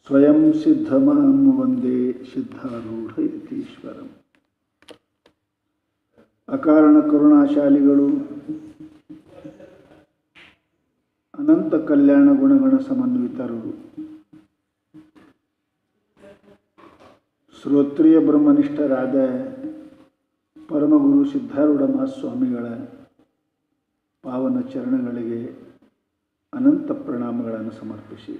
ಸ್ವಯಂ ಸಿದ್ಧಮಾಂ ವಂದೇ ಸಿದ್ಧಾರೂಢ ಯತೀಶ್ವರಂ ಅಕಾರಣ ಕರುಣಾಶಾಲಿಗಳು ಅನಂತ ಕಲ್ಯಾಣ ಗುಣಗಣ ಸಮನ್ವಿತರು ಶ್ರೋತ್ರಿಯ ಬ್ರಹ್ಮನಿಷ್ಠರಾದ ಪರಮಗುರು ಸಿದ್ಧಾರೂಢ ಮಹಾಸ್ವಾಮಿಗಳ ಪಾವನ ಚರಣಗಳಿಗೆ ಅನಂತ ಪ್ರಣಾಮಗಳನ್ನು ಸಮರ್ಪಿಸಿ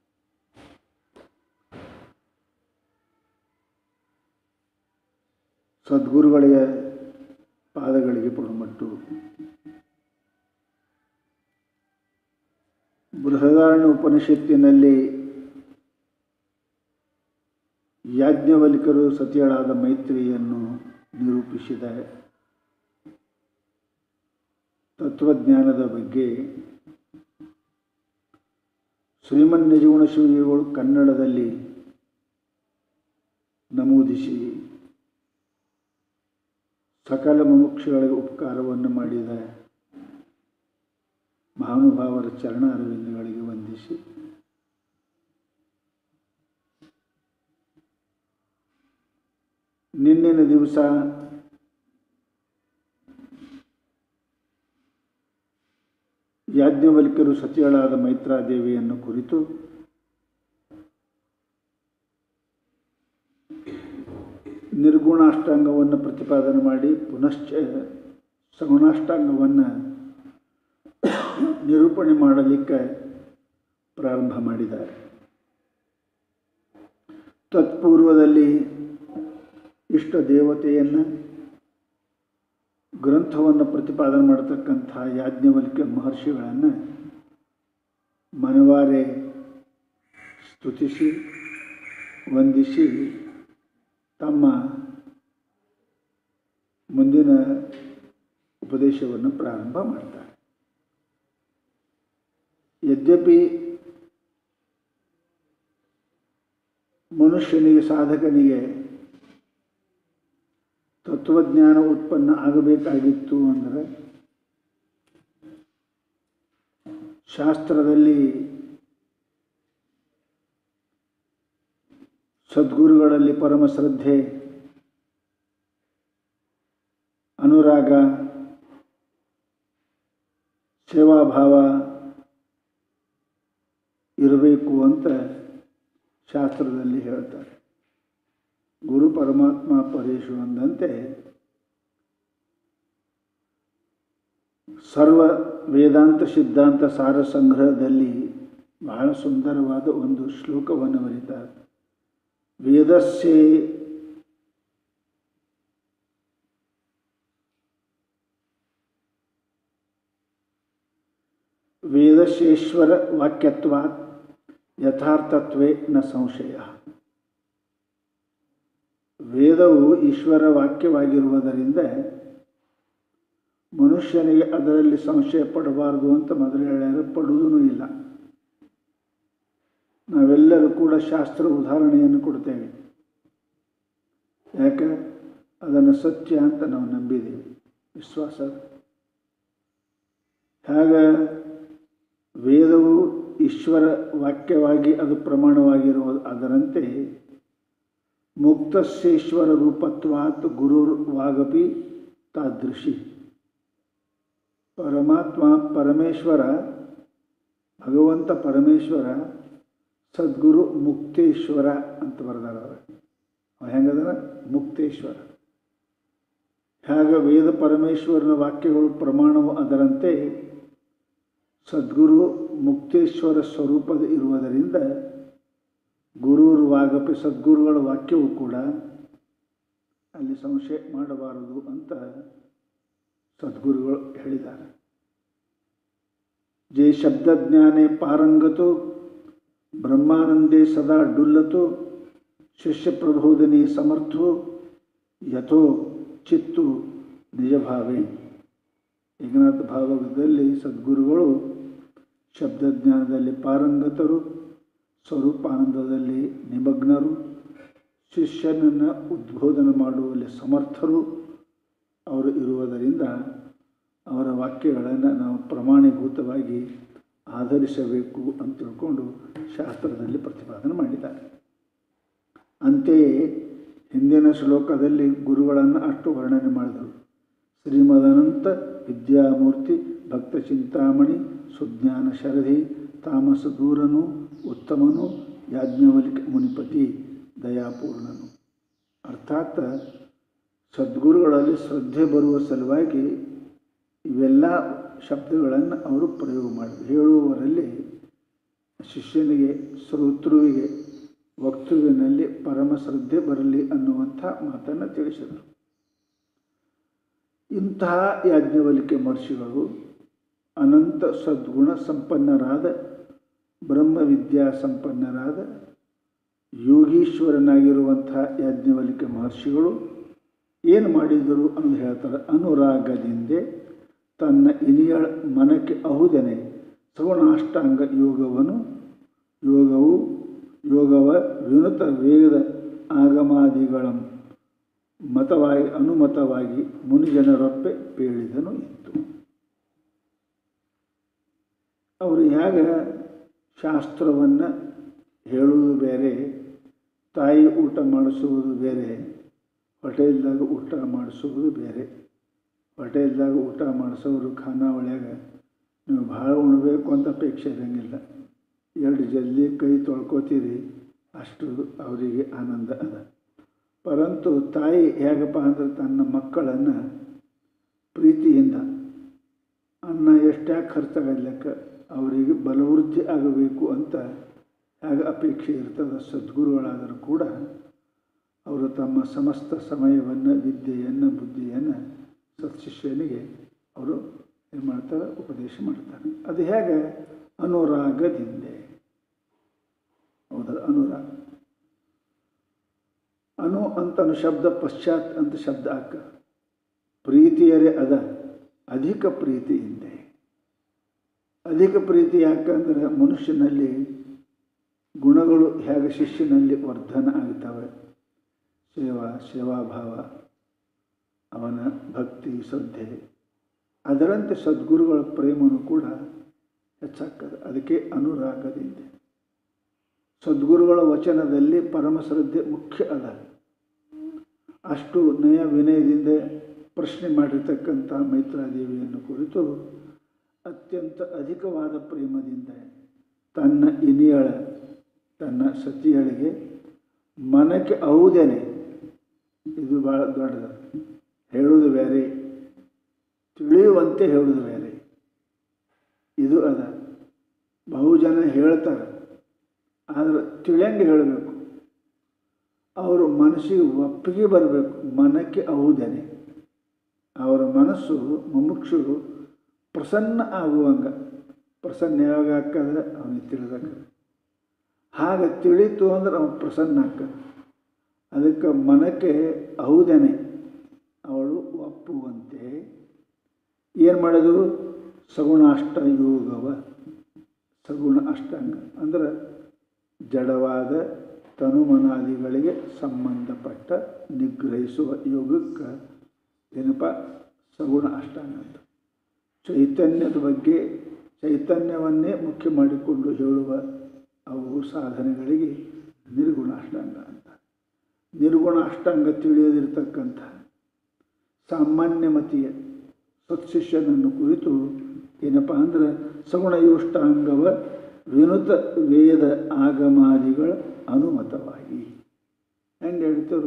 ಸದ್ಗುರುಗಳಿಗೆ ಪಾದಗಳಿಗೆ ಪುಣಮಟ್ಟು ಬೃಹದಾರಣ್ಯ ಉಪನಿಷತ್ತಿನಲ್ಲಿ ಯಾಜ್ಞವಲ್ಕರು ಸತಿಯಳಾದ ಮೈತ್ರಿಯನ್ನು ನಿರೂಪಿಸಿದ ತತ್ವಜ್ಞಾನದ ಬಗ್ಗೆ ಶ್ರೀಮನ್ ನಿಜಗುಣ ಶಿವಜಿಗಳು ಕನ್ನಡದಲ್ಲಿ ನಮೂದಿಸಿ ಸಕಲ ಮುಮುಕ್ಷಗಳಿಗೆ ಉಪಕಾರವನ್ನು ಮಾಡಿದ ಮಹಾನುಭಾವರ ಚರಣ ಅರವಿಂದಗಳಿಗೆ ವಂದಿಸಿ ನಿನ್ನಿನ ದಿವಸ ಯಾಜ್ಞವಲ್ಕ್ಯರು ಸತಿಯಳಾದ ಮೈತ್ರಾದೇವಿಯನ್ನು ಕುರಿತು ನಿರ್ಗುಣಾಷ್ಟಾಂಗವನ್ನು ಪ್ರತಿಪಾದನೆ ಮಾಡಿ ಪುನಶ್ಚ ಸಗುಣಾಷ್ಟಾಂಗವನ್ನು ನಿರೂಪಣೆ ಮಾಡಲಿಕ್ಕೆ ಪ್ರಾರಂಭ ಮಾಡಿದ್ದಾರೆ ತತ್ಪೂರ್ವದಲ್ಲಿ ಇಷ್ಟ ದೇವತೆಯನ್ನು ಗ್ರಂಥವನ್ನು ಪ್ರತಿಪಾದನೆ ಮಾಡತಕ್ಕಂಥ ಯಾಜ್ಞವಲ್ಕ್ಯ ಮಹರ್ಷಿಗಳನ್ನು ಮನವಾರೆ ಸ್ತುತಿಸಿ ವಂದಿಸಿ ತಮ್ಮ ಮುಂದಿನ ಉಪದೇಶವನ್ನು ಪ್ರಾರಂಭ ಮಾಡ್ತಾರೆ ಯದ್ಯಪಿ ಮನುಷ್ಯನಿಗೆ ಸಾಧಕನಿಗೆ ತತ್ವಜ್ಞಾನ ಉತ್ಪನ್ನ ಆಗಬೇಕಾಗಿತ್ತು ಅಂದರೆ ಶಾಸ್ತ್ರದಲ್ಲಿ ಸದ್ಗುರುಗಳಲ್ಲಿ ಪರಮ ಶ್ರದ್ಧೆ ಅನುರಾಗ ಸೇವಾಭಾವ ಇರಬೇಕು ಅಂತ ಶಾಸ್ತ್ರದಲ್ಲಿ ಹೇಳ್ತಾರೆ ಗುರು ಪರಮಾತ್ಮ ಪರೇಶು ಅಂದಂತೆ ಸರ್ವ ವೇದಾಂತ ಸಿದ್ಧಾಂತ ಸಾರ ಸಂಗ್ರಹದಲ್ಲಿ ಬಹಳ ಸುಂದರವಾದ ಒಂದು ಶ್ಲೋಕವನ್ನು ಬರೀತಾರೆ ವೇದಸ್ಸೇ ವೇದಶೇಶ್ವರ ವಾಕ್ಯತ್ವಾತ್ ಯಥಾರ್ಥತ್ವೇ ನ ಸಂಶಯ ವೇದವು ಈಶ್ವರ ವಾಕ್ಯವಾಗಿರುವುದರಿಂದ ಮನುಷ್ಯನಿಗೆ ಅದರಲ್ಲಿ ಸಂಶಯ ಪಡಬಾರದು ಅಂತ ಮೊದಲು ಹೇಳ್ಯಾರ ಪಡುವುದೂ ಇಲ್ಲ ನಾವೆಲ್ಲರೂ ಕೂಡ ಶಾಸ್ತ್ರ ಉದಾಹರಣೆಯನ್ನು ಕೊಡ್ತೇವೆ ಯಾಕೆ ಅದನ್ನು ಸತ್ಯ ಅಂತ ನಾವು ನಂಬಿದ್ದೀವಿ ವಿಶ್ವಾಸ ಹಾಗೆ ವೇದವು ಈಶ್ವರ ವಾಕ್ಯವಾಗಿ ಅದು ಪ್ರಮಾಣವಾಗಿರುವ ಅದರಂತೆ ಮುಕ್ತಸ್ಯೇಶ್ವರ ರೂಪತ್ವಾತ್ ಗುರುರ್ವಾಗಪಿ ತಾದೃಶಿ ಪರಮಾತ್ಮ ಪರಮೇಶ್ವರ ಭಗವಂತ ಪರಮೇಶ್ವರ ಸದ್ಗುರು ಮುಕ್ತೇಶ್ವರ ಅಂತ ಬರೆದಾರ ಹೆಂಗದನ ಮುಕ್ತೇಶ್ವರ ಹೇಗೆ ವೇದ ಪರಮೇಶ್ವರನ ವಾಕ್ಯಗಳು ಪ್ರಮಾಣವು ಅದರಂತೆ ಸದ್ಗುರು ಮುಕ್ತೇಶ್ವರ ಸ್ವರೂಪದ ಇರುವುದರಿಂದ ಗುರುರು ವಾಗಪಿ ಸದ್ಗುರುಗಳ ವಾಕ್ಯವೂ ಕೂಡ ಅಲ್ಲಿ ಸಂಶಯ ಮಾಡಬಾರದು ಅಂತ ಸದ್ಗುರುಗಳು ಹೇಳಿದ್ದಾರೆ ಜೇ ಶಬ್ದಜ್ಞಾನೇ ಪಾರಂಗತು ಬ್ರಹ್ಮಾನಂದೇ ಸದಾ ಡುಲ್ಲತು ಶಿಷ್ಯ ಪ್ರಬೋಧನೆ ಸಮರ್ಥೋ ಯಥೋ ಚಿತ್ತು ನಿಜಭಾವೇ ಏಕನಾಥ ಭಾಗವತದಲ್ಲಿ ಸದ್ಗುರುಗಳು ಶಬ್ದಜ್ಞಾನದಲ್ಲಿ ಪಾರಂಗತರು ಸ್ವರೂಪಾನಂದದಲ್ಲಿ ನಿಮಗ್ನರು ಶಿಷ್ಯನನ್ನು ಉದ್ಬೋಧನೆ ಮಾಡುವಲ್ಲಿ ಸಮರ್ಥರು ಅವರು ಇರುವುದರಿಂದ ಅವರ ವಾಕ್ಯಗಳನ್ನು ನಾವು ಪ್ರಮಾಣೀಭೂತವಾಗಿ ಆಧರಿಸಬೇಕು ಅಂತ ತಿಳ್ಕೊಂಡು ಶಾಸ್ತ್ರದಲ್ಲಿ ಪ್ರತಿಪಾದನೆ ಮಾಡಿದ್ದಾರೆ ಅಂತೆಯೇ ಹಿಂದಿನ ಶ್ಲೋಕದಲ್ಲಿ ಗುರುಗಳನ್ನು ಅಷ್ಟು ವರ್ಣನೆ ಮಾಡಿದರು ಶ್ರೀಮದನಂತ ವಿದ್ಯಾಮೂರ್ತಿ ಭಕ್ತ ಚಿಂತಾಮಣಿ ಸುಜ್ಞಾನ ಶರಧಿ ತಾಮಸ ದೂರನು ಉತ್ತಮನು ಯಾಜ್ಞವಲ್ಕ ಮುನಿಪತಿ ದಯಾಪೂರ್ಣನು ಅರ್ಥಾತ್ ಸದ್ಗುರುಗಳಲ್ಲಿ ಶ್ರದ್ಧೆ ಬರುವ ಸಲುವಾಗಿ ಇವೆಲ್ಲ ಶಬ್ದಗಳನ್ನು ಅವರು ಪ್ರಯೋಗ ಮಾಡಿದರು ಹೇಳುವವರಲ್ಲಿ ಶಿಷ್ಯನಿಗೆ ಶ್ರೋತೃವಿಗೆ ವಕ್ತೃವಿನಲ್ಲಿ ಪರಮ ಶ್ರದ್ಧೆ ಬರಲಿ ಅನ್ನುವಂಥ ಮಾತನ್ನು ತಿಳಿಸಿದರು ಇಂತಹ ಯಾಜ್ಞವಲಿಕೆ ಮಹರ್ಷಿಗಳು ಅನಂತ ಸದ್ಗುಣ ಸಂಪನ್ನರಾದ ಬ್ರಹ್ಮವಿದ್ಯಾ ಸಂಪನ್ನರಾದ ಯೋಗೀಶ್ವರನಾಗಿರುವಂತಹ ಯಾಜ್ಞವಲಿಕೆ ಮಹರ್ಷಿಗಳು ಏನು ಮಾಡಿದರು ಅನ್ನೋದು ಹೇಳ್ತಾರೆ ಅನುರಾಗದಿಂದೆ ತನ್ನ ಇನಿಯಳ ಮನಕ್ಕೆ ಅಹುದನೆ ಸಗುಣಾಷ್ಟಾಂಗ ಯೋಗವನ್ನು ಯೋಗವು ಯೋಗವ ವಿನುತ ವೇದ ಆಗಮಾದಿಗಳ ಮತವಾಗಿ ಅನುಮತವಾಗಿ ಮುನಿಜನರೊಪ್ಪೆ ಪೇಳಿದನು ಇತ್ತು ಅವರು ಹೇಗೆ ಶಾಸ್ತ್ರವನ್ನು ಹೇಳುವುದು ಬೇರೆ ತಾಯಿ ಊಟ ಮಾಡಿಸುವುದು ಬೇರೆ ಹೋಟೆಲ್ದಾಗ ಊಟ ಮಾಡಿಸುವುದು ಬೇರೆ ಹೋಟೆಲ್ದಾಗ ಊಟ ಮಾಡಿಸೋರು ಖಾನಾ ಒಳಗೆ ನೀವು ಭಾಳ ಉಣಬೇಕು ಅಂತ ಅಪೇಕ್ಷೆ ಇರೋಂಗಿಲ್ಲ ಎರಡು ಜಲ್ದಿ ಕೈ ತೊಳ್ಕೊತೀರಿ ಅಷ್ಟು ಅವರಿಗೆ ಆನಂದ ಅದ ಪರಂತು ತಾಯಿ ಹೇಗಪ್ಪ ಅಂದ್ರೆ ತನ್ನ ಮಕ್ಕಳನ್ನು ಪ್ರೀತಿಯಿಂದ ಅನ್ನ ಎಷ್ಟ್ಯಾಕೆ ಖರ್ಚಾಗಲಿಕ್ಕ ಅವರಿಗೆ ಬಲವೃದ್ಧಿ ಆಗಬೇಕು ಅಂತ ಹೇಗೆ ಅಪೇಕ್ಷೆ ಇರ್ತದೆ ಸದ್ಗುರುಗಳಾದರೂ ಕೂಡ ಅವರು ತಮ್ಮ ಸಮಸ್ತ ಸಮಯವನ್ನು ವಿದ್ಯೆಯನ್ನು ಬುದ್ಧಿಯನ್ನು ಸತ್ಶಿಷ್ಯನಿಗೆ ಅವರು ಏನು ಮಾಡ್ತಾರೆ ಉಪದೇಶ ಮಾಡ್ತಾರೆ ಅದು ಹೇಗೆ ಅನುರಾಗದಿಂದ ಹೌದಲ್ಲ ಅನುರಾಗ ಅನು ಅಂತ ಅನು ಶಬ್ದ ಪಶ್ಚಾತ್ ಅಂತ ಶಬ್ದ ಹಾಕ ಪ್ರೀತಿಯರೇ ಅದ ಅಧಿಕ ಪ್ರೀತಿಯಿಂದ ಅಧಿಕ ಪ್ರೀತಿ ಯಾಕಂದ್ರೆ ಮನುಷ್ಯನಲ್ಲಿ ಗುಣಗಳು ಹೇಗೆ ಶಿಷ್ಯನಲ್ಲಿ ವರ್ಧನ ಆಗ್ತವೆ ಸೇವಾ ಸೇವಾಭಾವ ಅವನ ಭಕ್ತಿ ಶ್ರದ್ಧೆ ಅದರಂತೆ ಸದ್ಗುರುಗಳ ಪ್ರೇಮನು ಕೂಡ ಹೆಚ್ಚಾಗ್ತದೆ ಅದಕ್ಕೆ ಅನುರಾಗದಿಂದ ಸದ್ಗುರುಗಳ ವಚನದಲ್ಲಿ ಪರಮ ಶ್ರದ್ಧೆ ಮುಖ್ಯ ಅದ ಅಷ್ಟು ನಯ ವಿನಯದಿಂದ ಪ್ರಶ್ನೆ ಮಾಡಿರ್ತಕ್ಕಂಥ ಮೈತ್ರಾದೇವಿಯನ್ನು ಕುರಿತು ಅತ್ಯಂತ ಅಧಿಕವಾದ ಪ್ರೇಮದಿಂದ ತನ್ನ ಇನಿಯಳ ತನ್ನ ಸತಿಯಳಿಗೆ ಮನಕ್ಕೆ ಔದೇನೆ ಇದು ಭಾಳ ದೊಡ್ಡದು ಹೇಳುವುದು ಬೇರೆ ತಿಳಿಯುವಂತೆ ಹೇಳುವುದು ಬೇರೆ ಇದು ಅದ ಬಹುಜನ ಹೇಳ್ತಾರೆ ಆದರೆ ತಿಳಿಯಂಗೆ ಹೇಳಬೇಕು ಅವರು ಮನಸ್ಸಿಗೆ ಒಪ್ಪಿಗೆ ಬರಬೇಕು ಮನಕ್ಕೆ ಅಹುದೇನೆ ಅವರ ಮನಸ್ಸು ಮುಮುಕ್ಷು ಪ್ರಸನ್ನ ಆಗುವಂಗ ಪ್ರಸನ್ನ ಯಾವಾಗ ಹಾಕದ ಅವನಿಗೆ ತಿಳಿದಕ್ಕ ಹಾಗೆ ತಿಳಿತು ಅಂದ್ರೆ ಅವನು ಪ್ರಸನ್ನ ಹಾಕದ ಅದಕ್ಕೆ ಮನಕ್ಕೆ ಅಹುದೇನೆ ಅವಳು ಒಪ್ಪುವಂತೆ ಏನು ಮಾಡೋದು ಸಗುಣಾಷ್ಟ ಯೋಗವ ಸಗುಣ ಅಷ್ಟಾಂಗ ಅಂದ್ರೆ ಜಡವಾದ ತನುಮನಾದಿಗಳಿಗೆ ಸಂಬಂಧಪಟ್ಟ ನಿಗ್ರಹಿಸುವ ಯೋಗಕ್ಕೆ ಏನಪ್ಪ ಸಗುಣ ಅಷ್ಟಾಂಗ ಅಂತ ಚೈತನ್ಯದ ಬಗ್ಗೆ ಚೈತನ್ಯವನ್ನೇ ಮುಖ್ಯ ಮಾಡಿಕೊಂಡು ಹೇಳುವ ಅವು ಸಾಧನೆಗಳಿಗೆ ನಿರ್ಗುಣ ಅಷ್ಟಾಂಗ ಅಂತ ನಿರ್ಗುಣ ಅಷ್ಟಾಂಗ ತಿಳಿಯದಿರ್ತಕ್ಕಂಥ ಸಾಮಾನ್ಯ ಮತಿಯ ಸತ್ಶಿಷ್ಯನನ್ನು ಕುರಿತು ಏನಪ್ಪ ಅಂದ್ರೆ ಸಗುಣ ಯೋಷ್ಟಾಂಗವ ವಿನುತ ವೇದ ಆಗಮಾದಿಗಳ ಅನುಮತವಾಗಿ ಹೆಂಗೆ ಹೇಳ್ತಾರೆ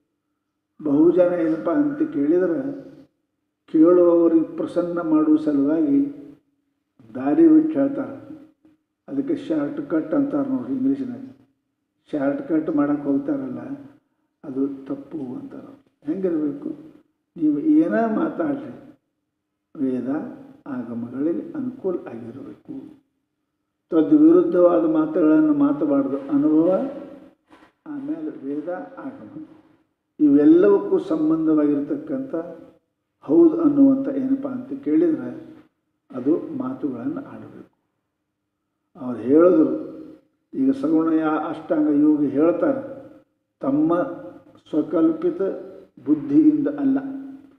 ಬಹುಜನ ಏನಪ್ಪ ಅಂತ ಕೇಳಿದ್ರೆ ಕೇಳುವವರಿಗೆ ಪ್ರಸನ್ನ ಮಾಡುವ ಸಲುವಾಗಿ ದಾರಿ ಬಿಟ್ಟು ಹೇಳ್ತಾರೆ ಅದಕ್ಕೆ ಶಾರ್ಟ್ ಕಟ್ ಅಂತಾರೆ ನೋಡ್ರಿ ಇಂಗ್ಲೀಷ್ನಾಗ ಶಾರ್ಟ್ ಕಟ್ ಮಾಡೋಕ್ಕೆ ಹೋಗ್ತಾರಲ್ಲ ಅದು ತಪ್ಪು ಅಂತಾರೆ ಹೆಂಗಿರಬೇಕು ನೀವು ಏನೇ ಮಾತಾಡ್ರಿ ವೇದ ಆಗಮಗಳಿಗೆ ಅನುಕೂಲ ಆಗಿರಬೇಕು ತದ್ವಿರುದ್ಧವಾದ ಮಾತುಗಳನ್ನು ಮಾತಬಾರ್ದು ಅನುಭವ ಆಮೇಲೆ ವೇದ ಆಗಮ ಇವೆಲ್ಲವಕ್ಕೂ ಸಂಬಂಧವಾಗಿರ್ತಕ್ಕಂಥ ಹೌದು ಅನ್ನುವಂಥ ಏನಪ್ಪ ಅಂತ ಕೇಳಿದರೆ ಅದು ಮಾತುಗಳನ್ನು ಆಡಬೇಕು ಅವ್ರು ಹೇಳಿದ್ರು ಈಗ ಸಗುಣಯ ಅಷ್ಟಾಂಗ ಯೋಗಿ ಹೇಳ್ತಾರೆ ತಮ್ಮ ಸ್ವಕಲ್ಪಿತ ಬುದ್ಧಿಯಿಂದ ಅಲ್ಲ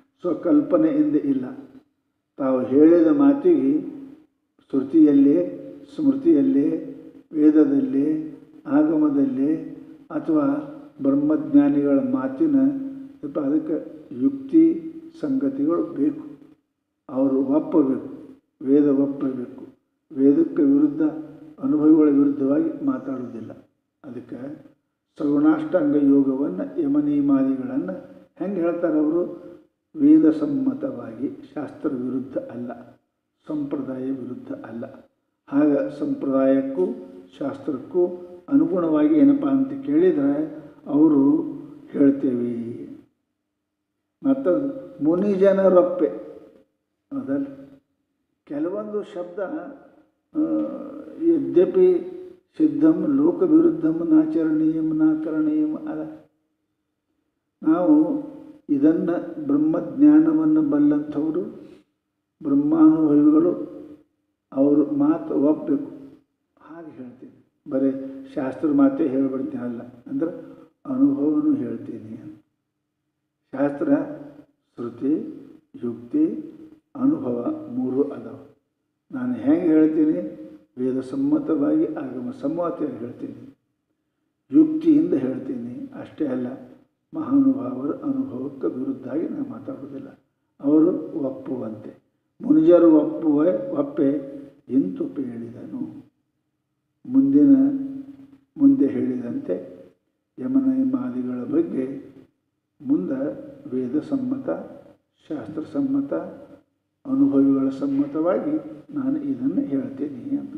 ಸ್ವಕಲ್ಪನೆಯಿಂದ ಇಲ್ಲ ತಾವು ಹೇಳಿದ ಮಾತಿಗೆ ಶ್ರುತಿಯಲ್ಲೇ ಸ್ಮೃತಿಯಲ್ಲಿ ವೇದದಲ್ಲಿ ಆಗಮದಲ್ಲಿ ಅಥವಾ ಬ್ರಹ್ಮಜ್ಞಾನಿಗಳ ಮಾತಿನ ಸ್ವಲ್ಪ ಅದಕ್ಕೆ ಯುಕ್ತಿ ಸಂಗತಿಗಳು ಬೇಕು ಅವರು ಒಪ್ಪಬೇಕು ವೇದ ಒಪ್ಪಬೇಕು ವೇದಕ್ಕೆ ವಿರುದ್ಧ ಅನುಭವಿಗಳ ವಿರುದ್ಧವಾಗಿ ಮಾತಾಡುವುದಿಲ್ಲ ಅದಕ್ಕೆ ಸಗುಣಾಷ್ಟಾಂಗ ಯೋಗವನ್ನು ಯಮನಿಯಮಾದಿಗಳನ್ನು ಹೆಂಗೆ ಹೇಳ್ತಾರೆ ಅವರು ವೇದ ಸಮ್ಮತವಾಗಿ ಶಾಸ್ತ್ರ ವಿರುದ್ಧ ಅಲ್ಲ ಸಂಪ್ರದಾಯ ವಿರುದ್ಧ ಅಲ್ಲ ಆಗ ಸಂಪ್ರದಾಯಕ್ಕೂ ಶಾಸ್ತ್ರಕ್ಕೂ ಅನುಗುಣವಾಗಿ ಏನಪ್ಪ ಅಂತ ಕೇಳಿದರೆ ಅವರು ಹೇಳ್ತೇವೆ ಮತ್ತು ಮುನಿಜನರೊಪ್ಪೆ ಹೌದಲ್ಲ ಕೆಲವೊಂದು ಶಬ್ದ ಆ, ಯದ್ಯಪಿ ಸಿದ್ಧಂ ಲೋಕ ವಿರುದ್ಧಂ ನಾಚರಣೀಯಂ ನಾಕರಣೀಯಂ ಅದ ನಾವು ಇದನ್ನು ಬ್ರಹ್ಮಜ್ಞಾನವನ್ನು ಬಲ್ಲಂಥವರು ಬ್ರಹ್ಮಾನುಭವಿಗಳು ಅವರು ಮಾತು ಒಪ್ಪಬೇಕು ಹಾಗೆ ಹೇಳ್ತೀನಿ ಬರೀ ಶಾಸ್ತ್ರ ಮಾತೇ ಹೇಳ್ಬಿಡ್ತೀನಿ ಅಲ್ಲ ಅಂದ್ರೆ ಅನುಭವನೂ ಹೇಳ್ತೀನಿ ಶಾಸ್ತ್ರ ಶ್ರುತಿ ಯುಕ್ತಿ ಅನುಭವ ಮೂರು ಅದಾವ ನಾನು ಹೆಂಗೆ ಹೇಳ್ತೀನಿ ವೇದ ಸಮ್ಮತವಾಗಿ ಆಗಮ ಸಮ್ಮತವಾಗಿ ಹೇಳ್ತೀನಿ ಯುಕ್ತಿಯಿಂದ ಹೇಳ್ತೀನಿ ಅಷ್ಟೇ ಅಲ್ಲ ಮಹಾನುಭಾವರ ಅನುಭವಕ್ಕೆ ವಿರುದ್ಧವಾಗಿ ನಾನು ಮಾತಾಡೋದಿಲ್ಲ ಅವರು ಒಪ್ಪುವಂತೆ ಮುನಿಜರು ಒಪ್ಪುವ ಒಪ್ಪೆ ಇಂತು ಹೇಳಿದನು ಮುಂದಿನ ಮುಂದೆ ಹೇಳಿದಂತೆ ಯಮನ ಯಮಾದಿಗಳ ಬಗ್ಗೆ ಮುಂದೆ ವೇದ ಸಮ್ಮತ ಶಾಸ್ತ್ರಸಮ್ಮತ ಅನುಭವಿಗಳ ಸಮ್ಮತವಾಗಿ ನಾನು ಇದನ್ನು ಹೇಳ್ತೀನಿ ಅಂತ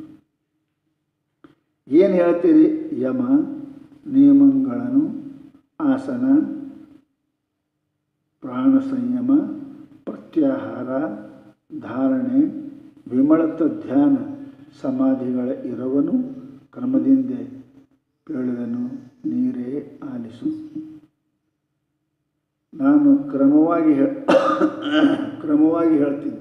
ಏನು ಹೇಳ್ತೀರಿ ಯಮ ನಿಯಮಗಳನ್ನು ಆಸನ ಪ್ರಾಣ ಸಂಯಮ ಪ್ರತ್ಯಾಹಾರ ಧಾರಣೆ ವಿಮಳತ ಧ್ಯಾನ ಸಮಾಧಿಗಳ ಇರವನು ಕ್ರಮದಿಂದ ಹೇಳಿದನು ನೀರೇ ಆಲಿಸು ನಾನು ಕ್ರಮವಾಗಿ ಹೇ ಕ್ರಮವಾಗಿ ಹೇಳ್ತೀನಿ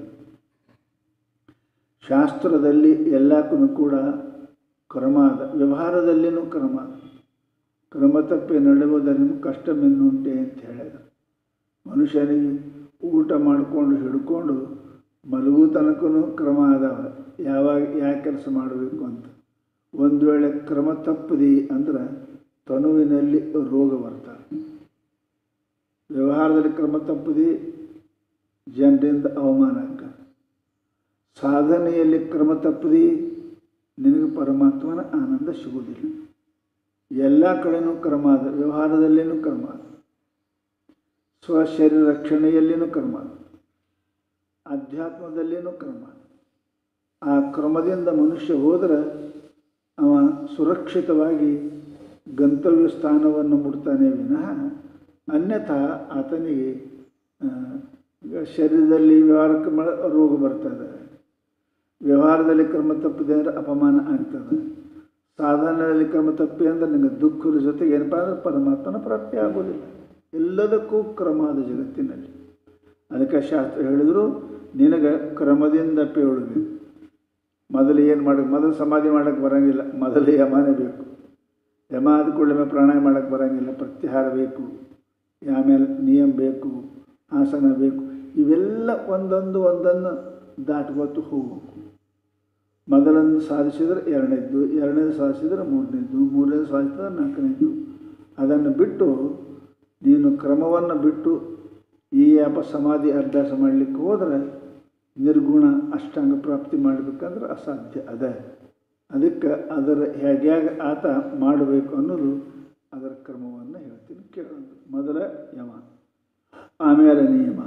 ಶಾಸ್ತ್ರದಲ್ಲಿ ಎಲ್ಲಕ್ಕೂ ಕೂಡ ಕ್ರಮ ಅದ ವ್ಯವಹಾರದಲ್ಲಿನೂ ಕ್ರಮ ಅದ ಕ್ರಮ ತಪ್ಪಿ ನಡೆಯುವುದರಿಂದ ಕಷ್ಟವೆನ್ನುಂಟೆ ಅಂತ ಹೇಳಿದ ಮನುಷ್ಯನಿಗೆ ಊಟ ಮಾಡಿಕೊಂಡು ಹಿಡ್ಕೊಂಡು ಮಲಗು ತನಕನೂ ಕ್ರಮ ಅದಾವ ಯಾವಾಗ ಯಾವ ಕೆಲಸ ಮಾಡಬೇಕು ಅಂತ ಒಂದು ವೇಳೆ ಕ್ರಮ ತಪ್ಪದಿ ಅಂದ್ರೆ ತನುವಿನಲ್ಲಿ ರೋಗ ಬರ್ತವೆ ವ್ಯವಹಾರದಲ್ಲಿ ಕ್ರಮ ತಪ್ಪದಿ ಜನರಿಂದ ಅವಮಾನ ಆಗ ಸಾಧನೆಯಲ್ಲಿ ಕ್ರಮ ತಪ್ಪದಿ ನಿನಗೆ ಪರಮಾತ್ಮನ ಆನಂದ ಸಿಗುವುದಿಲ್ಲ ಎಲ್ಲ ಕಡೆನೂ ಕ್ರಮ ಅದ ವ್ಯವಹಾರದಲ್ಲಿನೂ ಕ್ರಮ ಅದ ಸ್ವಶರೀರ ರಕ್ಷಣೆಯಲ್ಲಿನೂ ಕ್ರಮ ಅದ ಅಧ್ಯಾತ್ಮದಲ್ಲಿನೂ ಕ್ರಮ ಅದ ಆ ಕ್ರಮದಿಂದ ಮನುಷ್ಯ ಹೋದರೆ ಅವ ಸುರಕ್ಷಿತವಾಗಿ ಗಂತವ್ಯ ಸ್ಥಾನವನ್ನು ಮುಟ್ತಾನೆ ವಿನಃ ಅನ್ಯಥಾ ಆತನಿಗೆ ಆ, ಈಗ ಶರೀರದಲ್ಲಿ ವ್ಯವಹಾರಕ್ಕೆ ಮ ರೋಗ ಬರ್ತದೆ ವ್ಯವಹಾರದಲ್ಲಿ ಕ್ರಮ ತಪ್ಪಿದೆ ಅಂದರೆ ಅಪಮಾನ ಆಗ್ತದೆ ಸಾಧನೆಯಲ್ಲಿ ಕ್ರಮ ತಪ್ಪಿ ಅಂದರೆ ನಿಮಗೆ ದುಃಖದ ಜೊತೆಗೆ ಏನಪ್ಪ ಅಂದರೆ ಪರಮಾತ್ಮನ ಪ್ರಾಪ್ತಿ ಆಗೋದಿಲ್ಲ ಎಲ್ಲದಕ್ಕೂ ಕ್ರಮ ಅದ ಜಗತ್ತಿನಲ್ಲಿ ಅದಕ್ಕೆ ಶಾಸ್ತ್ರ ಹೇಳಿದರು ನಿನಗೆ ಕ್ರಮದಿಂದ ಪೇಳಬೇಕು ಮೊದಲು ಏನು ಮಾಡಕ್ಕೆ ಮೊದಲು ಸಮಾಧಿ ಮಾಡೋಕ್ಕೆ ಬರೋಂಗಿಲ್ಲ ಮೊದಲು ಯಮನೇ ಬೇಕು ಯಮ ಆದ ಕೂಡಲೇ ಪ್ರಾಣಾಯಾಮ ಮಾಡೋಕ್ಕೆ ಬರೋಂಗಿಲ್ಲ ಪ್ರತ್ಯಾಹಾರ ಬೇಕು ಆಮೇಲೆ ನಿಯಮ ಬೇಕು ಆಸನ ಬೇಕು ಇವೆಲ್ಲ ಒಂದೊಂದು ಒಂದನ್ನು ದಾಟ್ಕೊತು ಹೋಗಬೇಕು ಮೊದಲನ್ನು ಸಾಧಿಸಿದರೆ ಎರಡನೇದ್ದು ಎರಡನೇದು ಸಾಧಿಸಿದರೆ ಮೂರನೇದ್ದು ಮೂರನೇದು ಸಾಧಿಸಿದರೆ ನಾಲ್ಕನೇದ್ದು ಅದನ್ನು ಬಿಟ್ಟು ನೀನು ಕ್ರಮವನ್ನು ಬಿಟ್ಟು ಈ ಯಾಪ ಸಮಾಧಿ ಅಭ್ಯಾಸ ಮಾಡಲಿಕ್ಕೆ ಹೋದರೆ ನಿರ್ಗುಣ ಅಷ್ಟಾಂಗ ಪ್ರಾಪ್ತಿ ಮಾಡಬೇಕಂದ್ರೆ ಅಸಾಧ್ಯ ಅದ ಅದಕ್ಕೆ ಅದರ ಹೇಗೆ ಆತ ಮಾಡಬೇಕು ಅನ್ನೋದು ಅದರ ಕ್ರಮವನ್ನು ಹೇಳ್ತೀನಿ ಕೇಳೋದು ಮೊದಲ ಯಮ ಆಮೇಲೆ ನಿಯಮ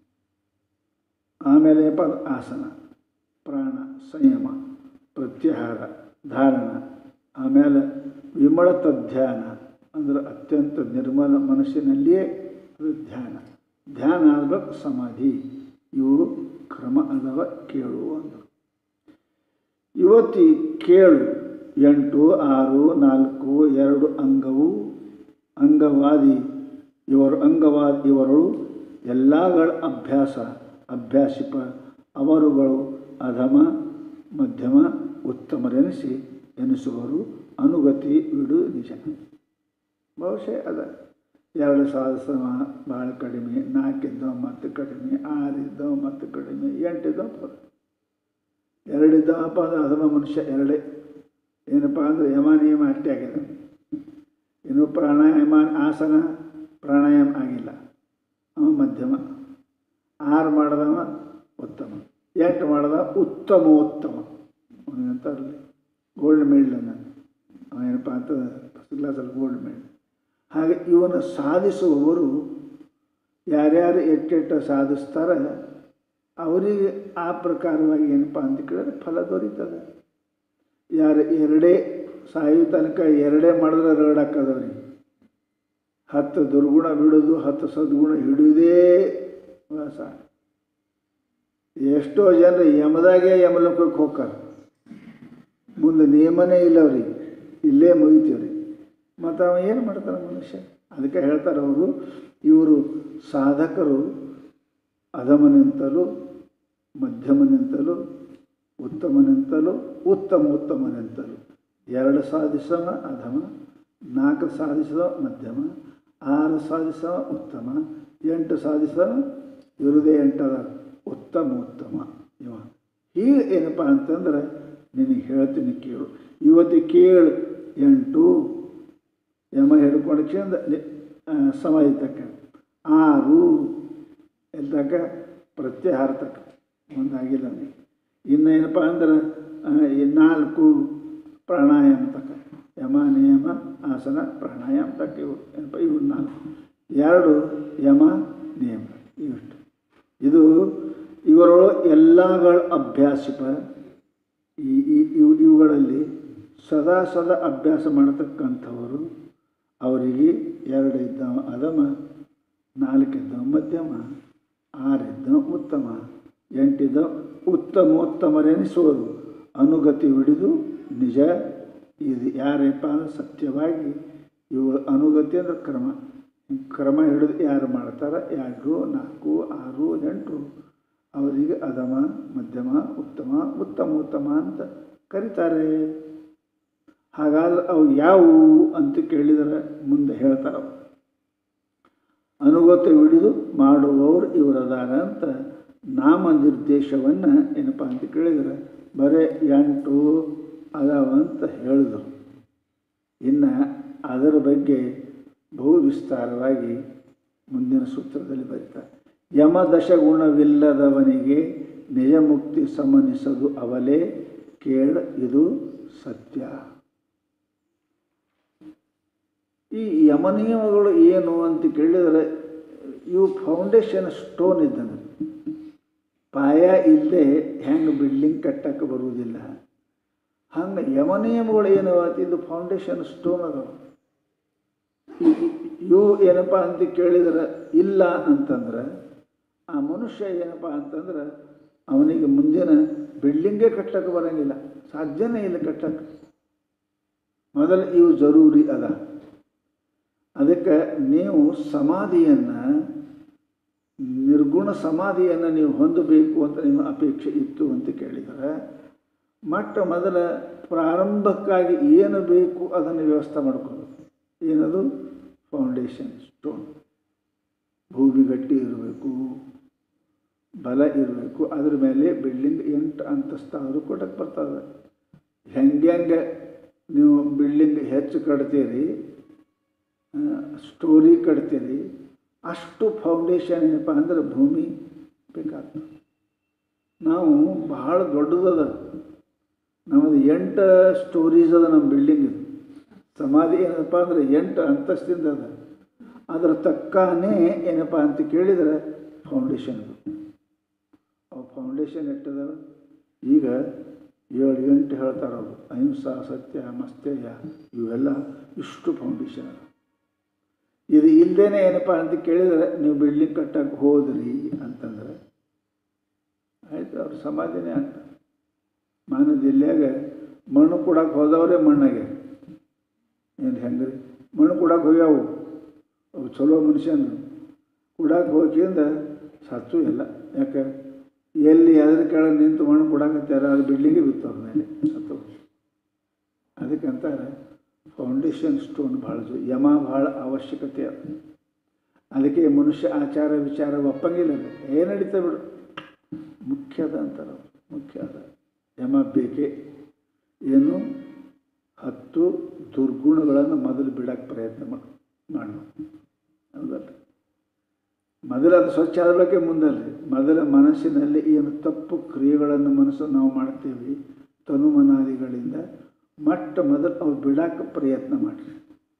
ಆಮೇಲೆ ಏನಪ್ಪ ಅಂದ್ರೆ ಆಸನ ಪ್ರಾಣ ಸಂಯಮ ಪ್ರತ್ಯಾಹಾರ ಧಾರಣ ಆಮೇಲೆ ವಿಮಳತ ಧ್ಯಾನ ಅಂದ್ರೆ ಅತ್ಯಂತ ನಿರ್ಮಲ ಮನಸ್ಸಿನಲ್ಲಿಯೇ ಅದು ಧ್ಯಾನ ಧ್ಯಾನ ಆಗ್ಬೇಕು ಸಮಾಧಿ ಇವು ಕ್ರಮ ಅದಾವ ಕೇಳು ಅಂದರು ಇವತ್ತಿ ಕೇಳು ಎಂಟು ಆರು ನಾಲ್ಕು ಎರಡು ಅಂಗವು ಅಂಗವಾದಿ ಇವರು ಅಂಗವಾದಿ ಇವರು ಎಲ್ಲಗಳ ಅಭ್ಯಾಸ ಅಭ್ಯಾಸಿಪ ಅವರುಗಳು ಅಧಮ ಮಧ್ಯಮ ಉತ್ತಮರೆನಿಸಿ ಎನಿಸುವರು ಅನುಗತಿ ಬಿಡು ನಿಜ ಬಹುಶಃ ಅದ ಎರಡು ಸಾವಿರ ಭಾಳ ಕಡಿಮೆ ನಾಲ್ಕಿದ್ದವ ಮತ್ತು ಕಡಿಮೆ ಆರಿದ್ದವ ಮತ್ತು ಕಡಿಮೆ ಎಂಟಿದ್ದವ ಎರಡಿದ್ದವಪ್ಪ ಅಂದ್ರೆ ಅಧಮ ಮನುಷ್ಯ ಎರಡೇ ಏನಪ್ಪ ಅಂದರೆ ಯಮ ನಿಯಮ ಅಷ್ಟೇ ಆಗಿದೆ ಇನ್ನು ಪ್ರಾಣಾಯಾಮ ಆಸನ ಪ್ರಾಣಾಯಾಮ ಆಗಿಲ್ಲ ಅವ ಮಧ್ಯಮ ಆರು ಮಾಡಿದವ ಉತ್ತಮ ಎಂಟು ಮಾಡಿದ ಉತ್ತಮೋತ್ತಮ ಅವನಿಗಂತಾರಲ್ಲಿ ಗೋಲ್ಡ್ ಮೆಡಲ್ ನಾನು ಅವ ಏನಪ್ಪ ಅಂತ ಫಸ್ಟ್ ಕ್ಲಾಸಲ್ಲಿ ಗೋಲ್ಡ್ ಮೆಡಲ್ ಹಾಗೆ ಇವನು ಸಾಧಿಸುವವರು ಯಾರ್ಯಾರು ಎಟ್ಟೆಟ್ಟ ಸಾಧಿಸ್ತಾರೆ ಅವರಿಗೆ ಆ ಪ್ರಕಾರವಾಗಿ ಏನಪ್ಪ ಅಂತ ಕೇಳಿದ್ರೆ ಫಲ ದೊರೀತದೆ ಯಾರು ಎರಡೇ ಸಾಯೋ ತನಕ ಎರಡೇ ಮಾಡಿದ್ರೆ ರಗಡಾಕದವ್ರಿಗೆ ಹತ್ತು ದುರ್ಗುಣ ಬಿಡೋದು ಹತ್ತು ಸದ್ಗುಣ ಹಿಡಿಯೋದೇ ವಾಸ ಎಷ್ಟೋ ಜನರು ಯಮದಾಗೆ ಯಮಲೋಕಕ್ಕೆ ಹೋಗ್ತಾರೆ ಮುಂದೆ ನಿಯಮನೇ ಇಲ್ಲ ಅವ್ರಿಗೆ ಇಲ್ಲೇ ಮುಗಿತೀವ್ರಿ ಮತ್ತು ಅವ ಏನು ಮಾಡ್ತಾನೆ ಮನುಷ್ಯ ಅದಕ್ಕೆ ಹೇಳ್ತಾರೆ ಅವರು ಇವರು ಸಾಧಕರು ಅಧಮನಿಂತಲೂ ಮಧ್ಯಮನಿಂತಲೂ ಉತ್ತಮನಿಂತಲೂ ಉತ್ತಮ ಉತ್ತಮನಿಂತಲೂ ಎರಡು ಸಾಧಿಸವ ಅಧಮ ನಾಲ್ಕು ಸಾಧಿಸವ ಮಧ್ಯಮ ಆರು ಸಾಧಿಸವ ಉತ್ತಮ ಎಂಟು ಸಾಧಿಸವ ಇರುವುದೇ ಎಂಟದ ಉತ್ತಮ ಉತ್ತಮ ಇವ ಹೀಗೆ ಏನಪ್ಪ ಅಂತಂದ್ರೆ ನಿನಗೆ ಹೇಳ್ತೀನಿ ಕೇಳು ಇವತ್ತು ಕೇಳು ಎಂಟು ಯಮ ಹಿಡ್ಕೊಂಡು ಚಂದ ಸಮಯ ತಕ್ಕ ಆರು ಎಲ್ತಕ್ಕ ಪ್ರತ್ಯಾಹಾರ ತಕ್ಕ ಒಂದಾಗಿಲ್ಲ ನನಗೆ ಇನ್ನೇನಪ್ಪ ಅಂದ್ರೆ ಆ, ಈ ನಾಲ್ಕು ಪ್ರಾಣಾಯಾಮ ತಕ್ಕ ಯಮ ನಿಯಮ ಆಸನ ಪ್ರಾಣಾಯಾಮ ತಕ್ಕ ಇವು ಏನಪ್ಪ ಇವು ನಾಲ್ಕು ಎರಡು ಯಮ ನಿಯಮ ಇವಿಷ್ಟು ಇದು ಇವರೊಳಗೆ ಎಲ್ಲಗಳ ಅಭ್ಯಾಸಿಪ ಈ ಈ ಇವು ಇವುಗಳಲ್ಲಿ ಸದಾ ಸದಾ ಅಭ್ಯಾಸ ಮಾಡತಕ್ಕಂಥವರು ಅವರಿಗೆ ಎರಡು ಇದ್ದವ ಅಧಮ ನಾಲ್ಕಿದ್ದವ ಮಧ್ಯಮ ಆರಿದ್ದವ ಉತ್ತಮ ಎಂಟಿದ್ದ ಉತ್ತಮೋತ್ತಮರೆನಿಸುವರು ಅನುಗತಿ ಹಿಡಿದು ನಿಜ ಇದು ಯಾರಪ್ಪ ಅಂದ್ರೆ ಸತ್ಯವಾಗಿ ಇವುಗಳ ಅನುಗತಿ ಅಂದ್ರೆ ಕ್ರಮ ಈ ಕ್ರಮ ಹಿಡಿದು ಯಾರು ಮಾಡ್ತಾರೆ ಎರಡು ನಾಲ್ಕು ಆರು ಎಂಟು ಅವರಿಗೆ ಅಧಮ ಮಧ್ಯಮ ಉತ್ತಮ ಉತ್ತಮ ಉತ್ತಮ ಅಂತ ಕರೀತಾರೆ ಹಾಗಾದ್ರೆ ಅವು ಯಾವುವು ಅಂತ ಕೇಳಿದರೆ ಮುಂದೆ ಹೇಳ್ತಾರೆ ಅವು. ಅನುಗತ ಹಿಡಿದು ಮಾಡುವವರು ಇವರದಾರ ಅಂತ ನಾಮ ನಿರ್ದೇಶವನ್ನು ಏನಪ್ಪ ಅಂತ ಕೇಳಿದರೆ ಬರೀ ಎಂಟು ಅದಾವ ಅಂತ ಹೇಳಿದರು ಇನ್ನು ಅದರ ಬಗ್ಗೆ ಬಹು ವಿಸ್ತಾರವಾಗಿ ಮುಂದಿನ ಸೂತ್ರದಲ್ಲಿ ಬರೀತಾರೆ ಯಮದಶಗುಣವಿಲ್ಲದವನಿಗೆ ನಿಜ ಮುಕ್ತಿ ಸಮನಿಸದು ಅವಲೇ ಕೇಳ ಇದು ಸತ್ಯ ಈ ಯಮನಿಯಮಗಳು ಏನು ಅಂತ ಕೇಳಿದರೆ ಇವು ಫೌಂಡೇಶನ್ ಸ್ಟೋನ್ ಇದ್ದಂಗೆ ಪಾಯ ಇಲ್ಲದೆ ಹೆಂಗೆ ಬಿಲ್ಡಿಂಗ್ ಕಟ್ಟಕ್ಕೆ ಬರುವುದಿಲ್ಲ ಹಂಗೆ ಯಮನಿಯಮಗಳು ಏನು ಇದು ಫೌಂಡೇಶನ್ ಸ್ಟೋನ್ ಅದಾವ ಈ- ಈ- ಇವು ಏನಪ್ಪ ಅಂತ ಕೇಳಿದ್ರೆ ಇಲ್ಲ ಅಂತಂದ್ರೆ ಆ ಮನುಷ್ಯ ಏನಪ್ಪ ಅಂತಂದ್ರೆ ಅವನಿಗೆ ಮುಂದಿನ ಬಿಲ್ಡಿಂಗೇ ಕಟ್ಟಕ್ಕೆ ಬರೋಂಗಿಲ್ಲ ಸಾಧ್ಯನೇ ಇಲ್ಲ ಕಟ್ಟಕ್ಕೆ ಮೊದಲು ಇವು ಜರೂರಿ ಅದ ಅದಕ್ಕೆ ನೀವು ಸಮಾಧಿಯನ್ನು ನಿರ್ಗುಣ ಸಮಾಧಿಯನ್ನು ನೀವು ಹೊಂದಬೇಕು ಅಂತ ನಿಮ್ಮ ಅಪೇಕ್ಷೆ ಇತ್ತು ಅಂತ ಕೇಳಿದರೆ ಮೊಟ್ಟ ಮೊದಲ ಪ್ರಾರಂಭಕ್ಕಾಗಿ ಏನು ಬೇಕು ಅದನ್ನು ವ್ಯವಸ್ಥೆ ಮಾಡ್ಕೋಬೇಕು ಏನದು ಫೌಂಡೇಶನ್ ಸ್ಟೋನ್ ಭೂಮಿ ಗಟ್ಟಿ ಇರಬೇಕು ಬಲ ಇರಬೇಕು ಅದ್ರ ಮೇಲೆ ಬಿಲ್ಡಿಂಗ್ ಎಂಟು ಅಂತಸ್ತಾದರೂ ಕೊಟ್ಟಕ್ಕೆ ಬರ್ತದೆ ಹೆಂಗೆ ಹೆಂಗೆ ನೀವು ಬಿಲ್ಡಿಂಗ್ ಹೆಚ್ಚು ಕಟ್ತೀರಿ ಸ್ಟೋರಿ ಕಟ್ತೀರಿ ಅಷ್ಟು ಫೌಂಡೇಶನ್ ಏನಪ್ಪ ಅಂದ್ರೆ ಭೂಮಿ ಬೇಕಾಗ್ತದೆ ನಾವು ಬಹಳ ದೊಡ್ಡದದ ನಮ್ಮದು ಎಂಟು ಸ್ಟೋರೀಸ್ ಅದ ನಮ್ಮ ಬಿಲ್ಡಿಂಗ್ ಇದು ಸಮಾಧಿ ಏನಪ್ಪ ಅಂದರೆ ಎಂಟು ಅಂತಸ್ತಿಂದ ಅದ ಅದರ ತಕ್ಕಾನೇ ಏನಪ್ಪ ಅಂತ ಕೇಳಿದರೆ ಫೌಂಡೇಶನ್ ಅದು ಅವು ಫೌಂಡೇಶನ್ ಎಟ್ಟದವ ಈಗ ಏಳು ಎಂಟು ಹೇಳ್ತಾರೆ ಅವರು ಅಹಿಂಸಾ ಸತ್ಯ ಮಸ್ತೇಯ ಇವೆಲ್ಲ ಇಷ್ಟು ಫೌಂಡೇಶನ್ ಅದ ಇದು ಇಲ್ಲದೇನೆ ಏನಪ್ಪ ಅಂತ ಕೇಳಿದರೆ ನೀವು ಬಿಲ್ಡಿಂಗ್ ಕಟ್ಟಕ್ಕೆ ಹೋದ್ರಿ ಅಂತಂದ್ರೆ ಆಯ್ತು ಅವ್ರ ಸಮಾಧಿನೇ ಅಂತ ಮಾನ ಜಿಲ್ಲೆಯಾಗ ಮಣ್ಣು ಕೊಡಕ್ಕೆ ಹೋದವರೇ ಮಣ್ಣಾಗೆ ಏನು ಹೆಂಗ್ರಿ ಮಣ್ಣು ಕೊಡಕ್ಕೆ ಹೋಗ್ಯಾವು ಅವು ಚಲೋ ಮನುಷ್ಯನು ಕೊಡಕ್ಕೆ ಹೋಗಿಂದ ಸತ್ತು ಇಲ್ಲ ಯಾಕೆ ಎಲ್ಲಿ ಅದ್ರ ಕೆಳಗೆ ನಿಂತು ಮಣ್ಣು ಕೊಡಕತ್ತಾರ ಅದು ಬಿಲ್ಡಿಂಗೇ ಬಿತ್ತು ಅವ್ರ ಮೇಲೆ ಸತ್ತು ಅದಕ್ಕಂತಾರೆ ಫೌಂಡೇಶನ್ ಸ್ಟೋನ್ ಭಾಳ ಜೊ ಯಮ ಭಾಳ ಅವಶ್ಯಕತೆ ಅದು ಅದಕ್ಕೆ ಮನುಷ್ಯ ಆಚಾರ ವಿಚಾರ ಒಪ್ಪಂಗಿಲ್ಲ ಅದು. ಏನ್ ನಡೀತಾ ಬಿಡು ಮುಖ್ಯ ಅದ ಅಂತಾರೆ ಅವ್ರು ಮುಖ್ಯ ಅದ ಯಮ ಬೇಕೆ ಏನು ಹತ್ತು ದುರ್ಗುಣಗಳನ್ನು ಮೊದಲು ಬಿಡಕ್ಕೆ ಪ್ರಯತ್ನ ಮಾಡು ಮಾಡು ಹೌದಲ್ಲ ಮೊದಲು ಅದು ಸ್ವಚ್ಛ ಆಗಲಿಕ್ಕೆ ಮುಂದಲ್ಲಿ ಮೊದಲ ಮನಸ್ಸಿನಲ್ಲಿ ಏನು ತಪ್ಪು ಕ್ರಿಯೆಗಳನ್ನು ಮನಸ್ಸು ನಾವು ಮಾಡ್ತೀವಿ ತನುಮನಾದಿಗಳಿಂದ ಮೊಟ್ಟ ಮೊದಲು ಅವು ಬಿಡಕ್ಕೆ ಪ್ರಯತ್ನ ಮಾಡಿರಿ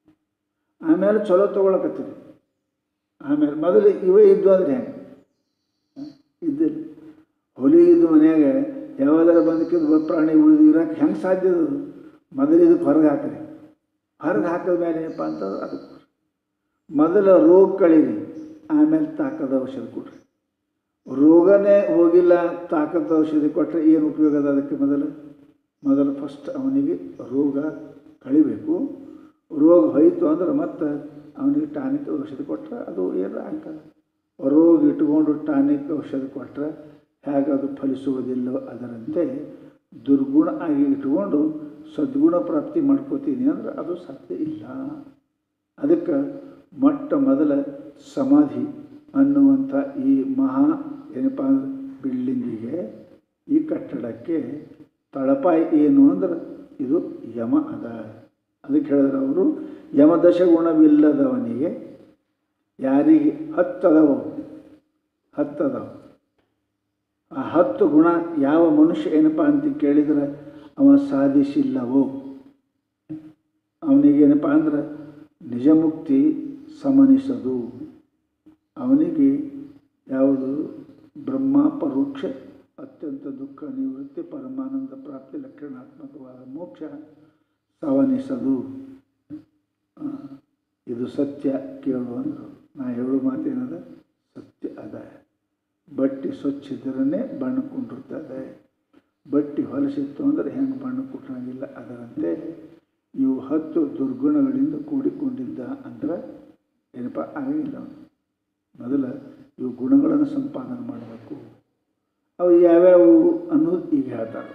ಆಮೇಲೆ ಚಲೋ ತೊಗೊಳಕತ್ತೀರಿ ಆಮೇಲೆ ಮೊದಲು ಇವೇ ಇದ್ದು ಅಂದರೆ ಹೆಂಗೆ ಇದ್ದಿಲ್ಲ ಹುಲಿ ಇದ್ದು ಮನ್ಯಾಗ ಯಾವ್ದಾರ ಬಂದಕ್ಕಿದ್ದು ಪ್ರಾಣಿ ಉಳಿದು ಇರೋಕೆ ಹೆಂಗೆ ಸಾಧ್ಯ ಅದು ಮೊದಲು ಇದಕ್ಕೆ ಹೊರಗೆ ಹಾಕ್ರಿ ಹೊರಗೆ ಹಾಕಿದ ಮೇಲೆ ಏನಪ್ಪ ಅಂತಂದ್ರೆ ಅದು ಮೊದಲ ರೋಗ ಕಳೀರಿ ಆಮೇಲೆ ತಾಕದ ಔಷಧ ಕೊಡ್ರಿ ರೋಗನೇ ಹೋಗಿಲ್ಲ ತಾಕದ ಔಷಧಿ ಕೊಟ್ಟರೆ ಏನು ಉಪಯೋಗ ಅದ ಅದಕ್ಕೆ ಮೊದಲು ಮೊದಲು ಫಸ್ಟ್ ಅವನಿಗೆ ರೋಗ ಕಳಿಬೇಕು ರೋಗ ಹೋಯಿತು ಅಂದ್ರೆ ಮತ್ತೆ ಅವನಿಗೆ ಟಾನಿಕ್ ಔಷಧಿ ಕೊಟ್ಟರೆ ಅದು ಏನು ಆಗ್ತದೆ ರೋಗ ಇಟ್ಕೊಂಡು ಟಾನಿಕ್ ಔಷಧ ಕೊಟ್ಟರೆ ಹೇಗೆ ಅದು ಫಲಿಸುವುದಿಲ್ಲವೋ ಅದರಂತೆ ದುರ್ಗುಣ ಆಗಿ ಇಟ್ಕೊಂಡು ಸದ್ಗುಣ ಪ್ರಾಪ್ತಿ ಮಾಡ್ಕೋತೀನಿ ಅಂದ್ರೆ ಅದು ಸಾಧ್ಯ ಇಲ್ಲ ಅದಕ್ಕೆ ಮೊಟ್ಟ ಮೊದಲ ಸಮಾಧಿ ಅನ್ನುವಂಥ ಈ ಮಹಾ ಏನಪ್ಪ ಅಂದ್ರೆ ಬಿಲ್ಡಿಂಗಿಗೆ ಈ ಕಟ್ಟಡಕ್ಕೆ ತಳಪಾಯಿ ಏನು ಅಂದ್ರೆ ಇದು ಯಮ ಅದ ಅದಕ್ಕೆ ಹೇಳಿದ್ರೆ ಅವರು ಯಮದಶ ಗುಣವಿಲ್ಲದವನಿಗೆ ಯಾರಿಗೆ ಹತ್ತದವ ಹತ್ತದವ ಆ ಹತ್ತು ಗುಣ ಯಾವ ಮನುಷ್ಯ ಏನಪ್ಪ ಅಂತ ಕೇಳಿದ್ರೆ ಅವ ಸಾಧಿಸಿಲ್ಲವೋ ಅವನಿಗೇನಪ್ಪ ಅಂದ್ರೆ ನಿಜಮುಕ್ತಿ ಸಮನಿಸದು ಅವನಿಗೆ ಯಾವುದು ಬ್ರಹ್ಮ ಪರೋಕ್ಷ ಅತ್ಯಂತ ದುಃಖ ನಿವೃತ್ತಿ ಪರಮಾನಂದ ಪ್ರಾಪ್ತಿ ಲಕ್ಷಣಾತ್ಮಕವಾದ ಮೋಕ್ಷ ಸವನಿಸದು ಆ, ಇದು ಸತ್ಯ ಕೇಳು ಅಂದರು ನಾ ಹೇಳೋ ಮಾತೇನದ ಸತ್ಯ ಅದ ಬಟ್ಟೆ ಸ್ವಚ್ಛ ಇದ್ದರೇ ಬಣ್ಣ ಕುಂಡಿರ್ತದೆ ಬಟ್ಟೆ ಹೊಲಸಿತ್ತು ಅಂದರೆ ಹೆಂಗೆ ಬಣ್ಣ ಕುಟ್ಟಂಗಿಲ್ಲ ಅದರಂತೆ ಇವು ಹತ್ತು ದುರ್ಗುಣಗಳಿಂದ ಕೂಡಿಕೊಂಡಿದ್ದ ಅಂದ್ರೆ ಏನಪ್ಪ ಆಗಂಗಿಲ್ಲ ಅವನು ಮೊದಲ ಇವು ಗುಣಗಳನ್ನು ಸಂಪಾದನೆ ಮಾಡಬೇಕು ಅವು ಯಾವ್ಯಾವು ಅನ್ನೋದು ಈಗ ಹೇಳ್ತಾರೆ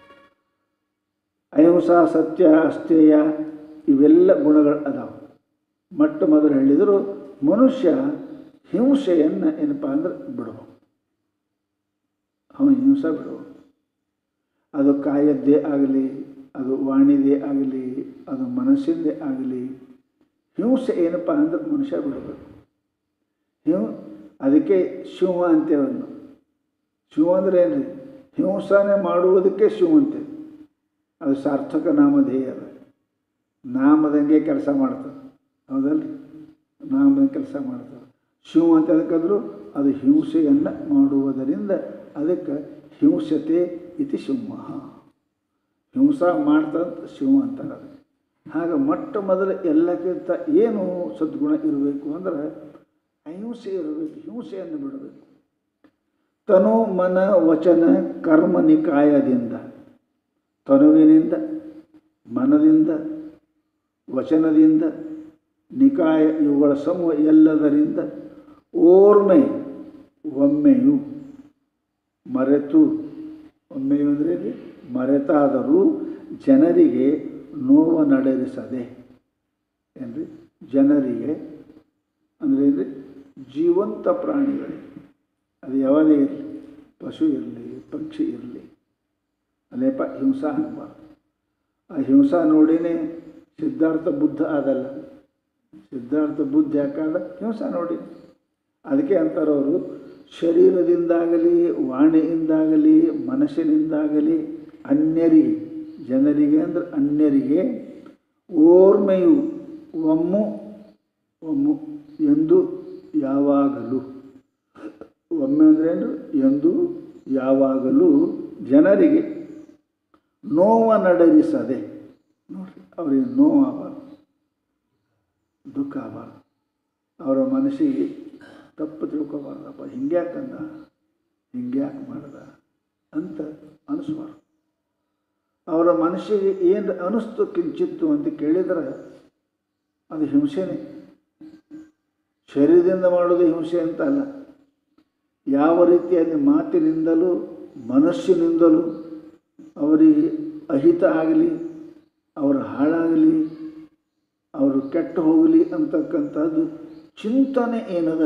ಅಹಿಂಸಾ ಸತ್ಯ ಅಸ್ಥೇಯ ಇವೆಲ್ಲ ಗುಣಗಳು ಅದಾವೆ ಮೊಟ್ಟ ಮೊದಲು ಹೇಳಿದರು ಮನುಷ್ಯ ಹಿಂಸೆಯನ್ನು ಏನಪ್ಪ ಅಂದ್ರೆ ಬಿಡಬೇಕು ಅವನು ಹಿಂಸೆ ಬಿಡಬೇಕು ಅದು ಕಾಯದ್ದೇ ಆಗಲಿ ಅದು ವಾಣಿದೇ ಆಗಲಿ ಅದು ಮನಸ್ಸಿಂದೇ ಆಗಲಿ ಹಿಂಸೆ ಏನಪ್ಪ ಅಂದ್ರೆ ಮನುಷ್ಯ ಬಿಡಬೇಕು ಹಿಂ ಅದಕ್ಕೆ ಶಿವ ಅಂತೇವನ್ನು ಶಿವ ಅಂದರೆ ಏನು ಹಿಂಸನೆ ಮಾಡುವುದಕ್ಕೆ ಶಿವ ಅಂತೆ ಅದು ಸಾರ್ಥಕ ನಾಮಧೇಯ ಅದ ನಾಮದಂಗೆ ಕೆಲಸ ಮಾಡ್ತದೆ ಹೌದಲ್ರಿ ನಾಮದಂಗೆ ಕೆಲಸ ಮಾಡ್ತದೆ ಶಿವ ಅಂತ ಅದಕ್ಕಂದ್ರು ಅದು ಹಿಂಸೆಯನ್ನು ಮಾಡುವುದರಿಂದ ಅದಕ್ಕೆ ಹಿಂಸತೆ ಇತಿ ಶಿವ ಹಿಂಸ ಮಾಡ್ತಂತ ಶಿವ ಅಂತಾರೆ ಅದಕ್ಕೆ ಹಾಗೆ ಮೊಟ್ಟ ಮೊದಲು ಎಲ್ಲಕ್ಕಿಂತ ಏನು ಸದ್ಗುಣ ಇರಬೇಕು ಅಂದ್ರೆ ಅಹಿಂಸೆ ಇರಬೇಕು ಹಿಂಸೆಯನ್ನು ಬಿಡಬೇಕು ತನು ಮನ ವಚನ ಕರ್ಮ ನಿಕಾಯದಿಂದ ತನುವಿನಿಂದ ಮನದಿಂದ ವಚನದಿಂದ ನಿಕಾಯ ಇವುಗಳ ಸಮೂಹ ಎಲ್ಲದರಿಂದ ಓರ್ಮೆ ಒಮ್ಮೆಯು ಮರೆತು ಒಮ್ಮೆಯು ಅಂದರೆ ಇಲ್ಲಿ ಮರೆತಾದರೂ ಜನರಿಗೆ ನೋವ ನಡೆಸದೆ ಏನ್ರಿ ಜನರಿಗೆ ಅಂದರೆ ಏನ್ರಿ ಜೀವಂತ ಪ್ರಾಣಿಗಳಿಗೆ ಅದು ಯಾವುದೇ ಇರಲಿ ಪಶು ಇರಲಿ ಪಕ್ಷಿ ಇರಲಿ ಅಲ್ಲೇಪ ಹಿಂಸಾ ಅನ್ನಬಾರ್ದು ಆ ಹಿಂಸಾ ನೋಡಿನೇ ಸಿದ್ಧಾರ್ಥ ಬುದ್ಧ ಆದಲ್ಲ ಸಿದ್ಧಾರ್ಥ ಬುದ್ಧ ಯಾಕಾದ ಹಿಂಸಾ ನೋಡಿ ಅದಕ್ಕೆ ಅಂತಾರವರು ಶರೀರದಿಂದಾಗಲಿ ವಾಣಿಯಿಂದಾಗಲಿ ಮನಸ್ಸಿನಿಂದಾಗಲಿ ಅನ್ಯರಿಗೆ ಜನರಿಗೆ ಅಂದ್ರೆ ಅನ್ಯರಿಗೆ ಓರ್ಮೆಯು ಒಮ್ಮು ಒಮ್ಮು ಎಂದು ಯಾವಾಗಲೂ ಒಮ್ಮೆ ಅಂದ್ರೆ ಏನು ಎಂದು ಯಾವಾಗಲೂ ಜನರಿಗೆ ನೋವ ನಡೆಸದೆ ನೋಡ್ರಿ ಅವರಿಗೆ ನೋವು ಆಗಬಾರ್ದು ದುಃಖ ಆಗಬಾರ್ದು ಅವರ ಮನಸ್ಸಿಗೆ ತಪ್ಪು ತಿಳ್ಕೊಬಾರ್ದಪ್ಪ ಹಿಂಗ್ಯಾಕಂದ ಹಿಂಗ್ಯಾಕೆ ಮಾಡ್ದ ಅಂತ ಅನಿಸ್ಬಾರ್ದು ಅವರ ಮನಸ್ಸಿಗೆ ಏನು ಅನಿಸ್ತು ಕಿಂಚಿತ್ತು ಅಂತ ಕೇಳಿದ್ರೆ ಅದು ಹಿಂಸೆನೇ ಶರೀರದಿಂದ ಮಾಡೋದು ಹಿಂಸೆ ಅಂತ ಅಲ್ಲ ಯಾವ ರೀತಿಯಲ್ಲಿ ಮಾತಿನಿಂದಲೂ ಮನಸ್ಸಿನಿಂದಲೂ ಅವರಿಗೆ ಅಹಿತ ಆಗಲಿ ಅವರ ಹಾಳಾಗಲಿ ಅವರು ಕೆಟ್ಟು ಹೋಗಲಿ ಅಂತಕ್ಕಂಥದ್ದು ಚಿಂತನೆ ಏನದ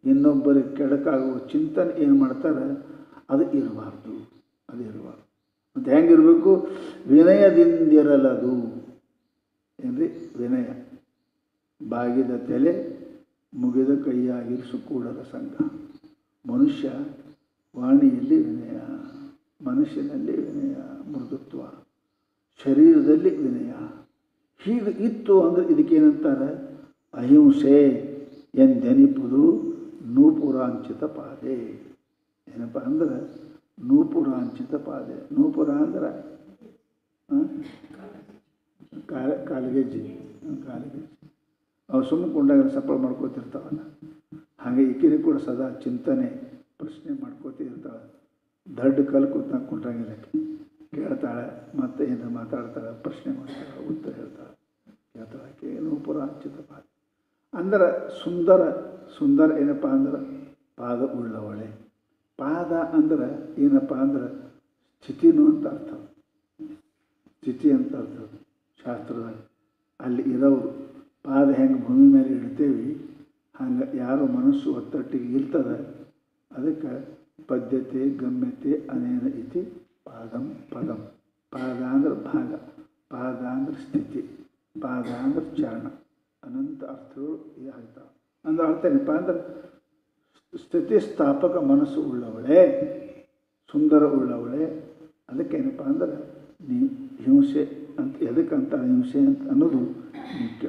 ಇನ್ನೊಬ್ಬರಿಗೆ ಕೆಡಕಾಗುವ ಚಿಂತನೆ ಏನು ಮಾಡ್ತಾರೆ ಅದು ಇರಬಾರ್ದು ಅದು ಇರಬಾರ್ದು ಮತ್ತು ಹೆಂಗಿರಬೇಕು ವಿನಯದಿಂದಿರಲದು ಏನ್ರಿ ವಿನಯ ಬಾಗಿದ ತಲೆ ಮುಗಿದ ಕೈಯಾಗಿರಿಸು ಕೂಡಲ ಸಂಘ ಮನುಷ್ಯ ವಾಣಿಯಲ್ಲಿ ವಿನಯ ಮನಸ್ಸಿನಲ್ಲಿ ವಿನಯ ಮೃದುತ್ವ ಶರೀರದಲ್ಲಿ ವಿನಯ ಹೀಗೆ ಇತ್ತು ಅಂದರೆ ಇದಕ್ಕೇನಂತಾರೆ ಅಹಿಂಸೆ ಎಂದೆನಿಪುದು ನೂಪುರಾಂಚಿತ ಪಾದೆ ಏನಪ್ಪ ಅಂದ್ರೆ ನೂಪುರಾಂಚಿತ ಪಾದೆ ನೂಪುರ ಅಂದ್ರೆ ಆ? ಕಾಲ ಕಾಲಿಗೆಜ್ಜಿ ಹ್ಮ್, ಕಾಲಿಗೆಜ್ಜಿ ಅವು ಸುಮ್ಮನೆ ಕೊಂಡಾಗ ಸಪ್ಪಳ ಮಾಡ್ಕೋತಿರ್ತಾವಲ್ಲ ಹಾಗೆ ಈಕಿರಿ ಕೂಡ ಸದಾ ಚಿಂತನೆ ಪ್ರಶ್ನೆ ಮಾಡ್ಕೋತಿ ಇರ್ತಾಳೆ ದೊಡ್ಡ ಕಲ್ ಕೂತ್ನಾಗ ಕುಂಟಾಗಿಲ್ಲ ಆಕಿ. ಕೇಳ್ತಾಳೆ ಮತ್ತೆ ಏನಾರು ಮಾತಾಡ್ತಾಳೆ ಪ್ರಶ್ನೆ ಮಾಡ್ತಾಳೆ ಉತ್ತರ ಹೇಳ್ತಾಳೆ ಕೇಳ್ತಾಳೆ ಆಕೆ ನೂಪುರ ಹಂಚಿತ ಪಾದ ಅಂದ್ರೆ ಸುಂದರ ಸುಂದರ ಏನಪ್ಪ ಅಂದ್ರೆ ಪಾದ ಉಳ್ಳವಳೆ ಪಾದ ಅಂದ್ರೆ ಏನಪ್ಪ ಅಂದ್ರೆ ಸ್ಥಿತಿನೂ ಅಂತ ಅರ್ಥ ಸ್ಥಿತಿ ಅಂತ ಅರ್ಥ ಶಾಸ್ತ್ರದಾಗ ಅಲ್ಲಿ ಇರೋರು ಪಾದ ಹೆಂಗೆ ಭೂಮಿ ಮೇಲೆ ಇಡ್ತೇವೆ ಹಂಗೆ ಯಾರು ಮನಸ್ಸು ಒತ್ತಟ್ಟಿಗೆ ಇರ್ತದೆ ಅದಕ್ಕೆ ಪದ್ಯತೆ ಗಮ್ಯತೆ ಅನೇನ ಇತಿ ಪಾದಂ ಪದಂ ಪಾದ ಅಂದ್ರೆ ಭಾಗ ಪಾದ ಅಂದ್ರೆ ಸ್ಥಿತಿ ಪಾದ ಅಂದ್ರೆ ಚರಣ ಅನಂತ ಅರ್ಥಗಳು ಇದಾಗ್ತಾವೆ ಅಂದ್ರೆ ಅರ್ಥ ಏನಪ್ಪ ಅಂದ್ರೆ ಸ್ಥಿತಿಸ್ಥಾಪಕ ಮನಸ್ಸು ಉಳ್ಳವಳೆ ಸುಂದರ ಉಳ್ಳವಳೆ ಅದಕ್ಕೇನಪ್ಪ ಅಂದ್ರೆ ನೀ ಹಿಂಸೆ ಅಂತ ಎದಕ್ಕಂತ ಹಿಂಸೆ ಅಂತ ಅನ್ನೋದು ಮುಖ್ಯ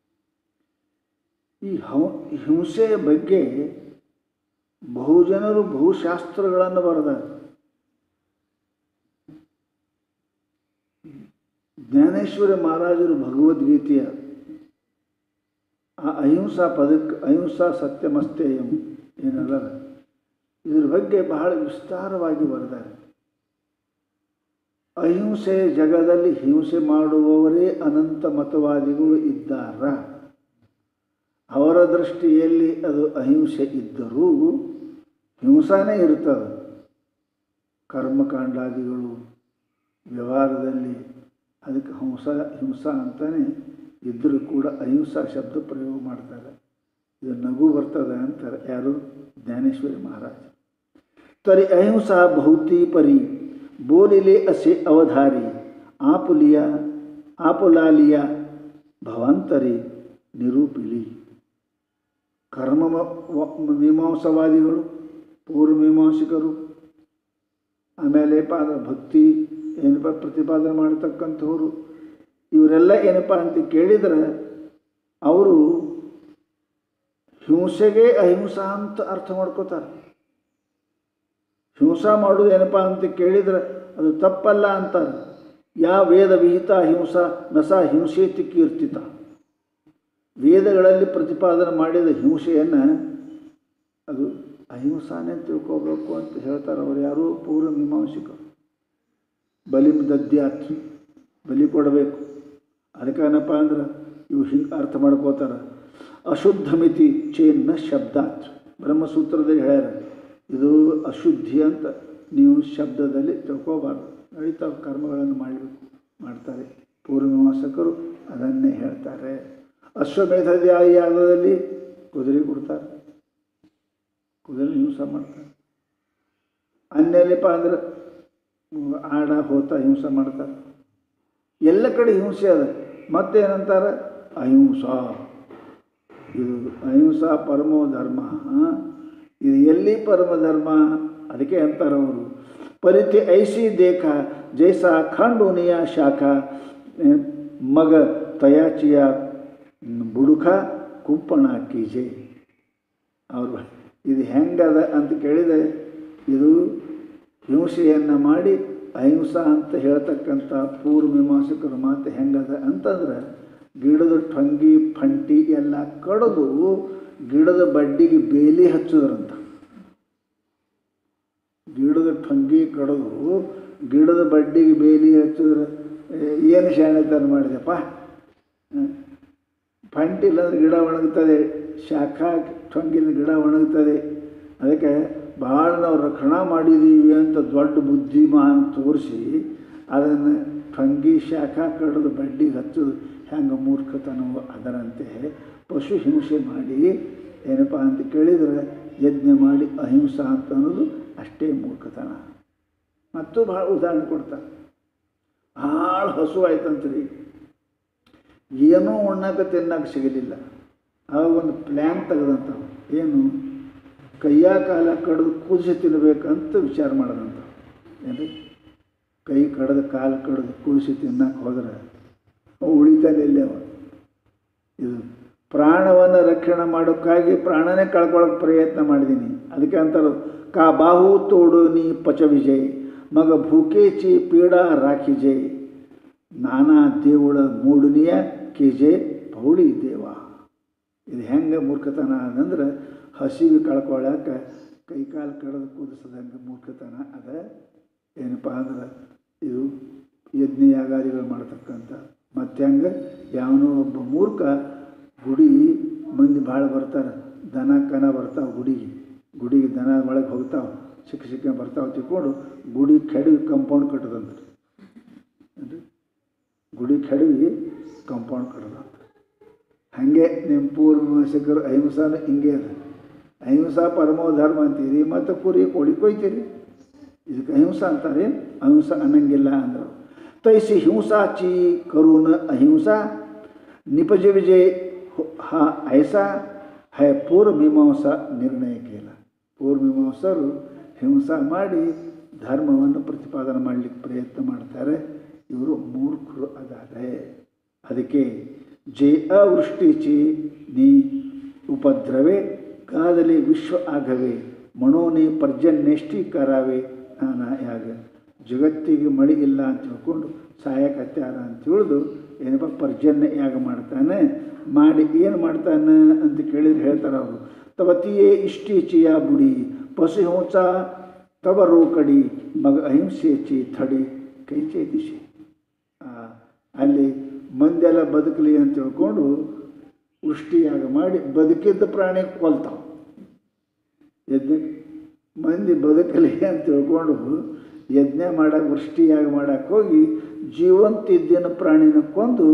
ಈ ಹೌ ಹಿಂಸೆಯ ಬಗ್ಗೆ ಬಹುಜನರು ಬಹುಶಾಸ್ತ್ರಗಳನ್ನು ಬರೆದಾರೆ ಜ್ಞಾನೇಶ್ವರ ಮಹಾರಾಜರು ಭಗವದ್ಗೀತೆಯ ಆ ಅಹಿಂಸಾ ಪದಕ್ಕೆ ಅಹಿಂಸಾ ಸತ್ಯಮಸ್ತೇಯಂ ಏನಲ್ಲ ಇದ್ರ ಬಗ್ಗೆ ಬಹಳ ವಿಸ್ತಾರವಾಗಿ ಬರೆದಾರೆ ಅಹಿಂಸೆ ಜಗದಲ್ಲಿ ಹಿಂಸೆ ಮಾಡುವವರೇ ಅನಂತ ಮತವಾದಿಗಳು ಇದ್ದಾರ ಅವರ ದೃಷ್ಟಿಯಲ್ಲಿ ಅದು ಅಹಿಂಸೆ ಇದ್ದರೂ ಹಿಂಸಾನೇ ಇರ್ತದೆ ಕರ್ಮಕಾಂಡಾದಿಗಳು ವ್ಯವಹಾರದಲ್ಲಿ ಅದಕ್ಕೆ ಹಿಂಸ ಹಿಂಸಾ ಅಂತಾನೆ ಇದ್ದರೂ ಕೂಡ ಅಹಿಂಸಾ ಶಬ್ದ ಪ್ರಯೋಗ ಮಾಡ್ತಾರೆ ಇದು ನಗು ಬರ್ತದೆ ಅಂತಾರೆ ಯಾರು ಜ್ಞಾನೇಶ್ವರಿ ಮಹಾರಾಜ तरी अहिंसा बहुती परी बोलिले असे अवधारी आपुलिया आपुलालिया ಭವಾಂತರಿ ನಿರೂಪಿಲಿ ಕರ್ಮ ಮೀಮಾಂಸವಾದಿಗಳು ಪೂರ್ವಮೀಮಾಂಸಿಕರು ಆಮೇಲೆ ಏನಪ್ಪ ಅಂದ್ರೆ ಭಕ್ತಿ ಏನಪ್ಪ ಪ್ರತಿಪಾದನೆ ಮಾಡತಕ್ಕಂಥವ್ರು ಇವರೆಲ್ಲ ಏನಪ್ಪ ಅಂತ ಕೇಳಿದರೆ ಅವರು ಹಿಂಸೆಗೆ ಅಹಿಂಸಾ ಅಂತ ಅರ್ಥ ಮಾಡ್ಕೋತಾರೆ ಹಿಂಸಾ ಮಾಡೋದು ಏನಪ್ಪ ಅಂತ ಕೇಳಿದರೆ ಅದು ತಪ್ಪಲ್ಲ ಅಂತಾರೆ ಯಾ ವೇದ ವಿಹಿತ ಹಿಂಸಾ ನಸ ಹಿಂಸೇತಿ ಕೀರ್ತಿತ ವೇದಗಳಲ್ಲಿ ಪ್ರತಿಪಾದನೆ ಮಾಡಿದ ಹಿಂಸೆಯನ್ನು ಅದು ಅಹಿಂಸಾನೇ ತಿಳ್ಕೋಬೇಕು ಅಂತ ಹೇಳ್ತಾರೆ ಅವ್ರು ಯಾರು ಪೂರ್ವ ಮೀಮಾಂಸಿಕರು ಬಲಿಂ ದದ್ಯಾತ್ ಬಲಿ ಕೊಡಬೇಕು ಅದಕ್ಕೇನಪ್ಪ ಅಂದ್ರೆ ಇವು ಹಿಂಗೆ ಅರ್ಥ ಮಾಡ್ಕೋತಾರೆ ಅಶುದ್ಧ ಮಿತಿ ಚೇನ್ನ ಶಬ್ದಾತ್ ಬ್ರಹ್ಮಸೂತ್ರದಲ್ಲಿ ಹೇಳ್ಯಾರ ಇದು ಅಶುದ್ಧಿ ಅಂತ ನೀವು ಶಬ್ದದಲ್ಲಿ ತಿಳ್ಕೋಬಾರ್ದು ನಡೀತಾವ ಕರ್ಮಗಳನ್ನು ಮಾಡಬೇಕು ಮಾಡ್ತಾರೆ ಪೂರ್ವಮೀಮಾಂಸಕರು ಅದನ್ನೇ ಹೇಳ್ತಾರೆ ಅಶ್ವಮೇಧ ಯಾಗದಲ್ಲಿ ಕುದುರೆ ಕೊಡ್ತಾರೆ ಕುದುರೆ ಹಿಂಸೆ ಮಾಡ್ತಾರೆ ಅನ್ಯಲಿಪ ಅಂದ್ರೆ ಆಡ ಹೋತ ಹಿಂಸೆ ಮಾಡ್ತಾರೆ ಎಲ್ಲ ಕಡೆ ಹಿಂಸೆ ಅದ ಮತ್ತೇನಂತಾರೆ ಅಹಿಂಸಾ ಇದು ಅಹಿಂಸಾ ಪರಮೋ ಧರ್ಮ ಇದು ಎಲ್ಲಿ ಪರಮ ಧರ್ಮ ಅದಕ್ಕೆ ಅಂತಾರೆ ಅವರು ಪರಿತಿ ಐಸಿ ದೇಖ ಜೈಸಾ ಖಂಡೋನಿಯ ಶಾಖ ಮಗ ತಯಾಚಿಯ ಬುಡುಕ ಕುಪ್ಪಣ ಕೀಜೆ ಅವರು ಇದು ಹೆಂಗದ ಅಂತ ಕೇಳಿದೆ ಇದು ಹಿಂಸೆಯನ್ನು ಮಾಡಿ ಅಹಿಂಸಾ ಅಂತ ಹೇಳ್ತಕ್ಕಂಥ ಪೂರ್ವ ಮೀಮಾಂಸಕರ ಮಾತು ಹೆಂಗದ ಅಂತಂದ್ರೆ ಗಿಡದ ಟೊಂಗಿ ಫಂಟಿ ಎಲ್ಲ ಕಡಿದು ಗಿಡದ ಬಡ್ಡಿಗೆ ಬೇಲಿ ಹಚ್ಚುದ್ರಂತ ಗಿಡದ ಟೊಂಗಿ ಕಡಿದು ಗಿಡದ ಬಡ್ಡಿಗೆ ಬೇಲಿ ಹಚ್ಚಿದ್ರೆ ಏನು ಶಾಣೆತನ ಮಾಡಿದೆಪ್ಪ ಫಂಟಿ ಇಲ್ಲಾಂದ್ರೆ ಗಿಡ ಒಣಗುತ್ತದೆ ಶಾಖ ಟೊಂಗಿನ ಗಿಡ ಒಣಗುತ್ತದೆ ಅದಕ್ಕೆ ಭಾಳ ನಾವು ರಕ್ಷಣಾ ಮಾಡಿದ್ದೀವಿ ಅಂತ ದೊಡ್ಡ ಬುದ್ಧಿಮಾನ್ ತೋರಿಸಿ ಅದನ್ನು ಟೊಂಗಿ ಶಾಖ ಕಡಿದು ಬಡ್ಡಿಗೆ ಹಚ್ಚೋದು ಹೆಂಗೆ ಮೂರ್ಖತನವು ಅದರಂತೆ ಪಶು ಹಿಂಸೆ ಮಾಡಿ ಏನಪ್ಪ ಅಂತ ಕೇಳಿದರೆ ಯಜ್ಞ ಮಾಡಿ ಅಹಿಂಸಾ ಅಂತ ಅನ್ನೋದು ಅಷ್ಟೇ ಮೂರ್ಖತನ ಮತ್ತು ಭಾಳ ಉದಾಹರಣೆ ಕೊಡ್ತಾರೆ ಭಾಳ ಹಸು ಆಯ್ತಂತ್ರಿ ಏನೂ ಉಣ್ಣಕ್ಕೆ ತಿನ್ನಕ್ಕೆ ಸಿಗಲಿಲ್ಲ ಆವಾಗ ಒಂದು ಪ್ಲ್ಯಾನ್ ತೆಗೆದಂತ ಏನು ಕೈಯ ಕಾಲ ಕಡಿದು ಕುದಿಸಿ ತಿನ್ನಬೇಕಂತ ವಿಚಾರ ಮಾಡೋದಂತ ಏನು ಕೈ ಕಡ್ದು ಕಾಲು ಕಡ್ದು ಕುದಿಸಿ ತಿನ್ನಕ್ಕೆ ಹೋದ್ರೆ ಅವ ಉಳಿತಾನೆ ಇಲ್ಲಿ ಅವ ಇದು ಪ್ರಾಣವನ್ನು ರಕ್ಷಣೆ ಮಾಡೋಕ್ಕಾಗಿ ಪ್ರಾಣನೇ ಕಳ್ಕೊಳ್ಳೋಕೆ ಪ್ರಯತ್ನ ಮಾಡಿದ್ದೀನಿ ಅದಕ್ಕೆ ಅಂತಾರೆ ಕಾ ಬಾಹು ತೋಡು ನೀ ಪಚ ವಿಜಯ್ ಮಗ ಭೂಕೇಚಿ ಪೀಡಾ ರಾಖಿಜೆ ನಾನಾ ದೇವುಳ ಮೂಡನಿಯ ಕೆಜೆ ಪೌಳಿ ದೇವ ಇದು ಹೆಂಗೆ ಮೂರ್ಖತನ ಅಂದ್ರೆ ಹಸಿವು ಕಳ್ಕೊಳ್ಳೋಕೆ ಕೈ ಕಾಲು ಕಡ್ದು ಕುದಿಸದಂಗೆ ಮೂರ್ಖತನ ಅದ ಏನಪ್ಪ ಅಂದ್ರೆ ಇದು ಯಜ್ಞ ಯಾಗಾದಿಗಳು ಮಾಡ್ತಕ್ಕಂಥ ಮತ್ತೆ ಹಂಗೆ ಯಾವನೋ ಒಬ್ಬ ಮೂರ್ಖ ಗುಡಿ ಮಂದಿ ಭಾಳ ಬರ್ತಾರೆ ದನ ಕನ ಬರ್ತಾವೆ ಗುಡಿಗೆ ಗುಡಿಗೆ ದನ ಒಳಗೆ ಹೋಗ್ತಾವೆ ಸಿಕ್ಕ ಸಿಕ್ಕ ಬರ್ತಾವೆ ತಿಳ್ಕೊಂಡು ಗುಡಿ ಕೆಡವಿ ಕಂಪೌಂಡ್ ಕಟ್ಟದಂತ ಏನ್ರಿ ಗುಡಿ ಕೆಡವಿ ಕಂಪೌಂಡ್ ಕಟ್ಟದಂತ ಹಾಗೆ ನಿಮ್ಮ ಪೂರ್ವಶಕರು ಅಹಿಂಸಾನು ಹಿಂಗೆ ಅದ ಅಹಿಂಸಾ ಪರಮೋ ಧರ್ಮ ಅಂತೀರಿ ಮತ್ತು ಕುರಿ ಕೋಳಿ ಕೊಯ್ತೀರಿ ಇದಕ್ಕೆ ಅಹಿಂಸಾ ಅಂತಾರೆ ಅಹಿಂಸಾ ಅನ್ನಂಗಿಲ್ಲ ಅಂದರು ತೈಸಿ ಹಿಂಸಾಚಿ ಕರುಣ ಅಹಿಂಸಾ ನಿಪಜ ವಿಜಯ ಹಾ ಐಸಾ ಹೈ ಪೂರ್ವ ಮೀಮಾಂಸಾ ನಿರ್ಣಯ ಕೇಳ ಪೂರ್ವ ಮೀಮಾಂಸರು ಹಿಂಸಾ ಮಾಡಿ ಧರ್ಮವನ್ನು ಪ್ರತಿಪಾದನೆ ಮಾಡಲಿಕ್ಕೆ ಪ್ರಯತ್ನ ಮಾಡ್ತಾರೆ ಇವರು ಮೂರ್ಖರು ಅದಾರೆ ಅದಕ್ಕೆ ಜೆ ಅವೃಷ್ಟಿಚಿ ನೀ ಉಪದ್ರವೆ ಕಾದಲಿ ವಿಶ್ವ ಆಗವೆ ಮನೋನಿ ಪರ್ಜನ್ಯಷ್ಟಿ ಕರಾವೆ ನಾನಾ ಯಾಗ ಜಗತ್ತಿಗೆ ಮಳೆ ಇಲ್ಲ ಅಂತ ತಿಳ್ಕೊಂಡು ಸಾಯಕತ್ಯಾರ ಅಂತ ತಿಳಿದು ಏನಪ್ಪ ಪರ್ಜನ್ಯ ಯಾಗ ಮಾಡ್ತಾನೆ ಮಾಡಿ ಏನು ಮಾಡ್ತಾನೆ ಅಂತ ಕೇಳಿದ್ರೆ ಹೇಳ್ತಾರೆ ಅವರು ತವತಿಯೇ ಇಷ್ಟೀಚಿಯ ಬುಡಿ ಪಶು ಹಿಂಸ ತವ ರೋಕಡಿ ಮಗ ಅಹಿಂಸೆಚಿ ಥಡಿ ಕೈಚೆ ದಿಶೆ ಆ, ಅಲ್ಲಿ ಮಂದೆಲ್ಲ ಬದುಕಲಿ ಅಂತ ತಿಳ್ಕೊಂಡು ವೃಷ್ಟಿಯಾಗ ಮಾಡಿ ಬದುಕಿದ್ದ ಪ್ರಾಣಿ ಕೊಲ್ತಾವ ಯಜ್ಞ ಮಂದಿ ಬದುಕಲಿ ಅಂತ ತಿಳ್ಕೊಂಡು ಯಜ್ಞ ಮಾಡಕ್ಕೆ ವೃಷ್ಟಿಯಾಗ ಮಾಡಕ್ಕೆ ಹೋಗಿ ಜೀವಂತ ಇದ್ದಿನ ಪ್ರಾಣಿನ ಕೊಂದು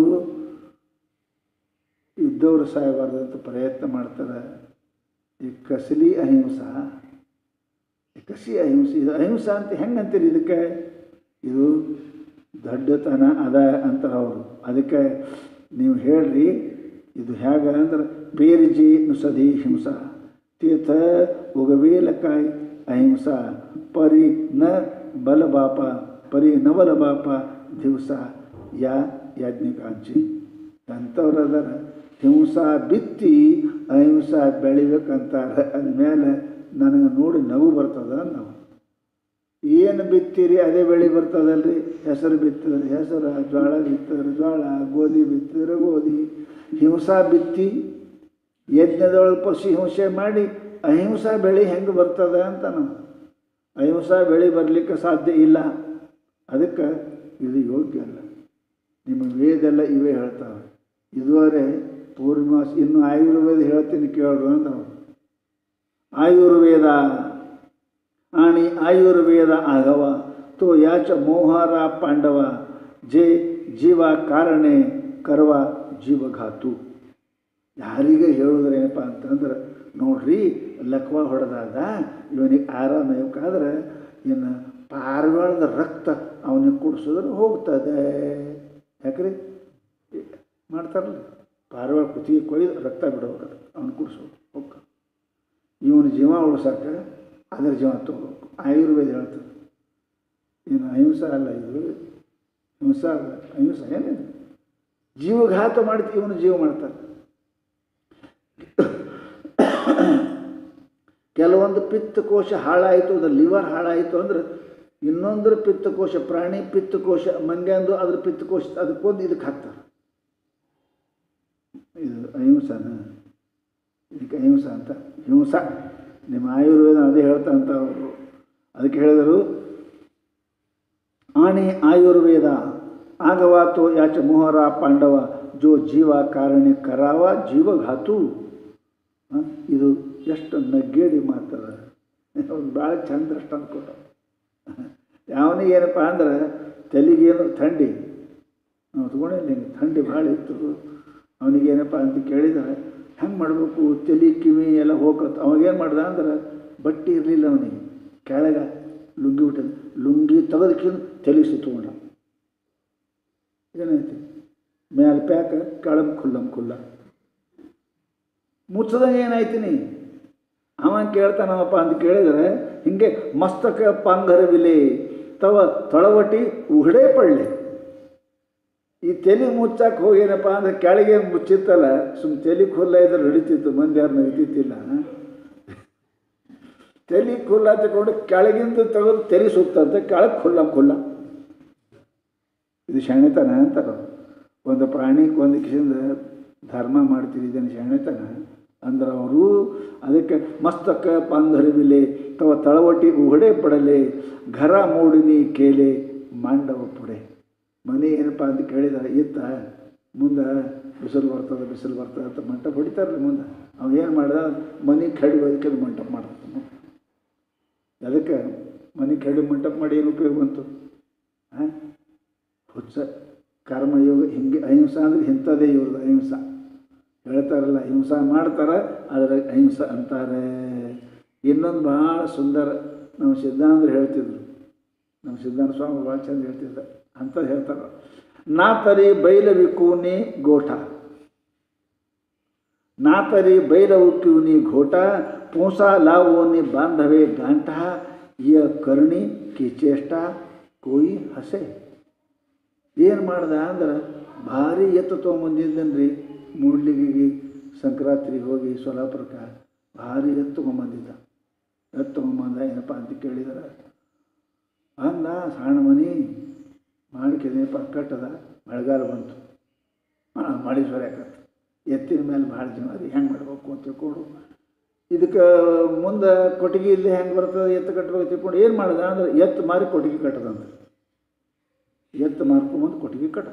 ಇದ್ದವರು ಸಾಯಬಾರ್ದಂತ ಪ್ರಯತ್ನ ಮಾಡ್ತಾರೆ ಈ ಕಸಲಿ ಅಹಿಂಸಾ ಈ ಕಸಿ ಅಹಿಂಸೆ ಇದು ಅಹಿಂಸಾ ಅಂತ ಹೆಂಗೆ ಅಂತೀರಿ ಇದಕ್ಕೆ ಇದು ದಡ್ಡತನ ಅದ ಅಂತಾರೆ ಅವರು ಅದಕ್ಕೆ ನೀವು ಹೇಳ್ರಿ ಇದು ಹೇಗೆ ಅಂದ್ರೆ ಬೇರಿಜಿ ನುಸದಿ ಹಿಂಸಾ ತೀರ್ಥ ಉಗವೇಲಕಾಯಿ ಅಹಿಂಸಾ ಪರಿ ನ ಬಲ ಬಾಪ ಪರಿ ನ ಬಲ ಬಾಪ ದಿವಸ ಯಾ ಯಾಜ್ಞಿಕಾಂಚಿ ಅಂಥವ್ರದಾರ ಹಿಂಸಾ ಬಿತ್ತಿ ಅಹಿಂಸಾ ಬೆಳಿಬೇಕಂತಾರೆ ಅಂದಮೇಲೆ ನನಗೆ ನೋಡಿ ನಗು ಬರ್ತದ ನಾವು ಏನು ಬಿತ್ತೀರಿ ಅದೇ ಬೆಳೆ ಬರ್ತದಲ್ರಿ ಹೆಸರು ಬಿತ್ತಿದ್ರೆ ಹೆಸರು ಜೋಳ ಬಿತ್ತಿದ್ರೆ ಜೋಳ ಗೋಧಿ ಬಿತ್ತಿದ್ರೆ ಗೋಧಿ ಹಿಂಸಾ ಬಿತ್ತಿ ಯಜ್ಞದೊಳಗೆ ಪಶು ಹಿಂಸೆ ಮಾಡಿ ಅಹಿಂಸಾ ಬೆಳೆ ಹೆಂಗೆ ಬರ್ತದ ಅಂತ ನಾವು ಅಹಿಂಸಾ ಬೆಳೆ ಬರಲಿಕ್ಕೆ ಸಾಧ್ಯ ಇಲ್ಲ ಅದಕ್ಕೆ ಇದು ಯೋಗ್ಯ ಅಲ್ಲ ನಿಮ್ಮ ವೇದೆಲ್ಲ ಇವೇ ಹೇಳ್ತಾವೆ ಇದುವರೆ ಪೂರ್ಣಿಮಾಸ ಇನ್ನು ಆಯುರ್ವೇದ ಹೇಳ್ತೀನಿ ಕೇಳ್ರು ಅಂತ ಅವ್ರು. ಆಯುರ್ವೇದ आणि आयुर्वेद आघव तो याच मोहारा पांडव जे ಜೀವ ಕಾರಣೆ ಕರ್ವ ಜೀವಘಾತು ಯಾರಿಗೆ ಹೇಳಿದ್ರೆ ಏನಪ್ಪ ಅಂತಂದ್ರೆ ನೋಡ್ರಿ ಲಕ್ವ ಹೊಡೆದಾಗ ಇವನಿಗೆ ಆರಾಮ ಇವ್ಕಾದ್ರೆ ಇನ್ನು ಪಾರಿವಾಳದ ರಕ್ತ ಅವನಿಗೆ ಕುಡಿಸಿದ್ರೆ ಹೋಗ್ತದೆ ಯಾಕ್ರಿ ಮಾಡ್ತಾರಲ್ಲ ಪಾರಿವಾಳ ಕುತ್ತಿಗೆ ಕೊಯ್ದು ರಕ್ತ ಬಿಡ್ಬೇಕು ಅವ್ನು ಕುಡಿಸೋದು ಹೋಗ್ಕ ಇವನ ಜೀವ ಉಳ್ಸಕ್ಕೆ ಅದರ ಜೀವ ತಗೋಬೇಕು ಆಯುರ್ವೇದ ಹೇಳ್ತದೆ ಏನು ಅಹಿಂಸೆ ಅಲ್ಲ ಇದು ಹಿಂಸೆ ಅಲ್ಲ ಅಹಿಂಸೆ ಏನಿದೆ ಜೀವಘಾತ ಮಾಡಿ ಇವನು ಜೀವ ಮಾಡ್ತಾರೆ ಕೆಲವೊಂದು ಪಿತ್ತಕೋಶ ಹಾಳಾಯಿತು ಅದ್ರ ಲಿವರ್ ಹಾಳಾಯಿತು ಅಂದ್ರೆ ಇನ್ನೊಂದರ ಪಿತ್ತಕೋಶ ಪ್ರಾಣಿ ಪಿತ್ತಕೋಶ ಮಂಗ್ಯಾಂದು ಅದ್ರ ಪಿತ್ತಕೋಶ ಅದಕ್ಕೊಂದು ಇದಕ್ಕೆ ಹಾಕ್ತಾರೆ ಇದು ಅಹಿಂಸನ ಇದಕ್ಕೆ ಅಹಿಂಸೆ ಅಂತ ಹಿಂಸ ನಿಮ್ಮ ಆಯುರ್ವೇದ ಅದೇ ಹೇಳ್ತಾ ಅಂತ ಅವರು ಅದಕ್ಕೆ ಹೇಳಿದರು ಆಣಿ ಆಯುರ್ವೇದ ಆಗವಾತೋ ಯಾಚ ಮೊಹರ ಪಾಂಡವ ಜೋ ಜೀವ ಕಾರಣೆ ಕರಾವ ಜೀವಘಾತು ಹ? ಇದು ಎಷ್ಟು ನಗ್ಗೇಡಿ ಮಾತದ ಅವ್ನು ಭಾಳ ಚಂದ ಅಷ್ಟು ಅಂದ್ಕೊಟ್ಟ ಯಾವನಿಗೆ ಏನಪ್ಪ ಅಂದ್ರೆ ತಲೆಗೇನು ಥಂಡಿ ನಾವು ತಗೊಂಡಿಲ್ಲ ಹಿಂಗೆ ಥಂಡಿ ಭಾಳ ಇತ್ತು ಅವನಿಗೇನಪ್ಪ ಅಂತ ಕೇಳಿದರೆ ಹೆಂಗೆ ಮಾಡಬೇಕು ತಲೆ ಕಿವಿ ಎಲ್ಲ ಹೋಗತ್ತೆ ಅವಾಗೇನು ಮಾಡ್ದ ಅಂದ್ರೆ ಬಟ್ಟೆ ಇರಲಿಲ್ಲ ಅವನಿಗೆ ಕೆಳಗೆ ಲುಂಗಿ ಬಿಟ್ಟಿದ ಲುಂಗಿ ತೆಗೆದಕ್ಕಿಂತ ತಲೆ ಸುತ್ತಕೊಂಡ ಏನೈತಿ ಮ್ಯಾಲ ಪ್ಯಾಕ ಕೆಳಮ್ ಖುಲ್ಲಂ ಖುಲ್ಲ ಮುಚ್ಚದಂಗೆ ಏನಾಯ್ತೀನಿ ಅವ ಕೇಳ್ತಾನವಪ್ಪ ಅಂತ ಕೇಳಿದರೆ ಹಿಂಗೆ ಮಸ್ತಕ ಪಾಂಗರವಿಲೆ ತವ ತೊಳವಟಿ ಉಹಡೆ ಪಳ್ಳೆ ಈ ತಲೆ ಮುಚ್ಚಕ್ಕೆ ಹೋಗೇನಪ್ಪ ಅಂದ್ರೆ ಕೆಳಗೆ ಮುಚ್ಚಿತ್ತಲ್ಲ ಸುಮ್ ತಲೆ ಖುಲ್ಲ ಇದ್ರೆ ನಡೀತಿತ್ತು ಮಂದಿ ಯಾರು ನಡೀತಿತ್ತಿಲ್ಲ ತಲೆ ಖುಲ್ಲ ತಗೊಂಡು ಕೆಳಗಿಂದ ತೆಗೆದು ತಲೆ ಸುತ್ತಂತೆ ಕೆಳಗೆ ಖುಲ್ಲ ಖುಲ್ಲ ಇದು ಶಾಣೆತನ ಅಂತಾರ ಒಂದು ಪ್ರಾಣಿ ಒಂದು ಕಿಸಿಂದ ಧರ್ಮ ಮಾಡ್ತೀರಿ ಇದನ್ನು ಶಾಣೆತನ ಅಂದ್ರೆ ಅವರು ಅದಕ್ಕೆ ಮಸ್ತಕ ಪಾಂಧರವಿಲೆ ತವ ತಳವಟಿ ಉಹಡೆ ಪಡಲೆ ಘರ ಮೂಡಿನಿ ಕೇಲೆ ಮಾಂಡವ ಪುಡೆ ಮನೆ ಏನಪ್ಪ ಅಂತ ಕೇಳಿದಾರೆ ಇತ್ತ ಮುಂದೆ ಬಿಸಿಲು ಬರ್ತದೆ ಬಿಸಿಲು ಬರ್ತದೆ ಅಂತ ಮಂಟಪ ಹೊಡಿತಾರಲ್ಲ ಮುಂದೆ ಅವ ಏನು ಮಾಡ್ದ ಮನೆ ಕಡಿ ಅದಕ್ಕೆ ಮಂಟಪ ಮಾಡ್ತಾನೆ ಅದಕ್ಕೆ ಮನೆ ಕಡಿ ಮಂಟಪ ಮಾಡಿ ಏನು ಉಪಯೋಗ ಬಂತು ಹಾಂ ಹುಚ್ಚ ಕರ್ಮಯೋಗ ಹಿಂಗೆ ಅಹಿಂಸಾ ಅಂದ್ರೆ ಇಂಥದ್ದೇ ಇವ್ರದ್ದು ಅಹಿಂಸಾ ಹೇಳ್ತಾರಲ್ಲ ಹಿಂಸಾ ಮಾಡ್ತಾರೆ ಆದರೆ ಅಹಿಂಸಾ ಅಂತಾರೆ ಇನ್ನೊಂದು ಭಾಳ ಸುಂದರ ನಮ್ಮ ಸಿದ್ಧಾಂತರು ಹೇಳ್ತಿದ್ರು ನಮ್ಮ ಸಿದ್ಧಾಂತ ಸ್ವಾಮಿ ಭಾಳ ಚಂದ ಹೇಳ್ತಿದ್ದ ಅಂತ ಹೇಳ್ತಾರೆ ನಾ ತರಿ ಬೈಲವಿ ಕೂನಿ ಗೋಠ ನಾ ತರಿ ಬೈಲವು ಕ್ಯೂನಿ ಘೋಟ ಪೂಸಾ ಲಾವೋನಿ ಬಾಂಧವೆ ಗಾಂಠ ಯ ಕರ್ಣಿ ಕಿ ಚೇಷ್ಟ ಕೋಯಿ ಹಸೆ ಏನು ಮಾಡ್ದ ಅಂದ್ರೆ ಭಾರಿ ಎತ್ತು ತೊಗೊಂಬಂದಿದ್ದನ್ರಿ ಮೂಡ್ಲಿಗಿಗೆ ಸಂಕ್ರಾಂತಿಗೆ ಹೋಗಿ ಸೊಲಾಪುರಕ್ಕೆ ಭಾರಿ ಎತ್ತು ತೊಗೊಂಬಂದಿದ್ದ ಎತ್ತು ತೊಗೊಂಬಂದ ಏನಪ್ಪ ಅಂತ ಕೇಳಿದಾರೆ ಅಂದ ಸಣ್ಣ ಮನೆ ಮಾಡಿಕೆದೇನಪ್ಪ ಕಟ್ಟದ ಮಳೆಗಾಲ ಬಂತು ಮಳೆ ಸೊರ್ಯಾಕತ್ತು ಎತ್ತಿನ ಮೇಲೆ ಭಾಳ ಜನ ಅದು ಹೆಂಗೆ ಮಾಡ್ಬೇಕು ಅಂತ ತಿಳ್ಕೊಂಡು ಇದಕ್ಕೆ ಮುಂದೆ ಕೊಟ್ಟಿಗೆ ಇಲ್ಲಿ ಹೆಂಗೆ ಬರ್ತದೆ ಎತ್ತು ಕಟ್ಬೇಕು ತಿಳ್ಕೊಂಡು ಏನು ಮಾಡ್ದ ಅಂದ್ರೆ ಎತ್ತು ಮಾರಿ ಕೊಟ್ಟಿಗೆ ಕಟ್ಟದಂತ ಎತ್ತು ಮಾರ್ಕೊಂಬಂದು ಕೊಟ್ಟಿಗೆ ಕಟ್ಟ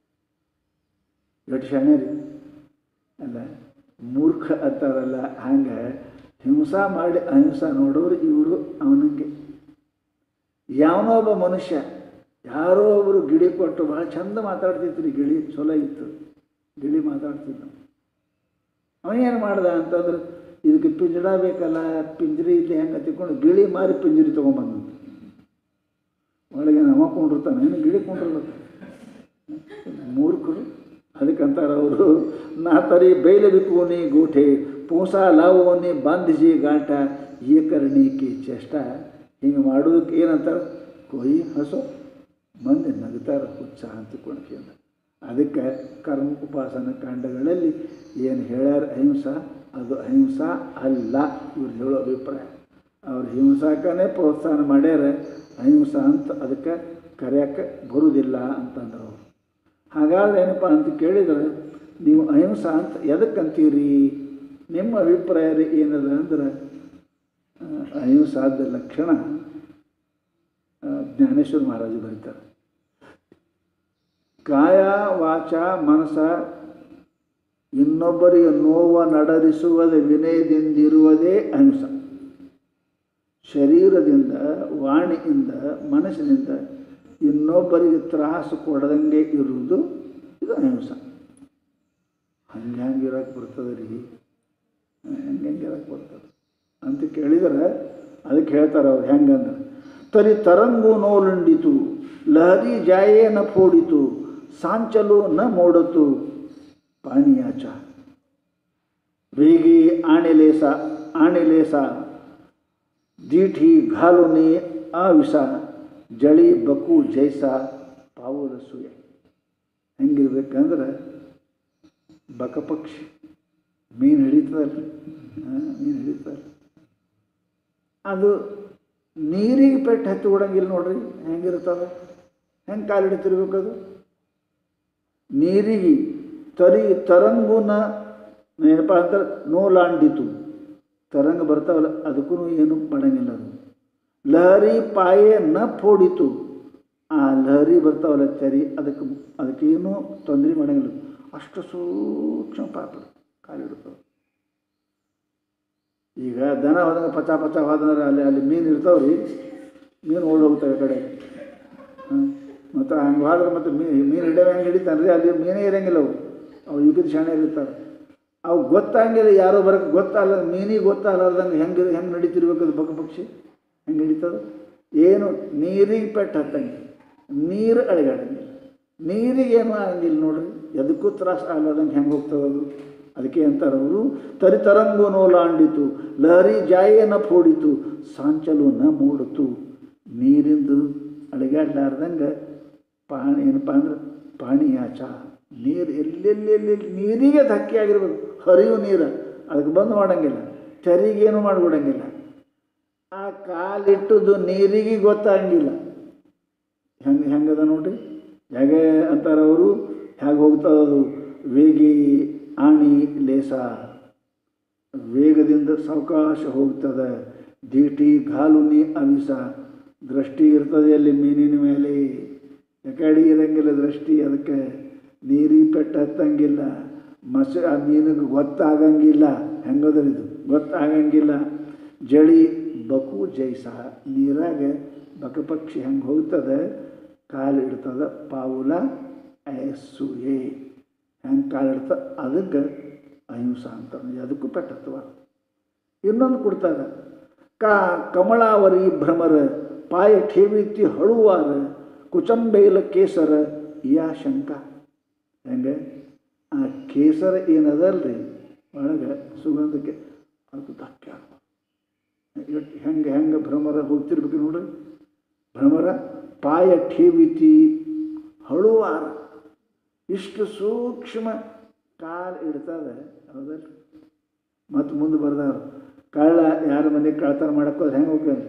ಎಷ್ಟು ಶಾಣೆ ರೀ ಅಲ್ಲ ಮೂರ್ಖ ಅಂತಾರಲ್ಲ ಹಂಗೆ ಹಿಂಸಾ ಮಾಡಿ ಅಹಿಂಸಾ ನೋಡೋರು ಇವರು ಅವನಿಗೆ ಯಾವನೋ ಒಬ್ಬ ಮನುಷ್ಯ ಯಾರೋ ಒಬ್ಬರು ಗಿಳಿ ಕೊಟ್ಟು ಭಾಳ ಚಂದ ಮಾತಾಡ್ತಿತ್ತು ರೀ ಗಿಳಿ ಚಲೋ ಇತ್ತು ಗಿಳಿ ಮಾತಾಡ್ತಿದ್ದ ಅವನೇನು ಮಾಡ್ದ ಅಂತಂದ್ರೆ ಇದಕ್ಕೆ ಪಿಂಜಡ ಬೇಕಲ್ಲ ಪಿಂಜರಿ ಇಲ್ಲಿ ಹೆಂಗೆ ತಿಳ್ಕೊಂಡು ಗಿಳಿ ಮಾರಿ ಪಿಂಜರಿ ತೊಗೊಂಬಂದಂತ ಒಳಗೆ ನಮ ಕೊಂಡಿರ್ತಾನೆ ಏನು ಗಿಳಿ ಕೊಂಡಿರ್ಬೇಕು ಮೂರ್ಖರು ಅದಕ್ಕಂತಾರೆ ಅವರು ನಾ ತರಿ ಬೈಲಬಿಕೂನಿ ಗೂಠೆ ಪೂಸ ಲಾವೋನಿ ಬಾಂಧಿಸಿ ಗಾಂಟ ಏಕರಣಿ ಕಿ ಚೇಷ್ಟ ಹಿಂಗೆ ಮಾಡೋದಕ್ಕೆ ಏನಂತಾರೆ ಕೊಯ್ ಹಸು ಮಂದಿ ನಗ್ತಾರೆ ಹುಚ್ಚ ಅಂತಿಕೊಂಡು ಅದಕ್ಕೆ ಕರ್ಮ ಉಪಾಸನ ಕಾಂಡಗಳಲ್ಲಿ ಏನು ಹೇಳ್ಯಾರ ಅಹಿಂಸಾ ಅದು ಅಹಿಂಸಾ ಅಲ್ಲ ಇವ್ರು ಹೇಳೋ ಅಭಿಪ್ರಾಯ ಅವ್ರು ಹಿಂಸಾಕನೇ ಪ್ರೋತ್ಸಾಹ ಮಾಡ್ಯಾರ ಅಹಿಂಸಾ ಅಂತ ಅದಕ್ಕೆ ಕರೆಯೋಕ್ಕೆ ಬರುವುದಿಲ್ಲ ಅಂತಂದ್ರು ಅವರು ಹಾಗಾದ್ರೆ ಏನಪ್ಪ ಅಂತ ಕೇಳಿದರೆ ನೀವು ಅಹಿಂಸಾ ಅಂತ ಎದಕ್ಕಂತೀರಿ ನಿಮ್ಮ ಅಭಿಪ್ರಾಯ ರೀ ಏನದ ಅಂದ್ರೆ ಆ, ಅಹಿಂಸಾದ ಲಕ್ಷಣ ಆ, ಜ್ಞಾನೇಶ್ವರ ಮಹಾರಾಜು ಬರೀತಾರೆ ಕಾಯ ವಾಚ ಮನಸ ಇನ್ನೊಬ್ಬರಿಗೆ ನೋವ ನಡರಿಸುವುದೇ ವಿನಯದಿಂದಿರುವುದೇ ಅಹಿಂಸಾ ಶರೀರದಿಂದ ವಾಣಿಯಿಂದ ಮನಸ್ಸಿನಿಂದ ಇನ್ನೊಬ್ಬರಿಗೆ ತ್ರಾಸು ಕೊಡದಂಗೆ ಇರುವುದು ಇದು ಅಹಿಂಸಾ ಹಂಗೆ ಹಂಗೆ ಇರೋಕ್ಕೆ ಬರ್ತದೆ ರೀ ಹೆಂಗೆ ಹೆಂಗೆ ಇರೋಕ್ಕೆ ಬರ್ತದೆ ಅಂತ ಕೇಳಿದರೆ ಅದಕ್ಕೆ ಹೇಳ್ತಾರೆ ಅವ್ರು ಹೆಂಗಂದ್ರೆ ತರಿ ತರಂಗು ನೋಲುಂಡಿತು ಲಹರಿ ಜಾಯೇ ನ ಫೋಡಿತು ಸಾಂಚಲು ನ ಮೋಡತು ಪಾಣಿಯಾಚ ಬೇಗಿ ಆಣೆಲೇಸ ಆಣೆಲೇಸ ದೀಠಿ ಘಾಲುನಿ ಆವಿಸ ಜಳಿ ಬಕು ಜೈಸ ಪಾವುಲ ಸೂಯ ಹೆಂಗಿರ್ಬೇಕಂದ್ರೆ ಬಕಪಕ್ಷಿ ಮೀನು ಹಿಡಿತದಲ್ಲ ಮೀನು ಹಿಡಿತದಲ್ಲ ಅದು ನೀರಿಗೆ ಪೆಟ್ಟು ಹತ್ತಿ ಬಿಡಂಗಿಲ್ಲ ನೋಡ್ರಿ ಹೆಂಗಿರ್ತದ ಹೆಂಗೆ ಕಾಲು ಹಿಡಿತಿರ್ಬೇಕು ಅದು ನೀರಿಗೆ ತರಿ ತರಂಗುನ ಏನಪ್ಪ ಅಂದ್ರೆ ನೋಲಾಂಡಿತು ತರಂಗ ಬರ್ತಾವಲ್ಲ ಅದಕ್ಕೂ ಏನು ಮಾಡಂಗಿಲ್ಲ ಅದು ಲಹರಿ ಪಾಯೆ ನ ಫೋಡಿತು ಆ ಲಹರಿ ಬರ್ತಾವಲ್ಲ ಚರಿ ಅದಕ್ಕೆ ಅದಕ್ಕೇನು ತೊಂದರೆ ಮಾಡಂಗಿಲ್ಲ ಅಷ್ಟು ಸೂಕ್ಷ್ಮ ಪಾಪ ಕಾಲಿಡ್ತಾವೆ ಈಗ ದನ ಹೋದಂಗೆ ಪಚ ಪಚ ಹೋದಂದ್ರೆ ಅಲ್ಲಿ ಅಲ್ಲಿ ಮೀನು ಇರ್ತಾವ್ರಿ ಮೀನು ಓಡಿ ಹೋಗ್ತವೆ ಆ ಕಡೆ ಹಾಂ ಮತ್ತು ಹಂಗೆ ಹೋದ್ರೆ ಮತ್ತು ಮೀನು ಮೀನು ಹಿಡಿಯೋ ಹೆಂಗೆ ಹಿಡಿತಾನೆ ರೀ ಅಲ್ಲಿ ಮೀನೇ ಇರಂಗಿಲ್ಲ ಅವು ಅವು ಇಬ್ಬಿದ ಶಾಣೆ ಇರ್ತಾವೆ ಅವು ಗೊತ್ತಾಗಿಲ್ಲ ಯಾರೋ ಬರೋಕ್ಕೆ ಗೊತ್ತಲ್ಲ ಮೀನಿಗೆ ಗೊತ್ತಾಗಲಾರ್ದಂಗೆ ಹೆಂಗೆ ಹೆಂಗೆ ನಡೀತಿರ್ಬೇಕು ಅದು ಬಕ ಪಕ್ಷಿ ಹೆಂಗೆ ನಡೀತದೆ ಏನು ನೀರಿಗೆ ಪೆಟ್ಟು ಹತ್ತಂಗಿಲ್ಲ ನೀರು ಅಳಿಗಾಡಂಗಿಲ್ಲ ನೀರಿಗೆ ಏನು ಆಗಂಗಿಲ್ಲ ನೋಡ್ರಿ ಎದಕ್ಕೂ ತ್ರಾಸ ಆಗಲಾರ್ದಂಗೆ ಹೆಂಗೆ ಹೋಗ್ತದೆ ಅದು ಅದಕ್ಕೆ ಅಂತಾರೆ ಅವರು ತರಿತರಂಗು ನೋಲಾಂಡಿತು ಲಹರಿ ಜಾಯೇನ ಫೋಡಿತು ಸಾಂಚಲು ನ ಮೂಡಿತು ನೀರಿಂದು ಅಳಿಗಾಡ್ಲಾರ್ದಂಗೆ ಪಾಣಿ ಏನಪ್ಪ ಅಂದ್ರೆ ಪಾಣಿಯಾಚ ನೀರು ಎಲ್ಲೆಲ್ಲೆಲ್ಲಿ ನೀರಿಗೆ ಧಕ್ಕೆ ಆಗಿರ್ಬೇಕು ಹರಿವು ನೀರು ಅದಕ್ಕೆ ಬಂದ್ ಮಾಡಂಗಿಲ್ಲ ತೆರಿಗೇನು ಮಾಡಿಬಿಡಂಗಿಲ್ಲ ಆ ಕಾಲಿಟ್ಟದ್ದು ನೀರಿಗೆ ಗೊತ್ತಾಗಂಗಿಲ್ಲ ಹೆಂಗೆ ಹೆಂಗದ ನೋಡ್ರಿ ಹೇಗೆ ಅಂತಾರೆ ಅವರು ಹೇಗೆ ಹೋಗ್ತದದು ವೇಗಿ ಆಣಿ ಲೇಸ ವೇಗದಿಂದ ಸಾವಕಾಶ ಹೋಗ್ತದೆ ದೀಟಿ ಗಾಲುನಿ ಅವಿಸ ದೃಷ್ಟಿ ಇರ್ತದೆ ಅಲ್ಲಿ ಮೀನಿನ ಮೇಲೆ ಯಾಕಡೆ ಇರಂಗಿಲ್ಲ ದೃಷ್ಟಿ ಅದಕ್ಕೆ ನೀರಿಗೆ ಪೆಟ್ಟು ಹತ್ತಂಗಿಲ್ಲ ಮಸ ಆ ಮೀನಿಗೆ ಗೊತ್ತಾಗಂಗಿಲ್ಲ ಹೆಂಗದ್ರ ಇದು ಗೊತ್ತಾಗಂಗಿಲ್ಲ ಜಳಿ ಬಕು ಜೈಸ ನೀರಾಗ ಬಕಪಕ್ಷಿ ಹೆಂಗೆ ಹೋಗ್ತದೆ ಕಾಲು ಇಡ್ತದೆ ಪಾವುಲ ಐಸುಯೇ ಹೆಂಗೆ ಕಾಲು ಇಡ್ತದೆ ಅದಕ್ಕೆ ಅಹಿಂಸ ಅಂತ ಅದಕ್ಕೂ ಪೆಟ್ಟತ್ವ ಇನ್ನೊಂದು ಕೊಡ್ತಾರೆ ಕಾ ಕಮಳಾವರಿ ಭ್ರಮರ ಪಾಯ ಠೇವಿತಿ ಹಳುವಾರ ಕುಚಂಬೇಲ ಕೇಸರ ಯಾ ಶಂಕ ಹೆಂಗೆ ಆ ಕೇಸರ ಏನದಲ್ರಿ ಒಳಗೆ ಸುಗಂಧಕ್ಕೆ ಅದು ಧಕ್ಕೆ ಆಗ್ಬಾರ್ದು ಹೆಂಗೆ ಹೆಂಗೆ ಭ್ರಮರ ಹೋಗ್ತಿರ್ಬೇಕು ನೋಡ್ರಿ ಭ್ರಮರ ಪಾಯ ಠೇವಿತಿ ಹಳುವಾರ ಇಷ್ಟು ಸೂಕ್ಷ್ಮ ಕಾಲು ಇಡ್ತದೆ ಹೌದಲ್ರಿ ಮತ್ತು ಮುಂದೆ ಬರ್ದಾರ ಕಳ್ಳ ಯಾರ ಮನೆಗೆ ಕಳ್ತನ ಮಾಡಕ್ಕೆ ಹೋದ್ರೆ ಹೆಂಗೆ ಹೋಗ್ತಾನೆ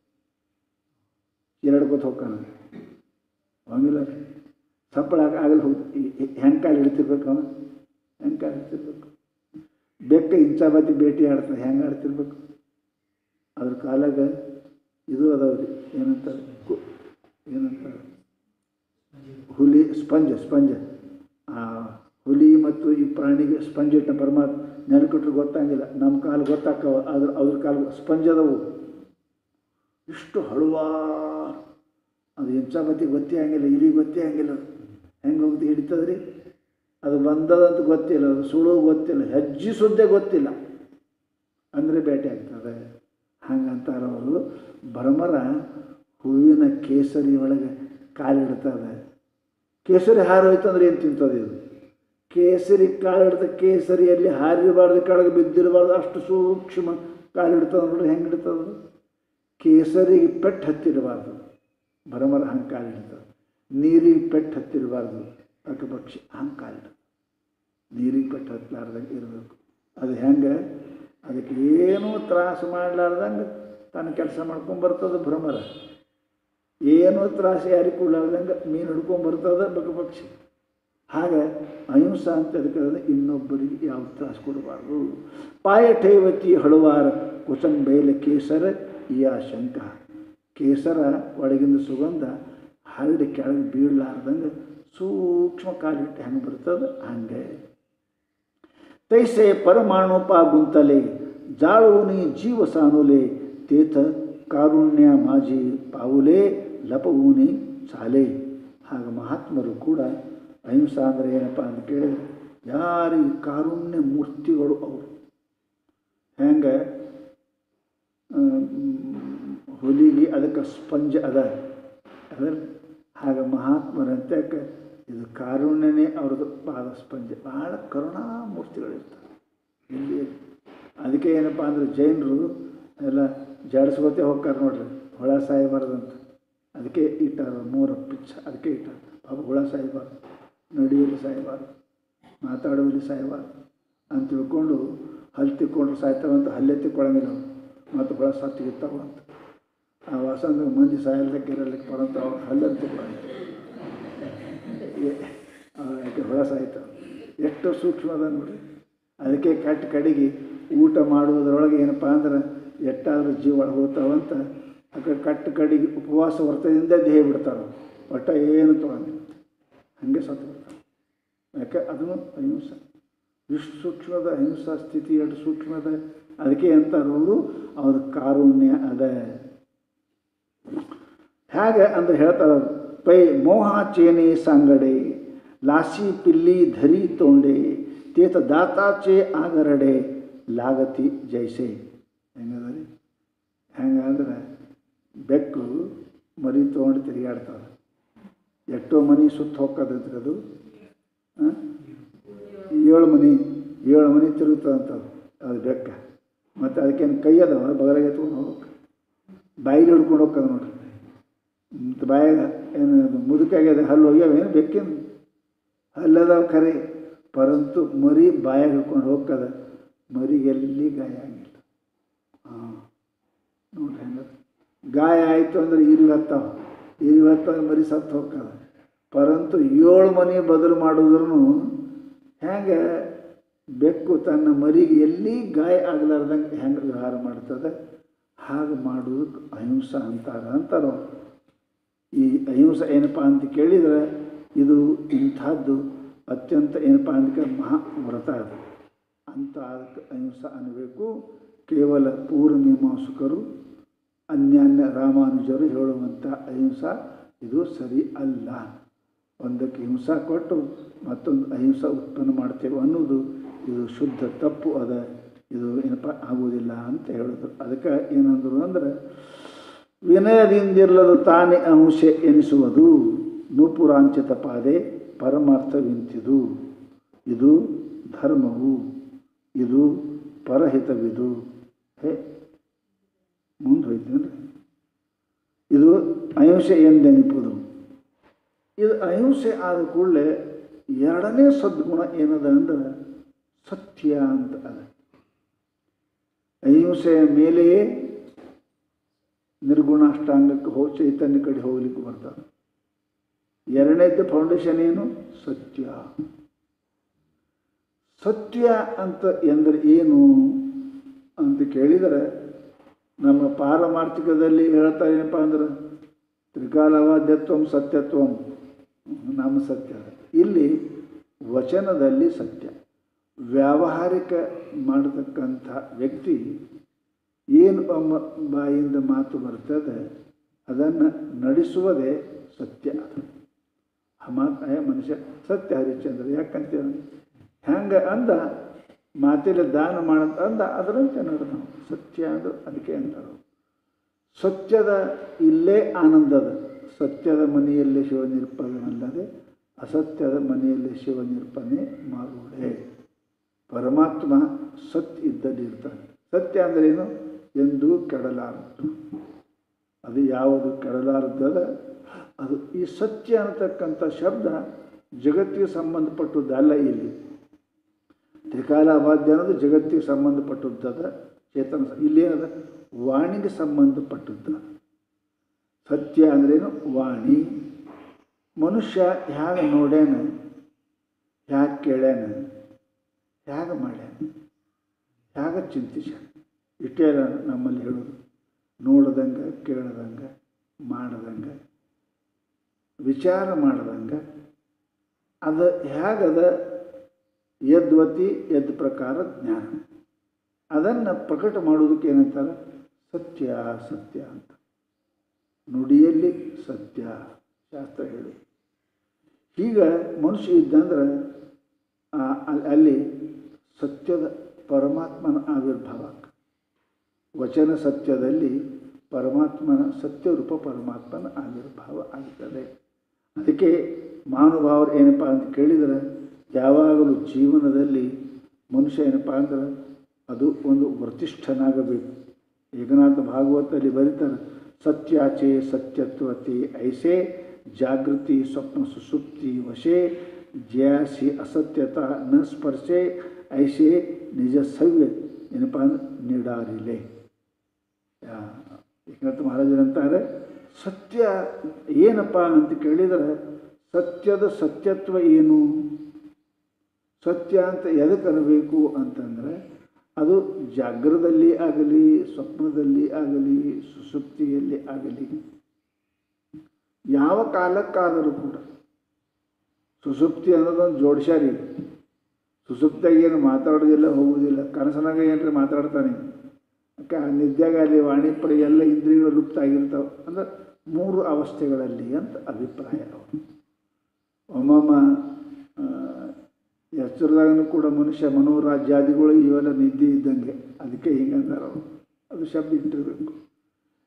ಎರಡು ಗೊತ್ತು ಹೋಗ್ತಾನೆ ಹಂಗಿಲ್ಲ ಸಪ್ಪಳ ಆಗಲ್ಲ ಹೋಗಿ ಹೆಂಗೆ ಕಾಲು ಇಡ್ತಿರ್ಬೇಕು ಅವನು ಹೆಂಗೆ ಕಾಲು ಇಡ್ತಿರ್ಬೇಕು ಬೆಕ್ಕ ಇಂಚಾಬತ್ತಿ ಭೇಟಿ ಆಡ್ತಾನೆ ಹೆಂಗೆ ಆಡ್ತಿರ್ಬೇಕು ಅದ್ರ ಕಾಲಾಗ ಇದು ಅದಾವ್ರಿ ಏನಂತಾರೆ ಕು- ಏನಂತಾರೆ ಹುಲಿ ಸ್ಪಂಜ್ ಸ್ಪಂಜ್ ಆ ಹುಲಿ ಮತ್ತು ಈ ಪ್ರಾಣಿಗೆ ಸ್ಪಂಜ್ ಇಟ್ಟ ಪರಮಾತ್ಮ ನೆನಕೊಟ್ರೆ ಗೊತ್ತಾಗಿಲ್ಲ ನಮ್ಮ ಕಾಲು ಗೊತ್ತಾಕವ ಅದ್ರ ಅದ್ರ ಕಾಲು ಸ್ಪಂಜ್ ಅದಾವು ಇಷ್ಟು ಹಳುವಾ ಅದು ಇಂಚಾಬತ್ತಿ ಗೊತ್ತೇ ಆಗಿಲ್ಲ ಇಲ್ಲಿ ಗೊತ್ತೇ ಆಗಿಲ್ಲ ಅದು ಹೆಂಗೆ ಹೋಗ್ತಿ ಹಿಡಿತದ್ರಿ ಅದು ಬಂದದಂತ ಗೊತ್ತಿಲ್ಲ ಅದು ಸುಳು ಗೊತ್ತಿಲ್ಲ ಹೆಜ್ಜೆ ಸುದ್ದೆ ಗೊತ್ತಿಲ್ಲ ಅಂದರೆ ಬೇಟೆ ಆಗ್ತದೆ ಹಂಗಂತಾರೆ ಅವರು ಭ್ರಮರ ಹೂವಿನ ಕೇಸರಿ ಒಳಗೆ ಕಾಲಿಡ್ತದೆ ಕೇಸರಿ ಹಾರೋಯ್ತು ಅಂದ್ರೆ ಏನು ತಿಂತದೆ ಇದು ಕೇಸರಿ ಕಾಲಿಡ್ದ ಕೇಸರಿಯಲ್ಲಿ ಹಾರಿರಬಾರ್ದು ಕೆಳಗೆ ಬಿದ್ದಿರಬಾರ್ದು ಅಷ್ಟು ಸೂಕ್ಷ್ಮ ಕಾಲಿಡ್ತದೆ ನೋಡ್ರಿ ಹೆಂಗೆ ಇಡ್ತದೆ ಅದು? ಕೇಸರಿಗೆ ಪೆಟ್ಟು ಹತ್ತಿರಬಾರ್ದು ಭ್ರಮರ ಹಂಗೆ ಕಾಲಿಡ್ತದೆ ನೀರಿಗೆ ಪೆಟ್ಟು ಹತ್ತಿರಬಾರ್ದು ಪಕ್ಷಿ ಹಂಗೆ ಕಾಲಿಡ್ತದೆ ನೀರಿಗೆ ಪೆಟ್ಟು ಹತ್ತಲಾರ್ದಂಗೆ ಇರಬೇಕು ಅದು ಹೆಂಗೆ ಅದಕ್ಕೆ ಏನೂ ತ್ರಾಸು ಮಾಡಲಾರ್ದಂಗೆ ತನ್ನ ಕೆಲಸ ಮಾಡ್ಕೊಂಬರ್ತದೆ ಭ್ರಮರ ಏನೂ ತ್ರಾಸು ಯಾರಿಗೆ ಕೊಡ್ಲಾರ್ದಂಗೆ ಮೀನು ಹಿಡ್ಕೊಂಬರ್ತದೆ ಬಕಪಕ್ಷಿ ಹಾಗೆ ಅಹಿಂಸಾ ಅಂತ ಅದಕ್ಕೆ ಅದು ಇನ್ನೊಬ್ಬರಿಗೆ ಯಾವ ತ್ರಾಸು ಕೊಡಬಾರ್ದು ಪಾಯ ಠೇವತಿ ಹಳುವಾರ ಕುಸಂಬೈಲ ಕೇಸರ ಯಾ ಶಂಕ ಕೇಸರ ಒಳಗಿಂದ ಸುಗಂಧ ಹರಡಿ ಕೆಳಗೆ ಬೀಳಲಾರ್ದಂಗೆ ಸೂಕ್ಷ್ಮ ಕಾಲಿಟ್ಟು ಹೆಂಗೆ ಬರ್ತದೆ ಹಂಗೆ ತೈಸೆ ಪರಮಾಣುಪ ಗುಂತಲೆ ಜಾಳುವುನಿ ಜೀವ ಸಾನುಲೆ ತೇತ ಕಾರುಣ್ಯ ಮಾಜಿ ಪಾವುಲೆ ಲಪವೂನಿ ಚಾಲೆ ಹಾಗೆ ಮಹಾತ್ಮರು ಕೂಡ ಅಹಿಂಸಾ ಅಂದರೆ ಏನಪ್ಪ ಅಂತ ಕೇಳಿದ್ರೆ ಯಾರಿಗೆ ಕಾರುಣ್ಯ ಮೂರ್ತಿಗಳು ಅವರು ಹೆಂಗೆ ಹುಲಿಗೆ ಅದಕ್ಕೆ ಸ್ಪಂಜ್ ಅದ ಅದ ಹಾಗೆ ಮಹಾತ್ಮರಂತೆ ಇದು ಕಾರುಣ್ಯನೇ ಅವ್ರದ್ದು ಪಾದ ಸ್ಪಂಜ ಭಾಳ ಕರುಣಾಮೂರ್ತಿಗಳಿರ್ತಾರೆ ಇಲ್ಲಿ ಅದಕ್ಕೆ ಏನಪ್ಪ ಅಂದ್ರೆ ಜೈನರು ಎಲ್ಲ ಜಾಡಿಸ್ಕೋತೆ ಹೋಗ್ತಾರೆ ನೋಡ್ರಿ ಹುಳ ಸಾಯಬಾರ್ದಂತ ಅದಕ್ಕೆ ಇಟ್ಟಾರ ಮೂರು ಪಿಚ್ಚ ಅದಕ್ಕೆ ಇಟ್ಟಾರ ಪಾಪ ಹುಳ ಸಾಯಬಾರ್ದು ನಡಿಯಲ್ಲಿ ಸಾಯಬಾರ್ದು ಮಾತಾಡುವಲ್ಲಿ ಸಾಯಬಾರ್ದು ಅಂತ ತಿಳ್ಕೊಂಡು ಹಲ್ಲು ತಿಕ್ಕೊಂಡ್ರು ಸಾಯ್ತಾವಂತ ಹಲ್ಲೆ ತಿಕ್ಕೊಳಂಗಿಲ್ಲ ಅವ್ರು ಮತ್ತು ಹುಳ ಸತ್ತಿಗಿರ್ತಾವ ಅಂತ ಆ ವಾಸಂದ ಮಂದಿ ಸಾಯಲ್ದಕ್ಕೆ ಇರಲಿಕ್ಕೆ ಬರಂತ ಅವ್ರು ಹಲ್ಲನ್ನು ತಿಕ್ಕೊಳಂಗಿಲ್ಲ ಯಾಕೆ ಹುಳ ಸಾಯ್ತಾವ ಎಷ್ಟು ಸೂಕ್ಷ್ಮ ಅದ ನೋಡ್ರಿ ಅದಕ್ಕೆ ಕಟ್ ಕಡೆಗೆ ಊಟ ಮಾಡುವುದರೊಳಗೆ ಏನಪ್ಪ ಅಂದ್ರೆ ಎಷ್ಟಾದ್ರೂ ಜೀವ ಒಳಗೆ ಹೋಗ್ತಾವಂತ ಆ ಕಡೆ ಕಟ್ಟು ಕಡೆಗೆ ಉಪವಾಸ ವರ್ತದಿಂದ ದೇಹ ಬಿಡ್ತಾರೆ ಒಟ್ಟ ಏನು ತೊಗೊಂಡಿಲ್ಲ ಹಾಗೆ ಸತ್ತು ಬಿಡ್ತಾರೆ ಯಾಕೆ ಅದನ್ನು ಅಹಿಂಸೆ ಇಷ್ಟು ಸೂಕ್ಷ್ಮದ ಅಹಿಂಸಾ ಸ್ಥಿತಿ ಎಷ್ಟು ಸೂಕ್ಷ್ಮದ ಅದಕ್ಕೆ ಅಂತಾರೆ ಅವರು ಅವ್ರ ಕಾರುಣ್ಯ ಅದ ಹೇಗೆ ಅಂದ್ರೆ ಹೇಳ್ತಾರೆ ಅವ್ರು, ಪೈ ಮೋಹ ಚೇನೆ ಸಾಂಗಡೆ ಲಾಸಿ ಪಿಲ್ಲಿ ಧರಿ ತೋಂಡೆ ತೇತ ದಾತಾಚೆ ಆಗರಡೆ ಲಾಗತಿ ಜೈಸೆ ಹೆಂಗದ ರೀ ಹೆಂಗಂದ್ರೆ ಬೆಕ್ಕು ಮರಿ ತೊಗೊಂಡು ತಿರುಗಾಡ್ತದೆ ಎಷ್ಟೋ ಮನೆ ಸುತ್ತ ಹೋಗ್ತದಂತೆ ಅದು ಆ? ಏಳು ಮನೆ ಏಳು ಮನೆ ತಿರುಗ್ತದಂತದು ಅದು ಬೆಕ್ಕ ಮತ್ತು ಅದಕ್ಕೇನು ಕೈ ಅದಾವ ಬಗಲಾಗೆ ಎತ್ಕೊಂಡು ಹೋಗಕ್ಕೆ ಬಾಯಿಲಿ ಹಿಡ್ಕೊಂಡು ಹೋಗ್ತದೆ ನೋಡ್ರಿ ಮತ್ತು ಬಾಯಾಗ ಏನು ಅದು ಮುದುಕಾಗ್ಯದ ಹಲ್ಲು ಹೋಗ್ಯಾವೇನು ಬೆಕ್ಕಿನ ಹಲ್ಲದಾವ ಖರೆ ಪರಂತು ಮರಿ ಬಾಯಾಗ ಹಿಡ್ಕೊಂಡು ಹೋಗ್ತದ ಮರಿಗೆಲ್ಲಿ ಗಾಯ ಆಗಿಲ್ಲ ಹಾಂ ನೋಡ್ರಿ ಹೆಂಗ ಗಾಯ ಆಯಿತು ಅಂದ್ರೆ ಇರಿವು ಹತ್ತಾವ ಇರಿವು ಹತ್ತಂದ್ರೆ ಮರಿ ಸತ್ತು ಹೋಗ್ತದೆ ಪರಂತು ಏಳು ಮನೆ ಬದಲು ಮಾಡಿದ್ರು ಹೆಂಗೆ ಬೆಕ್ಕು ತನ್ನ ಮರಿಗೆ ಎಲ್ಲಿ ಗಾಯ ಆಗಲಾರ್ದಂಗೆ ಹೆಂಗೆ ವ್ಯವಹಾರ ಮಾಡ್ತದೆ ಹಾಗೆ ಮಾಡುವುದಕ್ಕೆ ಅಹಿಂಸ ಅಂತಾರ ಅಂತಾರ ಅವ್ರು. ಈ ಅಹಿಂಸೆ ಏನಪ್ಪ ಅಂತ ಕೇಳಿದರೆ ಇದು ಇಂಥದ್ದು ಅತ್ಯಂತ ಏನಪ್ಪ ಅಂದ್ರೆ ಮಹಾ ವ್ರತ ಅದು ಅಂತ ಅದಕ್ಕೆ ಅಹಿಂಸ ಅನ್ನಬೇಕು ಕೇವಲ ಪೂರ್ವಮೀಮಾಂಸಕರು ಅನ್ಯಾನ್ಯ ರಾಮಾನುಜರು ಹೇಳುವಂಥ ಅಹಿಂಸ ಇದು ಸರಿ ಅಲ್ಲ ಒಂದಕ್ಕೆ ಹಿಂಸಾ ಕೊಟ್ಟು ಮತ್ತೊಂದು ಅಹಿಂಸಾ ಉತ್ಪನ್ನ ಮಾಡ್ತೇವೆ ಅನ್ನೋದು ಇದು ಶುದ್ಧ ತಪ್ಪು ಅದ ಇದು ಏನಪ್ಪ ಆಗುವುದಿಲ್ಲ ಅಂತ ಹೇಳಿದ್ರು ಅದಕ್ಕೆ ಏನಂದ್ರು ಅಂದ್ರೆ ವಿನಯದಿಂದಿರಲದು ತಾನೇ ಅಂಶೆ ಎನಿಸುವುದು ನೂಪುರಾಂಚಿತ ಪಾದೆ ಪರಮಾರ್ಥವಿಂತಿದು ಇದು ಧರ್ಮವು ಇದು ಪರಹಿತವಿದು ಹೇ ಮುಂದೆ ಹೋಯ್ತೇನ್ರಿ ಇದು ಅಹಿಂಸೆ ಎಂದೆನಿಪುದು ಇದು ಅಹಿಂಸೆ ಆದ ಕೂಡಲೇ ಎರಡನೇ ಸದ್ಗುಣ ಏನದ ಅಂದ್ರೆ ಸತ್ಯ ಅಂತ ಅದ ಅಹಿಂಸೆಯ ಮೇಲೆಯೇ ನಿರ್ಗುಣಾಷ್ಟಾಂಗಕ್ಕೆ ಹೋ ಚೈತನ್ಯ ಕಡೆ ಹೋಗ್ಲಿಕ್ಕೆ ಬರ್ತದೆ ಎರಡನೇದ್ದು ಫೌಂಡೇಶನ್ ಏನು ಸತ್ಯ ಸತ್ಯ ಅಂತ ಎಂದರೆ ಏನು ಅಂತ ಕೇಳಿದರೆ ನಮ್ಮ ಪಾರಮಾರ್ಥಿಕದಲ್ಲಿ ಹೇಳ್ತಾರೆ ಏನಪ್ಪ ಅಂದ್ರೆ ತ್ರಿಕಾಲವಾದ್ಯತ್ವಂ ಸತ್ಯತ್ವಂ ನಾಮ ಸತ್ಯ ಇಲ್ಲಿ ವಚನದಲ್ಲಿ ಸತ್ಯ ವ್ಯಾವಹಾರಿಕ ಮಾಡತಕ್ಕಂಥ ವ್ಯಕ್ತಿ ಏನು ಅಮ್ಮ ಬಾಯಿಂದ ಮಾತು ಬರ್ತದೆ ಅದನ್ನು ನಡೆಸುವುದೇ ಸತ್ಯ ಅದು ಆ ಮಾತು ಏ ಮನುಷ್ಯ ಸತ್ಯ ಹರಿಶ್ಚಂದ್ರ ಯಾಕಂತೇಳಿ ಹೆಂಗೆ ಅಂದ ಮಾತಿಲ್ಲ ದಾನ ಮಾಡಂತ ಅಂದ ಅದರಂತೆ ನೋಡು ನಾವು ಸತ್ಯ ಅದು ಅದಕ್ಕೆ ಅಂತಾರೆ ಸತ್ಯದ ಇಲ್ಲೇ ಆನಂದದ ಸತ್ಯದ ಮನೆಯಲ್ಲಿ ಶಿವನಿರ್ಪಣಲ್ಲದೆ ಅಸತ್ಯದ ಮನೆಯಲ್ಲಿ ಶಿವನಿರ್ಪಣೆ ಮಾಡುವುದೇ ಪರಮಾತ್ಮ ಸತ್ಯ ಇದ್ದಲ್ಲಿ ಇರ್ತಾನೆ ಸತ್ಯ ಅಂದ್ರೇನು ಎಂದೂ ಕೆಡಲಾರದು ಅದು ಯಾವುದು ಕೆಡಲಾರದದ ಅದು ಈ ಸತ್ಯ ಅನ್ನತಕ್ಕಂಥ ಶಬ್ದ ಜಗತ್ತಿಗೆ ಸಂಬಂಧಪಟ್ಟದ್ದಲ್ಲ ಇಲ್ಲಿ ತ್ರಿಕಾಲಾವಾದ್ಯ ಅನ್ನೋದು ಜಗತ್ತಿಗೆ ಸಂಬಂಧಪಟ್ಟದ್ದದ ಚೇತನ ಇಲ್ಲೇನದ ವಾಣಿಗೆ ಸಂಬಂಧಪಟ್ಟದ್ದು ಸತ್ಯ ಅಂದ್ರೇನು ವಾಣಿ ಮನುಷ್ಯ ಹ್ಯಾಗ ನೋಡ್ಯಾನ ಹ್ಯಾಗ ಕೇಳ್ಯಾನ ಹ್ಯಾಗ ಮಾಡ್ಯಾನ ಹ್ಯಾಗ ಚಿಂತಿಸ್ಯಾನ ಇಷ್ಟೇ ಅಲ್ಲ ನಮ್ಮಲ್ಲಿ ಹೇಳೋದು ನೋಡ್ದಂಗೆ ಕೇಳ್ದಂಗೆ ಮಾಡ್ದಂಗೆ ವಿಚಾರ ಮಾಡ್ದಂಗೆ ಅದು ಹೇಗದ ಯದ್ವತಿ ಯದ್ ಪ್ರಕಾರ ಜ್ಞಾನ ಅದನ್ನು ಪ್ರಕಟ ಮಾಡೋದಕ್ಕೆ ಏನಂತಾರೆ ಸತ್ಯ ಸತ್ಯ ಅಂತ ನುಡಿಯಲ್ಲಿ ಸತ್ಯ ಶಾಸ್ತ್ರ ಹೇಳಿ ಈಗ ಮನುಷ್ಯ ಇದ್ದಂದ್ರೆ ಆ- ಅಲ್- ಅಲ್ಲಿ ಸತ್ಯದ ಪರಮಾತ್ಮನ ಆವಿರ್ಭಾವ ವಚನ ಸತ್ಯದಲ್ಲಿ ಪರಮಾತ್ಮನ ಸತ್ಯರೂಪ ಪರಮಾತ್ಮನ ಆವಿರ್ಭಾವ ಆಗುತ್ತದೆ ಅದಕ್ಕೆ ಮಹಾನುಭಾವರು ಏನಪ್ಪ ಅಂತ ಕೇಳಿದರೆ ಯಾವಾಗಲೂ ಜೀವನದಲ್ಲಿ ಮನುಷ್ಯ ಏನಪ್ಪ ಅಂದ್ರೆ ಅದು ಒಂದು ವೃತಿಷ್ಠನಾಗಬೇಕು ಏಕನಾಥ ಭಾಗವತಲ್ಲಿ ಬರೀತಾರೆ ಸತ್ಯಾಚೆ ಸತ್ಯತ್ವತೆ ಐಸೆ ಜಾಗೃತಿ ಸ್ವಪ್ನ ಸುಸುಪ್ತಿ ವಶೆ ಜ್ಯಾಸಿ ಅಸತ್ಯತ ನ ಸ್ಪರ್ಶೆ ಐಸೆ ನಿಜ ಸವ್ಯ ಏನಪ್ಪ ಅಂದ್ರೆ ನಿಡಾರಿಲೆ ಏಕನಾಥ ಮಹಾರಾಜರು ಅಂತಾರೆ ಸತ್ಯ ಏನಪ್ಪ ಅಂತ ಕೇಳಿದರೆ ಸತ್ಯದ ಸತ್ಯತ್ವ ಏನು ಸತ್ಯ ಅಂತ ಎದಕ್ಕೆ ಅನ್ನಬೇಕು ಅಂತಂದರೆ ಅದು ಜಾಗ್ರದಲ್ಲಿ ಆಗಲಿ ಸ್ವಪ್ನದಲ್ಲಿ ಆಗಲಿ ಸುಸುಪ್ತಿಯಲ್ಲಿ ಆಗಲಿ ಯಾವ ಕಾಲಕ್ಕಾದರೂ ಕೂಡ ಸುಸುಪ್ತಿ ಅನ್ನೋದೊಂದು ಜೋಡಿಸ್ಯಾರಿ ಸುಸುಪ್ತಿಯಾಗ ಏನು ಮಾತಾಡೋದಿಲ್ಲ ಹೋಗುವುದಿಲ್ಲ ಕನಸನಾಗ ಏನ್ರಿ ಮಾತಾಡ್ತಾನೆ ಅಕ್ಕ ನಿದ್ಯಾಗ ಅಲ್ಲಿ ವಾಣಿಪರಿ ಎಲ್ಲ ಇಂದ್ರಿಯಗಳು ಲುಪ್ತ ಆಗಿರ್ತಾವೆ ಅಂದ್ರೆ ಮೂರು ಅವಸ್ಥೆಗಳಲ್ಲಿ ಅಂತ ಅಭಿಪ್ರಾಯ ಅವರು ಒಮ್ಮೊಮ್ಮ ಆ, ಎಚ್ಚರದಾಗನು ಕೂಡ ಮನುಷ್ಯ ಮನೋರಾಜ್ಯಾದಿಗಳು ಇವೆಲ್ಲ ನಿದ್ದೆ ಇದ್ದಂಗೆ ಅದಕ್ಕೆ ಹಿಂಗೆ ಅಂತಾರೆ ಅವರು ಅದು ಶಬ್ದ ಇಟ್ಟಿರಬೇಕು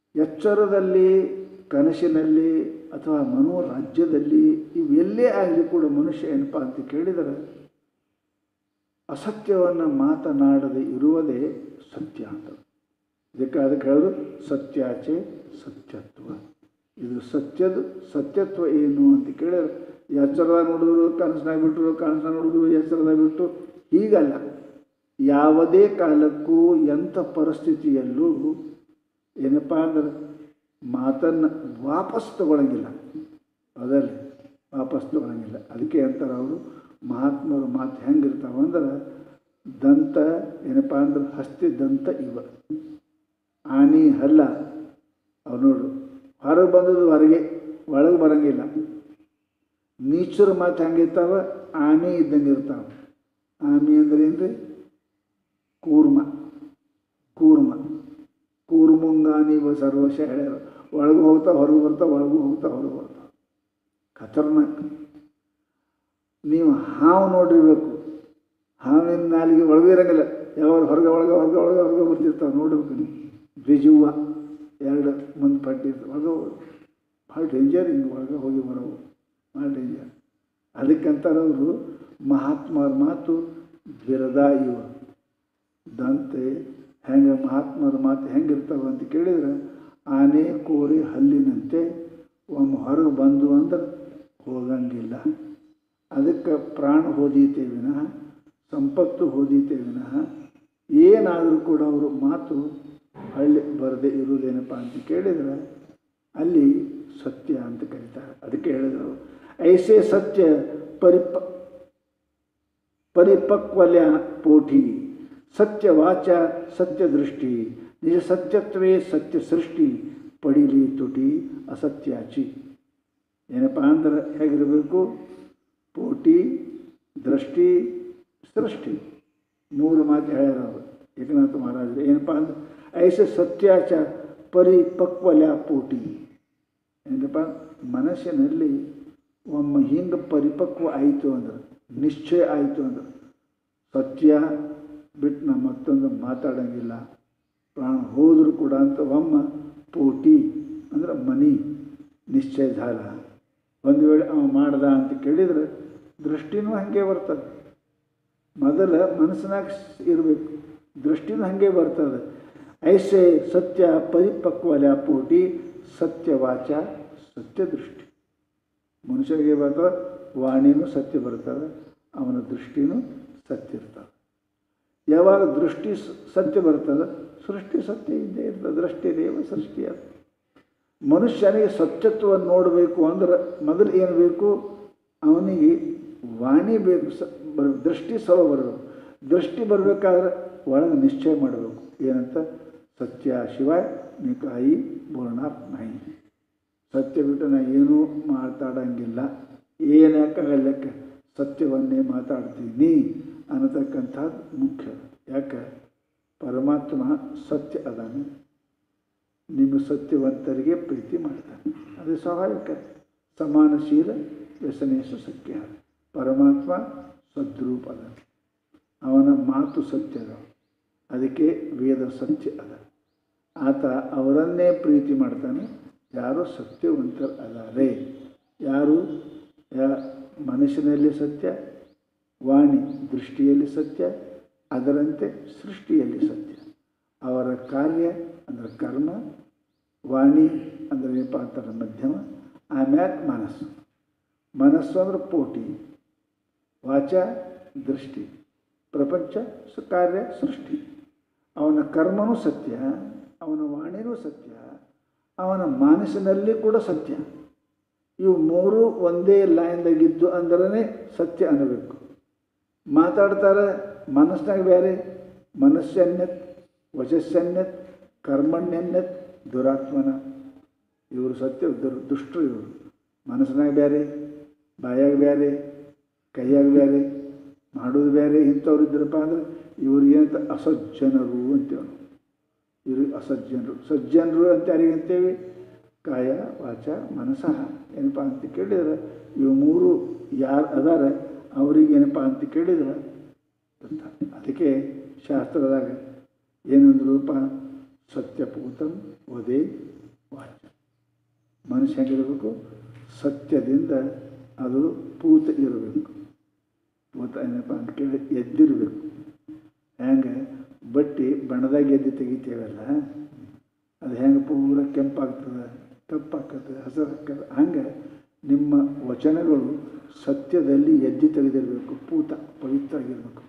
ಎಚ್ಚರದಲ್ಲಿ ಕನಸಿನಲ್ಲಿ ಅಥವಾ ಮನೋರಾಜ್ಯದಲ್ಲಿ ಇವೆಲ್ಲೇ ಆಗಲಿ ಕೂಡ ಮನುಷ್ಯ ಏನಪ್ಪ ಅಂತ ಕೇಳಿದರೆ ಅಸತ್ಯವನ್ನು ಮಾತನಾಡದೆ ಇರುವುದೇ ಸತ್ಯ ಅಂತ ಇದಕ್ಕೆ ಅದಕ್ಕೆ ಹೇಳೋದು ಸತ್ಯಾಚೆ ಸತ್ಯತ್ವ ಇದು ಸತ್ಯದ ಸತ್ಯತ್ವ ಏನು ಅಂತ ಕೇಳಿದ್ರೆ ಎಚ್ಚರದಾಗ ನೋಡಿದ್ರು ಕನಸನಾಗ ಬಿಟ್ಟರು ಕನಸನಾಗ ನೋಡಿದ್ರು ಎಚ್ಚರದಾಗ ಬಿಟ್ಟು ಹೀಗಲ್ಲ ಯಾವುದೇ ಕಾಲಕ್ಕೂ ಎಂಥ ಪರಿಸ್ಥಿತಿಯಲ್ಲೂ ಏನಪ್ಪ ಅಂದ್ರೆ ಮಾತನ್ನು ವಾಪಸ್ ತಗೊಳಂಗಿಲ್ಲ ಅದರಲ್ಲಿ ವಾಪಸ್ ತಗೊಳಂಗಿಲ್ಲ ಅದಕ್ಕೆ ಅಂತಾರೆ ಅವರು ಮಹಾತ್ಮರ ಮಾತು ಹೆಂಗಿರ್ತಾವ ಅಂದ್ರೆ ದಂತ ಏನಪ್ಪ ಅಂದ್ರೆ ಹಸ್ತಿ ದಂತ ಇವ ಆನಿ ಹಲ್ಲ ಅವು ನೋಡು ಹೊರಗೆ ಬಂದದ್ದು ಹೊರಗೆ ಒಳಗೆ ಬರಂಗಿಲ್ಲ ನೀಚರ ಮಾತು ಹೆಂಗಿರ್ತಾವ ಆನೆ ಇದ್ದಂಗೆ ಇರ್ತಾವ ಆಮೆ ಅಂದ್ರೆ ಏನ್ರಿ ಕೂರ್ಮ ಕೂರ್ಮ ಕೂರ್ಮುಂಗಾನಿವ ಸರ್ವಶ ಹೇಳ್ಯಾರ ಒಳಗೆ ಹೋಗ್ತಾ ಹೊರಗೆ ಬರ್ತಾ ಒಳಗೂ ಹೋಗ್ತಾ ಹೊರಗೆ ಬರ್ತಾ ಖತರ್ನಾಕ್ ನೀವು ಹಾವು ನೋಡಿರ್ಬೇಕು ಹಾವಿನ ನಾಲಿಗೆ ಒಳಗೆ ಇರಂಗಿಲ್ಲ ಯಾವಾಗ ಹೊರಗೆ ಒಳಗೆ ಹೊರಗೆ ಒಳಗೆ ಹೊರಗೆ ಬರ್ತಿರ್ತಾವೆ ನೋಡ್ಬೇಕು ನೀವು ದ್ವಿಜುವ ಎರಡು ಮುಂದೆ ಪಟ್ಟಿರ್ತಾವೆ ಒಳಗೆ ಭಾಳ ಡೇಂಜರ್ ಹಿಂಗೆ ಒಳಗೆ ಹೋಗಿ ಬರೋವು ಭಾಳ ಡೇಂಜರ್ ಅದಕ್ಕಂತಾರೆ ಅವರು ಮಹಾತ್ಮರ ಮಾತು ಬಿರದ ಇವ ದಂತೆ ಹೆಂಗೆ ಮಹಾತ್ಮರ ಮಾತು ಹೆಂಗಿರ್ತಾವೆ ಅಂತ ಕೇಳಿದ್ರೆ ಆನೆ ಕೋರಿ ಹಲ್ಲಿನಂತೆ ಒಮ್ಮೆ ಹೊರಗೆ ಬಂದು ಅಂದ್ರೆ ಹೋಗಂಗಿಲ್ಲ ಅದಕ್ಕೆ ಪ್ರಾಣ ಹೋದೀತೆ ವಿನಃ ಸಂಪತ್ತು ಹೋದೀತೆ ವಿನಃ ಏನಾದರೂ ಕೂಡ ಅವರು ಮಾತು ಹಳ್ಳಿ ಬರದೇ ಇರುವುದೇನಪ್ಪ ಅಂತ ಕೇಳಿದರೆ ಅಲ್ಲಿ ಸತ್ಯ ಅಂತ ಕರೀತಾರೆ ಅದಕ್ಕೆ ಹೇಳಿದರು ಐಸೆ ಸತ್ಯ ಪರಿಪ ಪರಿಪಕ್ವಲ್ಯ ಪೋಠಿ ಸತ್ಯ ವಾಚ ಸತ್ಯ ದೃಷ್ಟಿ ನಿಜ ಸತ್ಯತ್ವೇ ಸತ್ಯ ಸೃಷ್ಟಿ ಪಡಿಲಿ ತುಟಿ ಅಸತ್ಯಾಚಿ ಏನಪ್ಪ ಅಂದ್ರೆ ಹೇಗಿರಬೇಕು ಪೋಟಿ ದೃಷ್ಟಿ ಸೃಷ್ಟಿ ಮೂರು ಮಾತು ಹೇಳ್ಯಾರ ಅವರು ಏಕನಾಥ ಮಹಾರಾಜರು ಏನಪ್ಪ ಅಂದ್ರೆ ಐಸೆ ಸತ್ಯಾಚ ಪರಿಪಕ್ವಲ್ಯ ಪೋಟಿ ಏನಪ್ಪ ಮನಸ್ಸಿನಲ್ಲಿ ಒಮ್ಮೆ ಹಿಂಗೆ ಪರಿಪಕ್ವ ಆಯಿತು ಅಂದ್ರೆ ನಿಶ್ಚಯ ಆಯಿತು ಅಂದ್ರೆ ಸತ್ಯ ಬಿಟ್ಟು ನಾ ಮತ್ತೊಂದು ಮಾತಾಡೋಂಗಿಲ್ಲ ಪ್ರಾಣ ಹೋದರೂ ಕೂಡ ಅಂತ ಒಮ್ಮ ಪೋಟಿ ಅಂದ್ರೆ ಮನಿ ನಿಶ್ಚಯ ಧಾರ ಒಂದು ವೇಳೆ ಅವ ಮಾಡ್ದ ಅಂತ ಕೇಳಿದರೆ ದೃಷ್ಟಿನೂ ಹಾಗೆ ಬರ್ತದೆ ಮೊದಲ ಮನಸ್ಸಿನಾಗ ಇರಬೇಕು ದೃಷ್ಟಿನೂ ಹಾಗೆ ಬರ್ತದೆ ಐಸೆ ಸತ್ಯ ಪರಿಪಕ್ವಲ ಪೋಟಿ ಸತ್ಯವಾಚ ಸತ್ಯ ದೃಷ್ಟಿ ಮನುಷ್ಯರಿಗೆ ಬರ್ತದೆ ವಾಣಿನೂ ಸತ್ಯ ಬರ್ತದೆ ಅವನ ದೃಷ್ಟಿನೂ ಸತ್ಯ ಇರ್ತದೆ ಯಾವಾಗ ದೃಷ್ಟಿ ಸ- ಸತ್ಯ ಬರ್ತದೆ ಸೃಷ್ಟಿ ಸತ್ಯ ಇದ್ದೇ ಇರ್ತದೆ ದೃಷ್ಟಿ ದೇವ ಸೃಷ್ಟಿ ಅದು ಮನುಷ್ಯನಿಗೆ ಸತ್ಯತ್ವವನ್ನು ನೋಡಬೇಕು ಅಂದ್ರೆ ಮೊದಲು ಏನು ಬೇಕು ಅವನಿಗೆ ವಾಣಿ ಬೇಕು ಸ ಬರ ದೃಷ್ಟಿ ಸಹ ಬರಬೇಕು ದೃಷ್ಟಿ ಬರಬೇಕಾದ್ರೆ ಒಳಗೆ ನಿಶ್ಚಯ ಮಾಡಬೇಕು ಏನಂತ ಸತ್ಯ ಶಿವಾಯ ನಿಕಾಯಿ ಬೋರ್ಣಾರ್ ನಾಯಿ ಸತ್ಯ ಬಿಟ್ಟು ನಾ ಏನೂ ಮಾತಾಡಂಗಿಲ್ಲ ಏನಕ್ಕಾಗಲ್ಲಕ್ಕೆ ಸತ್ಯವನ್ನೇ ಮಾತಾಡ್ತೀನಿ ಅನ್ನತಕ್ಕಂಥದ್ದು ಮುಖ್ಯ ಯಾಕೆ ಪರಮಾತ್ಮ ಸತ್ಯ ಅದಾನೆ ನಿಮ್ಮ ಸತ್ಯವಂತರಿಗೆ ಪ್ರೀತಿ ಮಾಡ್ತಾನೆ ಅದು ಸ್ವಾಭಾವಿಕ ಸಮಾನಶೀಲ ವ್ಯಸನೇಶ ಸತ್ಯ ಪರಮಾತ್ಮ ಸದ್ರೂಪ ಅದ ಅವನ ಮಾತು ಸತ್ಯ ಅದ ಅದಕ್ಕೆ ವೇದ ಸತ್ಯ ಅದ ಆತ ಅವರನ್ನೇ ಪ್ರೀತಿ ಮಾಡ್ತಾನೆ ಯಾರು ಸತ್ಯವಂತರು ಅದಾರೆ ಯಾರು ಯಾ ಮನಸ್ಸಿನಲ್ಲಿ ಸತ್ಯ ವಾಣಿ ದೃಷ್ಟಿಯಲ್ಲಿ ಸತ್ಯ ಅದರಂತೆ ಸೃಷ್ಟಿಯಲ್ಲಿ ಸತ್ಯ ಅವರ ಕಾರ್ಯ ಅಂದರೆ ಕರ್ಮ ವಾಣಿ ಅಂದರೆ ಏನಪ್ಪ ಅಂತಾರೆ ಮಧ್ಯಮ ಆಮ್ಯಾಗ ಮನಸ್ಸು ಮನಸ್ಸು ಅಂದ್ರೆ ಪೋಟಿ ವಾಚ ದೃಷ್ಟಿ ಪ್ರಪಂಚ ಸ- ಕಾರ್ಯ ಸೃಷ್ಟಿ ಅವನ ಕರ್ಮನೂ ಸತ್ಯ ಅವನ ವಾಣಿನೂ ಸತ್ಯ ಅವನ ಮಾನಸಿನಲ್ಲಿ ಕೂಡ ಸತ್ಯ ಇವು ಮೂರು ಒಂದೇ ಲೈನ್ದಾಗಿದ್ದು ಅಂದ್ರೇ ಸತ್ಯ ಅನ್ನಬೇಕು ಮಾತಾಡ್ತಾರೆ ಮನಸ್ಸಿನಾಗ ಬೇರೆ ಮನಸ್ಸನ್ಯತ್ ವಚಸ್ಸನ್ಯತ್ ಕರ್ಮಣ್ಯನ್ಯತ್ ದುರಾತ್ಮನ ಇವರು ಸತ್ಯ ದುರ್ ದುಷ್ಟರು ಇವರು ಮನಸ್ಸಿನಾಗ ಬೇರೆ ಬಾಯಾಗ ಬೇರೆ ಕೈಯಾಗ ಬೇರೆ ಮಾಡೋದು ಬೇರೆ ಇಂಥವ್ರು ಇದ್ರಪ್ಪ ಅಂದ್ರೆ ಇವ್ರು ಏನಂತ ಅಸಜ್ಜನರು ಅಂತೇವೆ ನಾವು. ಇವ್ರಿಗೆ ಅಸಜ್ಜನರು ಸಜ್ಜನರು ಅಂತ ಯಾರಿಗೆ ಅಂತೇವೆ ಕಾಯ ವಾಚ ಮನಸ್ಸಃ ಏನಪ್ಪ ಅಂತ ಕೇಳಿದ್ರೆ ಇವು ಮೂರು ಯಾರು ಅದಾರ ಅವ್ರಿಗೆ ಏನಪ್ಪ ಅಂತ ಕೇಳಿದ್ರೆ ಅಂತ ಅದಕ್ಕೆ ಶಾಸ್ತ್ರದಾಗ ಏನಂದ್ರೂಪ ಸತ್ಯಪೂತಂ ವದೇ ಮನುಷ್ಯ ಹೆಂಗಿರಬೇಕು ಸತ್ಯದಿಂದ ಅದು ಪೂತ ಇರಬೇಕು ಪೂತ ಏನಪ್ಪ ಅಂತ ಕೇಳಿ ಎದ್ದಿರಬೇಕು ಹೆಂಗೆ ಬಟ್ಟಿ ಬಣ್ಣದಾಗ ಎದ್ದು ತೆಗಿತೇವಲ್ಲ ಅದು ಹೆಂಗೆ ಪೂರ ಕೆಂಪಾಗ್ತದೆ ಕಪ್ಪಾಗ್ತದೆ ಹಸಿರಾಗ್ತದೆ ಹಂಗೆ ನಿಮ್ಮ ವಚನಗಳು ಸತ್ಯದಲ್ಲಿ ಎದ್ದಿ ತೆಗೆದಿರಬೇಕು ಪೂತ ಪವಿತ್ರ ಆಗಿರಬೇಕು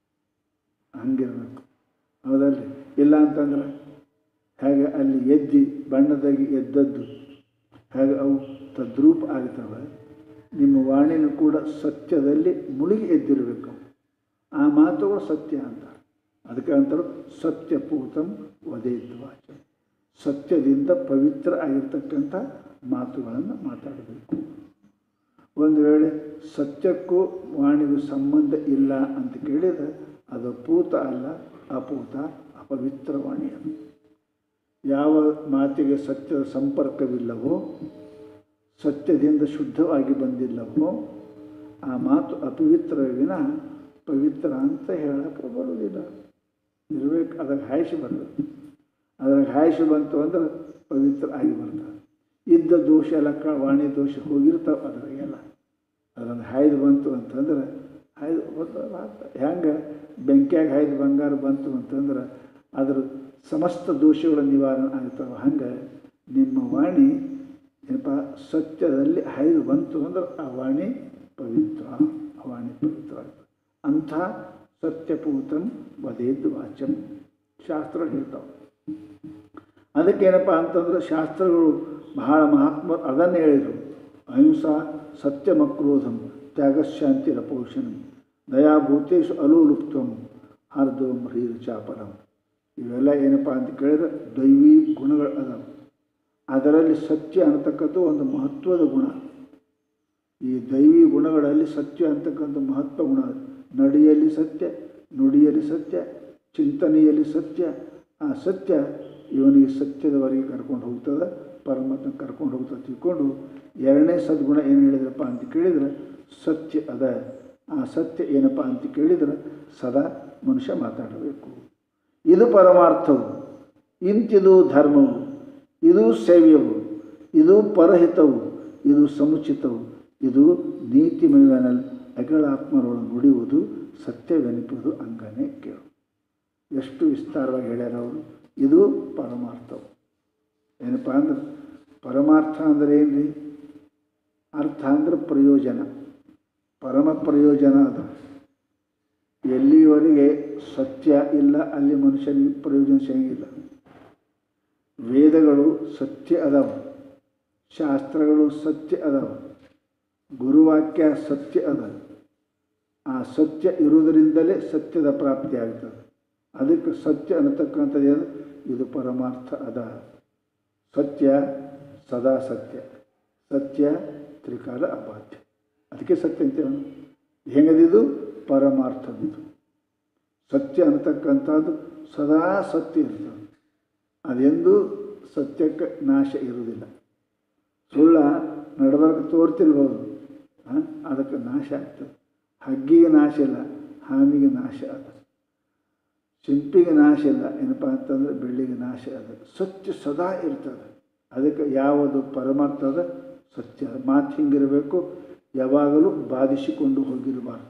ಹಂಗಿರಬೇಕು ಹೌದಲ್ರಿ ಇಲ್ಲ ಅಂತಂದ್ರೆ ಹೇಗೆ ಅಲ್ಲಿ ಎದ್ದಿ ಬಣ್ಣದಾಗಿ ಎದ್ದದ್ದು ಹೇಗೆ ಅವು ತದ್ರೂಪ ಆಗ್ತವೆ ನಿಮ್ಮ ವಾಣಿನೂ ಕೂಡ ಸತ್ಯದಲ್ಲಿ ಮುಳುಗಿ ಎದ್ದಿರಬೇಕು ಆ ಮಾತುಗಳು ಸತ್ಯ ಅಂತ ಅದಕ್ಕೆ ಅಂತಾರೆ ಸತ್ಯಪೂತಂ ವದೇದ್ವಾಚ ಸತ್ಯದಿಂದ ಪವಿತ್ರ ಆಗಿರ್ತಕ್ಕಂಥ ಮಾತುಗಳನ್ನು ಮಾತಾಡಬೇಕು ಒಂದು ವೇಳೆ ಸತ್ಯಕ್ಕೂ ವಾಣಿಗೂ ಸಂಬಂಧ ಇಲ್ಲ ಅಂತ ಕೇಳಿದರೆ ಅದು ಪೂತ ಅಲ್ಲ ಅಪೂತ ಅಪವಿತ್ರ ವಾಣಿ ಅದು ಯಾವ ಮಾತಿಗೆ ಸತ್ಯದ ಸಂಪರ್ಕವಿಲ್ಲವೋ ಸತ್ಯದಿಂದ ಶುದ್ಧವಾಗಿ ಬಂದಿಲ್ಲವೋ ಆ ಮಾತು ಅಪವಿತ್ರ ವಿನ ಪವಿತ್ರ ಅಂತ ಹೇಳಕ್ಕೆ ಬರುವುದಿಲ್ಲ ಇರಬೇಕು ಅದಕ್ಕೆ ಹಾಯಿಸಿ ಬರಬೇಕು ಅದ್ರಾಗ ಹಾಯಿಸಿ ಬಂತು ಅಂದ್ರೆ ಪವಿತ್ರ ಆಗಿ ಬರ್ತದೆ ಇದ್ದ ದೋಷ ಎಲ್ಲ ಕ ವಾಣಿ ದೋಷ ಹೋಗಿರ್ತಾವೆ ಅದ್ರಾಗೆಲ್ಲ ಅದನ್ನು ಹಾಯ್ದು ಬಂತು ಅಂತಂದ್ರೆ ಹಾಯ್ದು ಹೆಂಗೆ ಬೆಂಕಿಯಾಗ ಹಾಯ್ದು ಬಂಗಾರ ಬಂತು ಅಂತಂದ್ರೆ ಅದ್ರ ಸಮಸ್ತ ದೋಷಗಳ ನಿವಾರಣೆ ಆಗ್ತಾವೆ ಹಂಗೆ ನಿಮ್ಮ ವಾಣಿ ಏನಪ್ಪ ಸತ್ಯದಲ್ಲಿ ಹಾಯ್ದು ಬಂತು ಅಂದ್ರೆ ಆ ವಾಣಿ ಪವಿತ್ರ ಆ ವಾಣಿ ಪವಿತ್ರ ಆಗ್ತದೆ ಅಂಥ ಸತ್ಯಪೂತಂ ವದೇದ್ ವಾಚಂ ಶಾಸ್ತ್ರ ಹೇಳ್ತಾವೆ ಅದಕ್ಕೇನಪ್ಪ ಅಂತಂದ್ರೆ ಶಾಸ್ತ್ರಗಳು ಬಹಳ ಮಹಾತ್ಮ ಅದನ್ನೇ ಹೇಳಿದರು ಅಹಿಂಸಾ ಸತ್ಯಮಕ್ರೋಧಂ ತ್ಯಾಗಶಾಂತಿ ರಪೋಷಣಂ ದಯಾಭೂತೇಶು ಅಲೋಲುಪ್ತಂ ಹಾರ್ದೋಂ ಹ್ರೀರ್ ಚಾಪಲಂ ಇವೆಲ್ಲ ಏನಪ್ಪ ಅಂತ ಕೇಳಿದ್ರೆ ದೈವಿ ಗುಣಗಳು ಅದಾವೆ ಅದರಲ್ಲಿ ಸತ್ಯ ಅಂತಕ್ಕಂಥ ಒಂದು ಮಹತ್ವದ ಗುಣ ಈ ದೈವಿ ಗುಣಗಳಲ್ಲಿ ಸತ್ಯ ಅಂತಕ್ಕಂಥ ಮಹತ್ವ ಗುಣ ನಡಿಯಲ್ಲಿ ಸತ್ಯ ನುಡಿಯಲ್ಲಿ ಸತ್ಯ ಚಿಂತನೆಯಲ್ಲಿ ಸತ್ಯ ಆ ಸತ್ಯ ಇವನಿಗೆ ಸತ್ಯದವರೆಗೆ ಕರ್ಕೊಂಡು ಹೋಗ್ತದೆ ಪರಮಾತ್ಮ ಕರ್ಕೊಂಡು ಹೋಗ್ತದೆ ತಿಳ್ಕೊಂಡು ಎರಡನೇ ಸದ್ಗುಣ ಏನು ಹೇಳಿದ್ರಪ್ಪ ಅಂತ ಕೇಳಿದರೆ ಸತ್ಯ ಅದ ಆ ಸತ್ಯ ಏನಪ್ಪ ಅಂತ ಕೇಳಿದರೆ ಸದಾ ಮನುಷ್ಯ ಮಾತಾಡಬೇಕು ಇದು ಪರಮಾರ್ಥವು ಇಂತಿದು ಧರ್ಮವು ಇದು ಸೇವ್ಯವು ಇದು ಪರಹಿತವು ಇದು ಸಮುಚಿತವು ಇದು ನೀತಿಮಯವನಲ್ಲಿ ಅಗಳಾತ್ಮರೊಳು ನುಡಿಯುವುದು ಸತ್ಯವೆನಿಪುವುದು ಅಂಗನೇ ಕೇಳು ಎಷ್ಟು ವಿಸ್ತಾರವಾಗಿ ಹೇಳ್ಯಾರ ಅವರು ಇದು ಪರಮಾರ್ಥವು ಏನಪ್ಪ ಅಂದ್ರೆ ಪರಮಾರ್ಥ ಅಂದ್ರೆ ಏನು ರೀ ಅರ್ಥ ಅಂದ್ರೆ ಪ್ರಯೋಜನ ಪರಮ ಪ್ರಯೋಜನ ಅದು ಎಲ್ಲಿವರೆಗೆ ಸತ್ಯ ಇಲ್ಲ ಅಲ್ಲಿ ಮನುಷ್ಯನಿಗೆ ಪ್ರಯೋಜನ ಸಿಗಂಗಿಲ್ಲ ವೇದಗಳು ಸತ್ಯ ಅದಾವ ಶಾಸ್ತ್ರಗಳು ಸತ್ಯ ಅದಾವ ಗುರುವಾಕ್ಯ ಸತ್ಯ ಅದ ಆ ಸತ್ಯ ಇರುವುದರಿಂದಲೇ ಸತ್ಯದ ಪ್ರಾಪ್ತಿ ಆಗ್ತದೆ ಅದಕ್ಕೆ ಸತ್ಯ ಅನ್ನತಕ್ಕಂಥದ್ದು ಏನು ಇದು ಪರಮಾರ್ಥ ಅದ ಸತ್ಯ ಸದಾ ಸತ್ಯ ಸತ್ಯ ತ್ರಿಕಾಲ ಅಬಾಧ್ಯ ಅದಕ್ಕೆ ಸತ್ಯ ಅಂತೇಳಿ ಹೆಂಗದಿದು ಪರಮಾರ್ಥದಿದು ಸತ್ಯ ಅನ್ನತಕ್ಕಂಥದ್ದು ಸದಾ ಸತ್ಯ ಇರ್ತದೆ ಅದೆಂದೂ ಸತ್ಯಕ್ಕೆ ನಾಶ ಇರುವುದಿಲ್ಲ ಸುಳ್ಳ ನಡಬರ್ಕ ತೋರ್ತಿರ್ಬೋದು ಹಾಂ ಅದಕ್ಕೆ ನಾಶ ಆಗ್ತದೆ ಹಗ್ಗಿಗೆ ನಾಶ ಇಲ್ಲ ಹಾಮಿಗೆ ನಾಶ ಅದ ಶಿಂಪಿಗೆ ನಾಶ ಇಲ್ಲ ಏನಪ್ಪ ಅಂತಂದ್ರೆ ಬೆಳ್ಳಿಗೆ ನಾಶ ಅದ ಸತ್ಯ ಸದಾ ಇರ್ತದೆ ಅದಕ್ಕೆ ಯಾವುದು ಪರಮಾರ್ಥ ಅದ ಸತ್ಯ ಮಾತು ಹಿಂಗಿರಬೇಕು ಯಾವಾಗಲೂ ಬಾಧಿಸಿಕೊಂಡು ಹೋಗಿರಬಾರ್ದು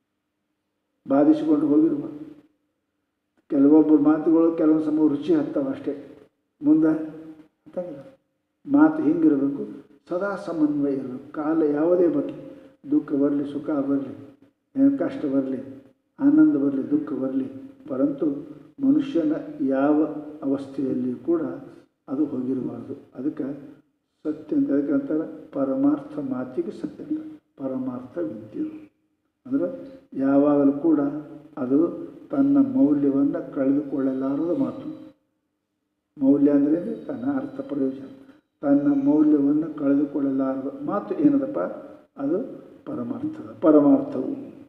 ಬಾಧಿಸಿಕೊಂಡು ಹೋಗಿರಬಾರ್ದು ಕೆಲವೊಬ್ಬರು ಮಾತುಗಳು ಕೆಲವೊಂದು ಸಮ ರುಚಿ ಹತ್ತವ ಅಷ್ಟೇ ಮುಂದೆ ಹತ್ತಂಗಿಲ್ಲ ಮಾತು ಹಿಂಗಿರಬೇಕು ಸದಾ ಸಮನ್ವಯ ಇರಬೇಕು ಕಾಲ ಯಾವುದೇ ಬರಲಿ ದುಃಖ ಬರಲಿ ಸುಖ ಬರಲಿ ಕಷ್ಟ ಬರಲಿ ಆನಂದ ಬರಲಿ ದುಃಖ ಬರಲಿ ಪರಂತು ಮನುಷ್ಯನ ಯಾವ ಅವಸ್ಥೆಯಲ್ಲಿಯೂ ಕೂಡ ಅದು ಹೋಗಿರಬಾರ್ದು ಅದಕ್ಕೆ ಸತ್ಯ ಅಂತ ಅದಕ್ಕೆ ಅಂತಾರೆ ಪರಮಾರ್ಥ ಮಾತಿಗೆ ಸತ್ಯ ಅಂತ ಪರಮಾರ್ಥ ವಿದ್ಯೆ ಅಂದರೆ ಯಾವಾಗಲೂ ಕೂಡ ಅದು ತನ್ನ ಮೌಲ್ಯವನ್ನು ಕಳೆದುಕೊಳ್ಳಲಾರದ ಮಾತು ಮೌಲ್ಯ ಅಂದರೆ ತನ್ನ ಅರ್ಥ ಪ್ರಯೋಜನ ತನ್ನ ಮೌಲ್ಯವನ್ನು ಕಳೆದುಕೊಳ್ಳಲಾರದ ಮಾತು ಏನದಪ್ಪ ಅದು ಪರಮಾರ್ಥದ ಪರಮಾರ್ಥವು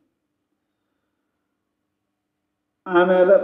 ಆಮೇಲೆ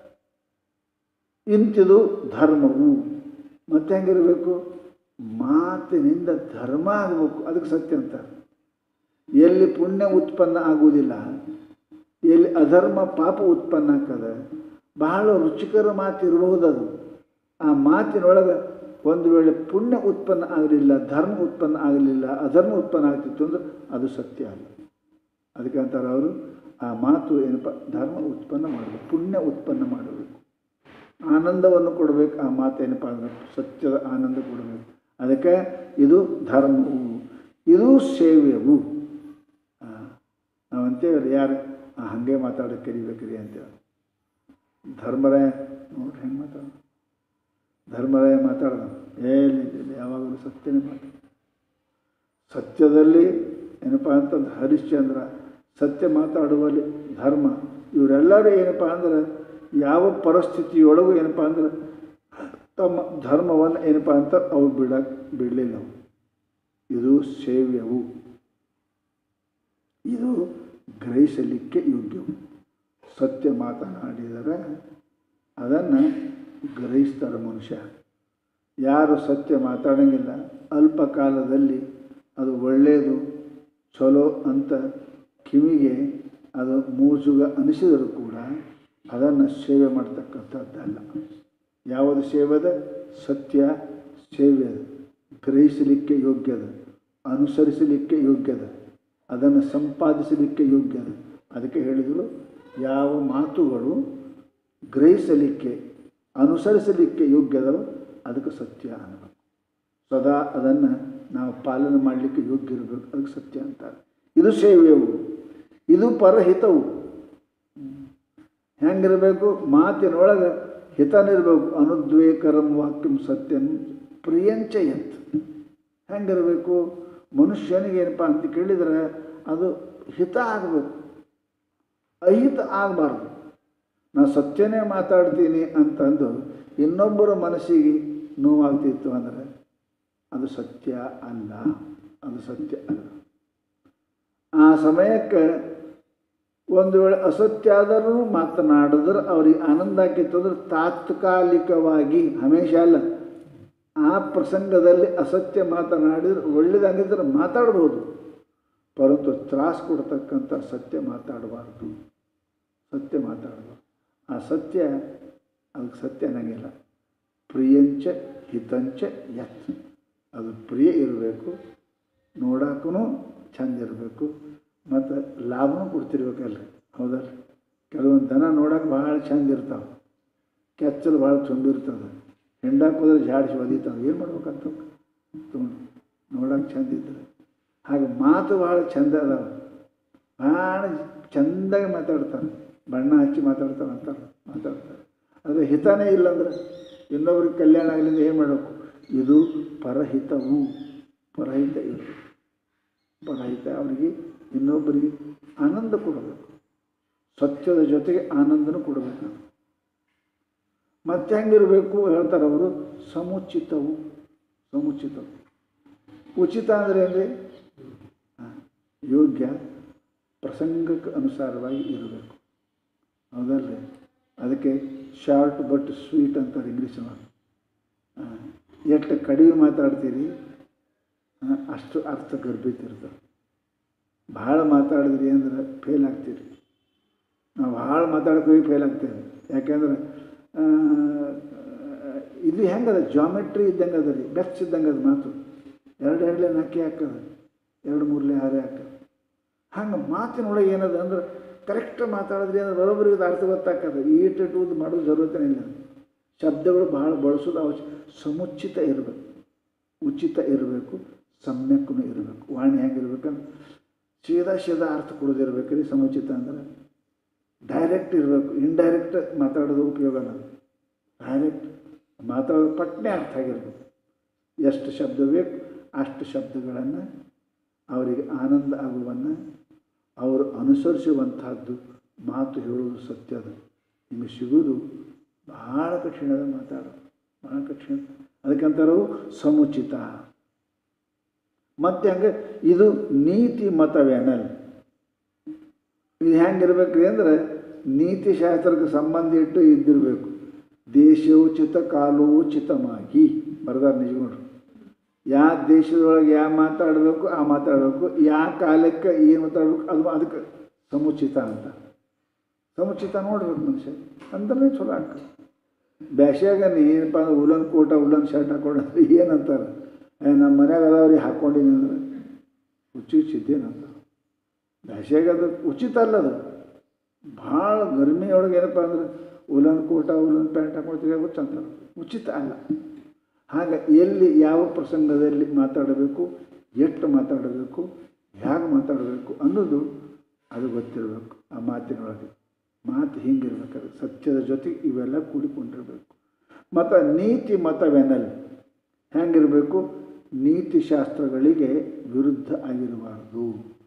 ಇಂತಿದು ಧರ್ಮವು ಮತ್ತೆ ಹೆಂಗಿರಬೇಕು ಮಾತಿನಿಂದ ಧರ್ಮ ಆಗಬೇಕು ಅದಕ್ಕೆ ಸತ್ಯ ಅಂತ ಎಲ್ಲಿ ಪುಣ್ಯ ಉತ್ಪನ್ನ ಆಗುವುದಿಲ್ಲ ಎಲ್ಲಿ ಅಧರ್ಮ ಪಾಪ ಉತ್ಪನ್ನ ಆಗ್ತದೆ ಬಹಳ ರುಚಿಕರ ಮಾತು ಇರಬಹುದು ಅದು ಆ ಮಾತಿನೊಳಗೆ ಒಂದು ವೇಳೆ ಪುಣ್ಯ ಉತ್ಪನ್ನ ಆಗಲಿಲ್ಲ ಧರ್ಮ ಉತ್ಪನ್ನ ಆಗಲಿಲ್ಲ ಅಧರ್ಮ ಉತ್ಪನ್ನ ಆಗ್ತಿತ್ತು ಅಂದ್ರೆ ಅದು ಸತ್ಯ ಅಲ್ಲ ಅದಕ್ಕೆ ಅಂತಾರೆ ಅವರು ಆ ಮಾತು ಏನಪ್ಪ ಧರ್ಮ ಉತ್ಪನ್ನ ಮಾಡಬೇಕು ಪುಣ್ಯ ಉತ್ಪನ್ನ ಮಾಡಬೇಕು ಆನಂದವನ್ನು ಕೊಡಬೇಕು ಆ ಮಾತೇನಪ್ಪ ಅಂದ್ರೆ ಸತ್ಯದ ಆನಂದ ಕೊಡಬೇಕು ಅದಕ್ಕೆ ಇದು ಧರ್ಮವು ಇದು ಸೇವ್ಯವು ಆ, ನಾವು ಅಂತೇವಲ್ಲ ಯಾರು ಆ, ಹಾಗೆ ಮಾತಾಡೋಕೆ ಕರಿಬೇಕ್ರಿ ಅಂತೇಳಿ ಧರ್ಮರಾಯ ನೋಡ್ರಿ ಹೆಂಗೆ ಮಾತಾಡ ಧರ್ಮರಾಯ ಮಾತಾಡ್ದ ಎಲ್ಲಿ ಯಾವಾಗಲೂ ಸತ್ಯನೇ ಮಾತಾಡ ಸತ್ಯದಲ್ಲಿ ಏನಪ್ಪ ಅಂತಂದ್ರೆ ಹರಿಶ್ಚಂದ್ರ ಸತ್ಯ ಮಾತಾಡುವಲ್ಲಿ ಧರ್ಮ ಇವರೆಲ್ಲರೂ ಏನಪ್ಪ ಅಂದ್ರೆ ಯಾವ ಪರಿಸ್ಥಿತಿಯೊಳಗೂ ಏನಪ್ಪ ಅಂದ್ರೆ ತಮ್ಮ ಧರ್ಮವನ್ನು ಏನಪ್ಪ ಅಂತ ಅವು ಬಿಡಕ್ಕೆ ಬಿಡಲಿಲ್ಲ ಅವು ಇದು ಸೇವ್ಯವು ಇದು ಗ್ರಹಿಸಲಿಕ್ಕೆ ಯೋಗ್ಯವು ಸತ್ಯ ಮಾತನಾಡಿದರೆ ಅದನ್ನು ಗ್ರಹಿಸ್ತಾರೆ ಮನುಷ್ಯ ಯಾರು ಸತ್ಯ ಮಾತಾಡೋಂಗಿಲ್ಲ ಅಲ್ಪ ಕಾಲದಲ್ಲಿ ಅದು ಒಳ್ಳೆಯದು ಚಲೋ ಅಂತ ಕಿವಿಗೆ ಅದು ಮೂಜುಗ ಅನಿಸಿದರೂ ಕೂಡ ಅದನ್ನು ಸೇವೆ ಮಾಡ್ತಕ್ಕಂಥದ್ದಲ್ಲ ಯಾವುದು ಸೇವೆದ ಸತ್ಯ ಸೇವೆದ ಗ್ರಹಿಸಲಿಕ್ಕೆ ಯೋಗ್ಯದ ಅನುಸರಿಸಲಿಕ್ಕೆ ಯೋಗ್ಯದ ಅದನ್ನು ಸಂಪಾದಿಸಲಿಕ್ಕೆ ಯೋಗ್ಯದ ಅದಕ್ಕೆ ಹೇಳಿದರು ಯಾವ ಮಾತುಗಳು ಗ್ರಹಿಸಲಿಕ್ಕೆ ಅನುಸರಿಸಲಿಕ್ಕೆ ಯೋಗ್ಯದವು ಅದಕ್ಕೆ ಸತ್ಯ ಅನ್ನಬೇಕು ಸದಾ ಅದನ್ನು ನಾವು ಪಾಲನೆ ಮಾಡಲಿಕ್ಕೆ ಯೋಗ್ಯ ಇರಬೇಕು ಅದಕ್ಕೆ ಸತ್ಯ ಅಂತಾರೆ ಇದು ಸೇವೆಯವು ಇದು ಪರಹಿತವು ಹೆಂಗಿರಬೇಕು ಮಾತಿನೊಳಗೆ ಹಿತನಿರಬೇಕು ಅನುದ್ವೇಕರಂ ವಾಕ್ಯಂ ಸತ್ಯಂ ಪ್ರಿಯಂಚಯತ್ ಹೆಂಗಿರಬೇಕು ಮನುಷ್ಯನಿಗೆ ಏನಪ್ಪ ಅಂತ ಕೇಳಿದರೆ ಅದು ಹಿತ ಆಗಬೇಕು ಅಹಿತ ಆಗಬಾರ್ದು ನಾ ಸತ್ಯನೇ ಮಾತಾಡ್ತೀನಿ ಅಂತಂದು ಇನ್ನೊಬ್ಬರ ಮನಸ್ಸಿಗೆ ನೋವಾಗ್ತಿತ್ತು ಅಂದರೆ ಅದು ಸತ್ಯ ಅಲ್ಲ ಅದು ಸತ್ಯ ಅಲ್ಲ ಆ ಸಮಯಕ್ಕೆ ಒಂದು ವೇಳೆ ಅಸತ್ಯ ಆದರೂ ಮಾತನಾಡಿದ್ರೆ ಅವ್ರಿಗೆ ಆನಂದ ಆಕಿತ್ತು ಅಂದ್ರೆ ತಾತ್ಕಾಲಿಕವಾಗಿ ಹಮೇಶ ಅಲ್ಲ ಆ ಪ್ರಸಂಗದಲ್ಲಿ ಅಸತ್ಯ ಮಾತನಾಡಿದ್ರೆ ಒಳ್ಳೇದಾಗಿದ್ದರೆ ಮಾತಾಡ್ಬೋದು ಪರಂತು ತ್ರಾಸು ಕೊಡ್ತಕ್ಕಂಥ ಸತ್ಯ ಮಾತಾಡಬಾರ್ದು ಸತ್ಯ ಮಾತಾಡಬಾರ್ದು ಆ ಸತ್ಯ ಅದಕ್ಕೆ ಸತ್ಯ ಅನ್ನಂಗಿಲ್ಲ ಪ್ರಿಯಂಚ ಹಿತಂಚ ಯತ್ ಅದು ಪ್ರಿಯ ಇರಬೇಕು ನೋಡಕ್ಕೂ ಚಂದ ಇರಬೇಕು ಮತ್ತು ಲಾಭನೂ ಕೊಡ್ತಿರ್ಬೇಕಲ್ರಿ ಹೌದಲ್ರಿ ಕೆಲವೊಂದು ದನ ನೋಡಕ್ಕೆ ಭಾಳ ಚಂದ ಇರ್ತಾವೆ ಕೆಚ್ಚಲು ಭಾಳ ತುಂಬಿರ್ತದೆ ಹೆಂಡಕ್ಕೆ ಹೋದ್ರೆ ಜಾಡಿಸಿ ಒದಿತಾವೆ ಏನು ಮಾಡ್ಬೇಕಂತ ತೊಗೊಂಡು ನೋಡಕ್ಕೆ ಚಂದ ಇದ್ರೆ ಹಾಗೆ ಮಾತು ಭಾಳ ಚಂದ ಅದಾವ ಭಾಳ ಚಂದಾಗಿ ಮಾತಾಡ್ತಾರೆ ಬಣ್ಣ ಹಚ್ಚಿ ಮಾತಾಡ್ತಾರೆ ಅಂತಾರೆ ಮಾತಾಡ್ತಾರೆ ಆದರೆ ಹಿತನೇ ಇಲ್ಲಂದ್ರೆ ಇನ್ನೊಬ್ರಿಗೆ ಕಲ್ಯಾಣ ಆಗಲಿಂದ ಏನು ಮಾಡಬೇಕು ಇದು ಪರಹಿತವು ಪರಹಿತ ಇರಬೇಕು ಪರಹಿತ ಅವರಿಗೆ ಇನ್ನೊಬ್ಬರಿಗೆ ಆನಂದ ಕೊಡಬೇಕು ಸತ್ಯದ ಜೊತೆಗೆ ಆನಂದನೂ ಕೊಡಬೇಕು ಮತ್ತೆ ಹೆಂಗಿರಬೇಕು ಹೇಳ್ತಾರೆ ಅವರು ಸಮುಚಿತವು ಸಮುಚಿತವು ಉಚಿತ ಅಂದರೆ ಏನ್ರಿ ಹಾಂ, ಯೋಗ್ಯ ಪ್ರಸಂಗಕ್ಕೆ ಅನುಸಾರವಾಗಿ ಇರಬೇಕು ಹೌದಲ್ರಿ ಅದಕ್ಕೆ ಶಾರ್ಟ್ ಬಟ್ ಸ್ವೀಟ್ ಅಂತಾರೆ ಇಂಗ್ಲೀಷ್ನೊಳಗೆ ಎಷ್ಟು ಕಡಿಮೆ ಮಾತಾಡ್ತೀರಿ ಆ, ಅಷ್ಟು ಅರ್ಥ ಗರ್ಭಿತಿರ್ತದೆ ಭಾಳ ಮಾತಾಡಿದ್ರಿ ಅಂದ್ರೆ ಫೇಲ್ ಆಗ್ತೀರಿ ನಾವು ಭಾಳ ಮಾತಾಡ್ತೀವಿ ಫೇಲ್ ಆಗ್ತೇವೆ ಯಾಕೆಂದ್ರೆ ಆ, ಇದು ಹೆಂಗದ ಜಾಮೆಟ್ರಿ ಇದ್ದಂಗೆ ಅದ ರೀ ಬೆಚ್ಚ ಇದ್ದಂಗೆ ಅದು ಮಾತು ಎರಡು ಎರಡಲೆ ನಾಲ್ಕೇ ಹಾಕದ ಎರಡು ಮೂರಲೆ ಆರೇ ಹಾಕದ ಹಂಗೆ ಮಾತಿನೊಳಗೆ ಏನದ ಅಂದ್ರೆ ಕರೆಕ್ಟ್ ಮಾತಾಡಿದ್ರಿ ಅಂದ್ರೆ ಬರೋಬ್ಬರಿಗೆ ಅದು ಅರ್ಥ ಗೊತ್ತಾಗ್ತದೆ ಈಟ್ ಇಟ್ಟುವುದು ಮಾಡೋದು ಜरूरतನೇ ಇಲ್ಲ ಶಬ್ದಗಳು ಭಾಳ ಬಳಸೋದು ಅವಶ್ಯ ಸಮುಚಿತ ಇರಬೇಕು ಉಚಿತ ಇರಬೇಕು ಸಮ್ಯಕ್ಕೂ ಇರಬೇಕು ವಾಣಿ ಹೆಂಗಿರ್ಬೇಕಂದ್ರೆ ಸೀದಾ ಸೀದಾ ಅರ್ಥ ಕೊಡೋದಿರ್ಬೇಕು ರೀ ಸಮುಚಿತ ಅಂದ್ರೆ ಡೈರೆಕ್ಟ್ ಇರಬೇಕು ಇಂಡೈರೆಕ್ಟ್ ಮಾತಾಡೋದು ಉಪಯೋಗ ಅಲ್ಲ ಡೈರೆಕ್ಟ್ ಮಾತಾಡೋದು ಪಟ್ನೆ ಅರ್ಥ ಆಗಿರ್ಬೇಕು ಎಷ್ಟು ಶಬ್ದ ಬೇಕು ಅಷ್ಟು ಶಬ್ದಗಳನ್ನು ಅವರಿಗೆ ಆನಂದ ಆಗುವನ್ನು ಅವರು ಅನುಸರಿಸುವಂತಹದ್ದು ಮಾತು ಹೇಳುವುದು ಸತ್ಯದ ನಿಮಗೆ ಸಿಗುವುದು ಭಾಳ ಕಠಿಣದ ಮಾತಾಡೋದು ಭಾಳ ಕಠಿಣ ಅದಕ್ಕಂತಾರು ಸಮುಚಿತ ಮತ್ತೆ ಹಂಗೆ ಇದು ನೀತಿ ಮತವೇನಲ್ಲ ಇದು ಹೆಂಗಿರ್ಬೇಕ್ರಿ ಅಂದ್ರೆ ನೀತಿ ಶಾಸ್ತ್ರಕ್ಕೆ ಸಂಬಂಧ ಇಟ್ಟು ಇದ್ದಿರಬೇಕು ದೇಶೋಚಿತ ಕಾಲೋಚಿತಮಾಗಿ ಬರದಾರ ನಿಜಗೊಂಡ್ರು ಯಾವ ದೇಶದೊಳಗೆ ಯಾವ ಮಾತಾಡಬೇಕು ಆ ಮಾತಾಡಬೇಕು ಯಾವ ಕಾಲಕ್ಕೆ ಏನು ಮಾತಾಡಬೇಕು ಅದು ಅದಕ್ಕೆ ಸಮುಚಿತ ಅಂತ ಸಮುಚಿತ ನೋಡ್ಬೇಕು ಮನುಷ್ಯ ಅಂದ್ರೆ ಚಲೋ ಆಗ್ತದೆ ಬ್ಯಾಸ್ಯಾಗ ನೀ ಏನಪ್ಪ ಅಂದ್ರೆ ಉಲನ್ ಕೋಟ ಉಲನ್ ಶರ್ಟ್ ಹಾಕೊಂಡ್ರೆ ಏನಂತಾರೆ ಏ ನಮ್ಮ ಮನ್ಯಾಗ ಅದಾವ್ರಿ ಹಾಕ್ಕೊಂಡಿನಿ ಅಂದ್ರೆ ಹುಚ್ಚಿ ಚಿದ್ದೇನಂತ ಬ್ಯಾಸ್ಯಾಗ ಅದು ಉಚಿತ ಅಲ್ಲ ಅದು ಭಾಳ ಗರ್ಮಿಯೊಳಗೆ ಏನಪ್ಪ ಅಂದ್ರೆ ಉಲನ್ ಕೋಟ ಉಲನ್ ಪ್ಯಾಂಟ್ ಹಾಕೊಳ್ತೀವಿ ಅಂತಾರೆ ಉಚಿತ ಅಲ್ಲ ಹಾಗೆ ಎಲ್ಲಿ ಯಾವ ಪ್ರಸಂಗದಲ್ಲಿ ಮಾತಾಡಬೇಕು ಎಷ್ಟು ಮಾತಾಡಬೇಕು ಹೇಗೆ ಮಾತಾಡಬೇಕು ಅನ್ನೋದು ಅದು ಗೊತ್ತಿರಬೇಕು ಆ ಮಾತಿನೊಳಗೆ ಮಾತು ಹಿಂಗಿರ್ಬೇಕಾದ್ರೆ ಸತ್ಯದ ಜೊತೆಗೆ ಇವೆಲ್ಲ ಕೂಡಿಕೊಂಡಿರಬೇಕು ಮತ್ತು ನೀತಿ ಮತವೆನಲ್ಲಿ ಹೆಂಗಿರಬೇಕು ನೀತಿ ಶಾಸ್ತ್ರಗಳಿಗೆ ವಿರುದ್ಧ ಆಗಿರಬಾರ್ದು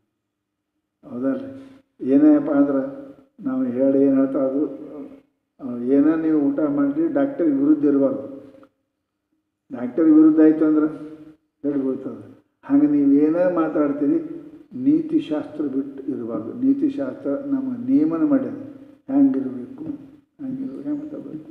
ಹೌದಲ್ರಿ ಏನೇನಪ್ಪ ಅಂದ್ರೆ ನಾವು ಹೇಳಿ ಏನು ಹೇಳ್ತಾ ಅದು ಏನೇ ನೀವು ಊಟ ಮಾಡಿರಿ ಡಾಕ್ಟರ್ ವಿರುದ್ಧ ಇರಬಾರ್ದು ಡಾಕ್ಟರ್ ವಿರುದ್ಧ ಆಯಿತು ಅಂದ್ರೆ ಹಿಡ್ಬಿಡ್ತದೆ ಹಾಗೆ ನೀವು ಏನೇ ಮಾತಾಡ್ತೀರಿ ನೀತಿ ಶಾಸ್ತ್ರ ಬಿಟ್ಟು ಇರಬಾರ್ದು ನೀತಿ ಶಾಸ್ತ್ರ ನಮ್ಮ ನಿಯಮನ ಮಾಡ್ಯಾದ ಹೆಂಗಿರಬೇಕು ಹೆಂಗಿರ್ಬೇಕು ಹೆಂಗೆ ಮಾತಾಡಬೇಕು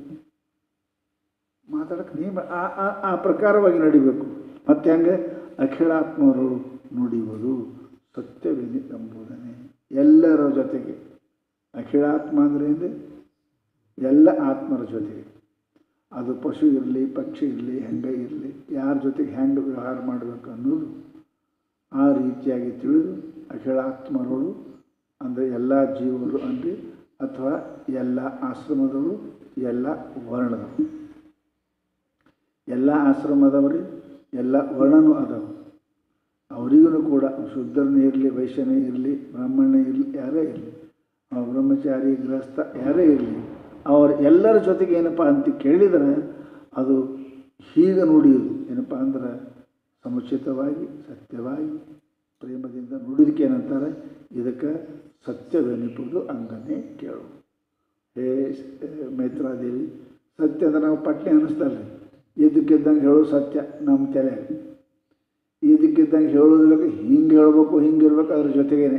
ಮಾತಾಡೋಕೆ ನಿಯಮ ಆ ಆ- ಆ ಪ್ರಕಾರವಾಗಿ ನಡಿಬೇಕು ಮತ್ತು ಹೆಂಗೆ ಅಖಿಳಾತ್ಮರು ನುಡಿಯುವುದು ಸತ್ಯವೇನಿ ಎಂಬುದನ್ನೇ ಎಲ್ಲರ ಜೊತೆಗೆ ಅಖಿಳಾತ್ಮ ಅಂದರೆ ಏನು ಎಲ್ಲ ಆತ್ಮರ ಜೊತೆಗೆ ಅದು ಪಶು ಇರಲಿ ಪಕ್ಷಿ ಇರಲಿ ಹೆಂಗೆ ಇರಲಿ ಯಾರ ಜೊತೆಗೆ ಹೆಂಗೆ ವ್ಯವಹಾರ ಮಾಡಬೇಕು ಅನ್ನೋದು ಆ ರೀತಿಯಾಗಿ ತಿಳಿದು ಅಖಿಳಾತ್ಮರುಗಳು ಅಂದರೆ ಎಲ್ಲ ಜೀವರು ಅಂದರೆ ಅಥವಾ ಎಲ್ಲ ಆಶ್ರಮದವರು ಎಲ್ಲ ವರ್ಣದವರು ಎಲ್ಲ ಆಶ್ರಮದವರು ಎಲ್ಲ ವರ್ಣನೂ ಅದಾವ ಅವರಿಗೂ ಕೂಡ ಶುದ್ಧರನೇ ಇರಲಿ ವೈಶ್ಯನೇ ಇರಲಿ ಬ್ರಾಹ್ಮಣನೇ ಇರಲಿ ಯಾರೇ ಇರಲಿ ಬ್ರಹ್ಮಚಾರಿ ಗೃಹಸ್ಥ ಯಾರೇ ಇರಲಿ ಅವ್ರ ಎಲ್ಲರ ಜೊತೆಗೆ ಏನಪ್ಪ ಅಂತ ಕೇಳಿದರೆ ಅದು ಹೀಗೆ ನುಡಿಯುವುದು ಏನಪ್ಪ ಅಂದ್ರೆ ಸಮುಚಿತವಾಗಿ ಸತ್ಯವಾಗಿ ಪ್ರೇಮದಿಂದ ನುಡಿದಕ್ಕೆ ಏನಂತಾರೆ ಇದಕ್ಕೆ ಸತ್ಯವೆನಿಪುದು ಅಂಗನೇ ಕೇಳು ಹೇ ಮೈತ್ರಾದೇವಿ ಸತ್ಯ ಅಂದ್ರೆ ನಾವು ಪಟ್ನೆ ಅನ್ನಿಸ್ತಲ್ಲ ಇದಕ್ಕಿದ್ದಂಗೆ ಹೇಳೋದು ಸತ್ಯ ನಮ್ಮ ತಲೆಯಾಗ ಇದಕ್ಕಿದ್ದಂಗೆ ಹೇಳೋದಿಲ್ಲ ಹಿಂಗೆ ಹೇಳ್ಬೇಕು ಹಿಂಗೆ ಇರ್ಬೇಕು ಅದ್ರ ಜೊತೆಗೇನೆ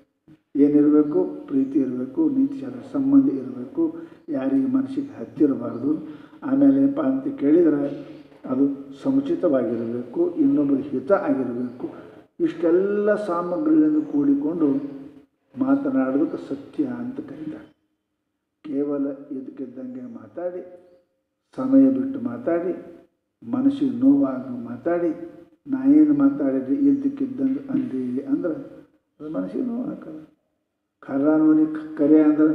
ಏನಿರಬೇಕು ಪ್ರೀತಿ ಇರಬೇಕು ನೀತಿ ಶಾಸ್ತ್ರ ಸಂಬಂಧ ಇರಬೇಕು ಯಾರಿಗೆ ಮನಸ್ಸಿಗೆ ಹತ್ತಿರಬಾರ್ದು ಆಮೇಲೆ ಏನಪ್ಪ ಅಂತ ಕೇಳಿದರೆ ಅದು ಸಮುಚಿತವಾಗಿರಬೇಕು ಇನ್ನೊಬ್ಬರಿಗೆ ಹಿತ ಆಗಿರಬೇಕು ಇಷ್ಟೆಲ್ಲ ಸಾಮಗ್ರಿಗಳಿಂದ ಕೂಡಿಕೊಂಡು ಮಾತನಾಡೋದಕ್ಕೆ ಸತ್ಯ ಅಂತ ಕರೀತಾರೆ ಕೇವಲ ಇದಕ್ಕಿದ್ದಂಗೆ ಮಾತಾಡಿ ಸಮಯ ಬಿಟ್ಟು ಮಾತಾಡಿ ಮನಸ್ಸಿಗೆ ನೋವಾಗ ಮಾತಾಡಿ ನಾ ಏನು ಮಾತಾಡಿದ್ರಿ ಇದ್ದಕ್ಕಿದ್ದಂಗೆ ಅಂದಿ ಅಂದ್ರೆ ಅದು ಮನಸ್ಸಿಗೆ ನೋವು ಹಾಕಲ್ಲ ಖರಾನವನಿಗೆ ಕರೆ ಅಂದ್ರೆ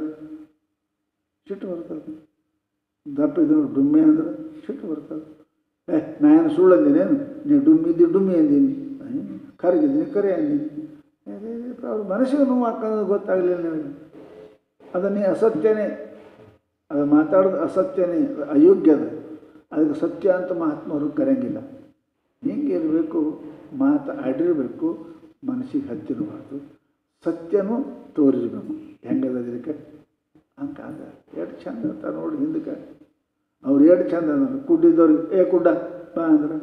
ಸಿಟ್ಟು ಬರ್ತದೆ ದಪ್ಪ ಇದ್ದು ಡುಮ್ಮೆ ಅಂದ್ರೆ ಸಿಟ್ಟು ಬರ್ತದೆ ಏ ನಾ ಏನು ಸುಳ್ಳು ಅಂದಿನೇನು ನೀನು ಡುಮ್ಮಿ ಇದ್ದು ಡುಮ್ಮಿ ಅಂದೀನಿ ಕರಗಿದ್ದೀನಿ ಕರೆ ಅಂದೀನಿ ಅವ್ರ ಮನಸ್ಸಿಗೆ ನೋವು ಹಾಕೋದು ಗೊತ್ತಾಗಲಿಲ್ಲ ನನಗೆ ಅದನ್ನೇ ಅಸತ್ಯನೇ ಅದು ಮಾತಾಡೋದು ಅಸತ್ಯನೇ ಅದು ಅಯೋಗ್ಯದ ಅದಕ್ಕೆ ಸತ್ಯ ಅಂತ ಮಹಾತ್ಮರು ಕರೆಯಂಗಿಲ್ಲ ಹಿಂಗೆ ಇರಬೇಕು ಮಾತು ಆಡಿರಬೇಕು ಮನಸ್ಸಿಗೆ ಹತ್ತಿರಬಾರ್ದು ಸತ್ಯನೂ ತೋರಿರಬೇಕು ಹೆಂಗದ ಇದಕ್ಕೆ ಹಂಗಾಗ ಎಷ್ಟು ಚಂದ ಅಂತ ನೋಡಿ ಹಿಂದಕ್ಕೆ ಅವ್ರು ಎಷ್ಟು ಚಂದ ಅಂದ್ರೆ ಕುಡ್ಡಿದ್ದವ್ರಿಗೆ ಏ ಕುಡ್ಡ ಬಾ ಅಂದ್ರೆ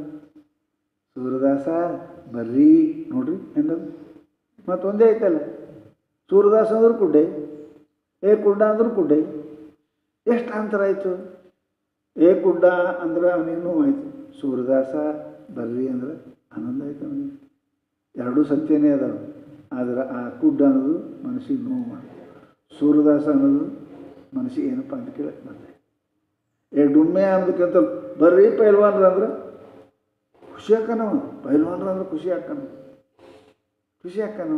ಸೂರ್ಯದಾಸ ಬರ್ರಿ ನೋಡ್ರಿ ಹೆಂಗದು ಮತ್ತು ಒಂದೇ ಐತಲ್ಲ ಸೂರ್ಯದಾಸ ಅಂದ್ರೆ ಕುಡ್ಡೆ ಏ ಕುಡ್ಡ ಅಂದ್ರೆ ಕುಡ್ಡೆ ಎಷ್ಟು ಅಂತರ ಆಯಿತು ಏ ಕುಡ್ಡ ಅಂದ್ರೆ ಅವನಿಗೆ ನೋವಾಯ್ತು ಸೂರ್ಯದಾಸ ಬರ್ರಿ ಅಂದ್ರೆ ಆನಂದ ಆಯ್ತು ಅವನಿಗೆ ಎರಡೂ ಸತ್ಯನೇ ಅದಾವ ಆದ್ರೆ ಆ ಕುಡ್ಡ ಅನ್ನೋದು ಮನಸ್ಸಿಗೆ ನೋವು ಮಾಡಿ ಸೂರ್ಯದಾಸ ಅನ್ನೋದು ಮನಸ್ಸಿಗೆ ಏನಪ್ಪ ಅಂತ ಕೇಳಕ್ಕೆ ಬಂದೆ ಏ ಡುಮ್ಮೆ ಅನ್ನೋದಕ್ಕಿಂತ ಬರ್ರಿ ಪೈಲ್ವಾನ್ರ ಅಂದ್ರೆ ಖುಷಿ ಹಾಕನವ ಪೈಲ್ವಾನ್ರ ಅಂದ್ರೆ ಖುಷಿ ಹಾಕನ ಖುಷಿ ಹಾಕನ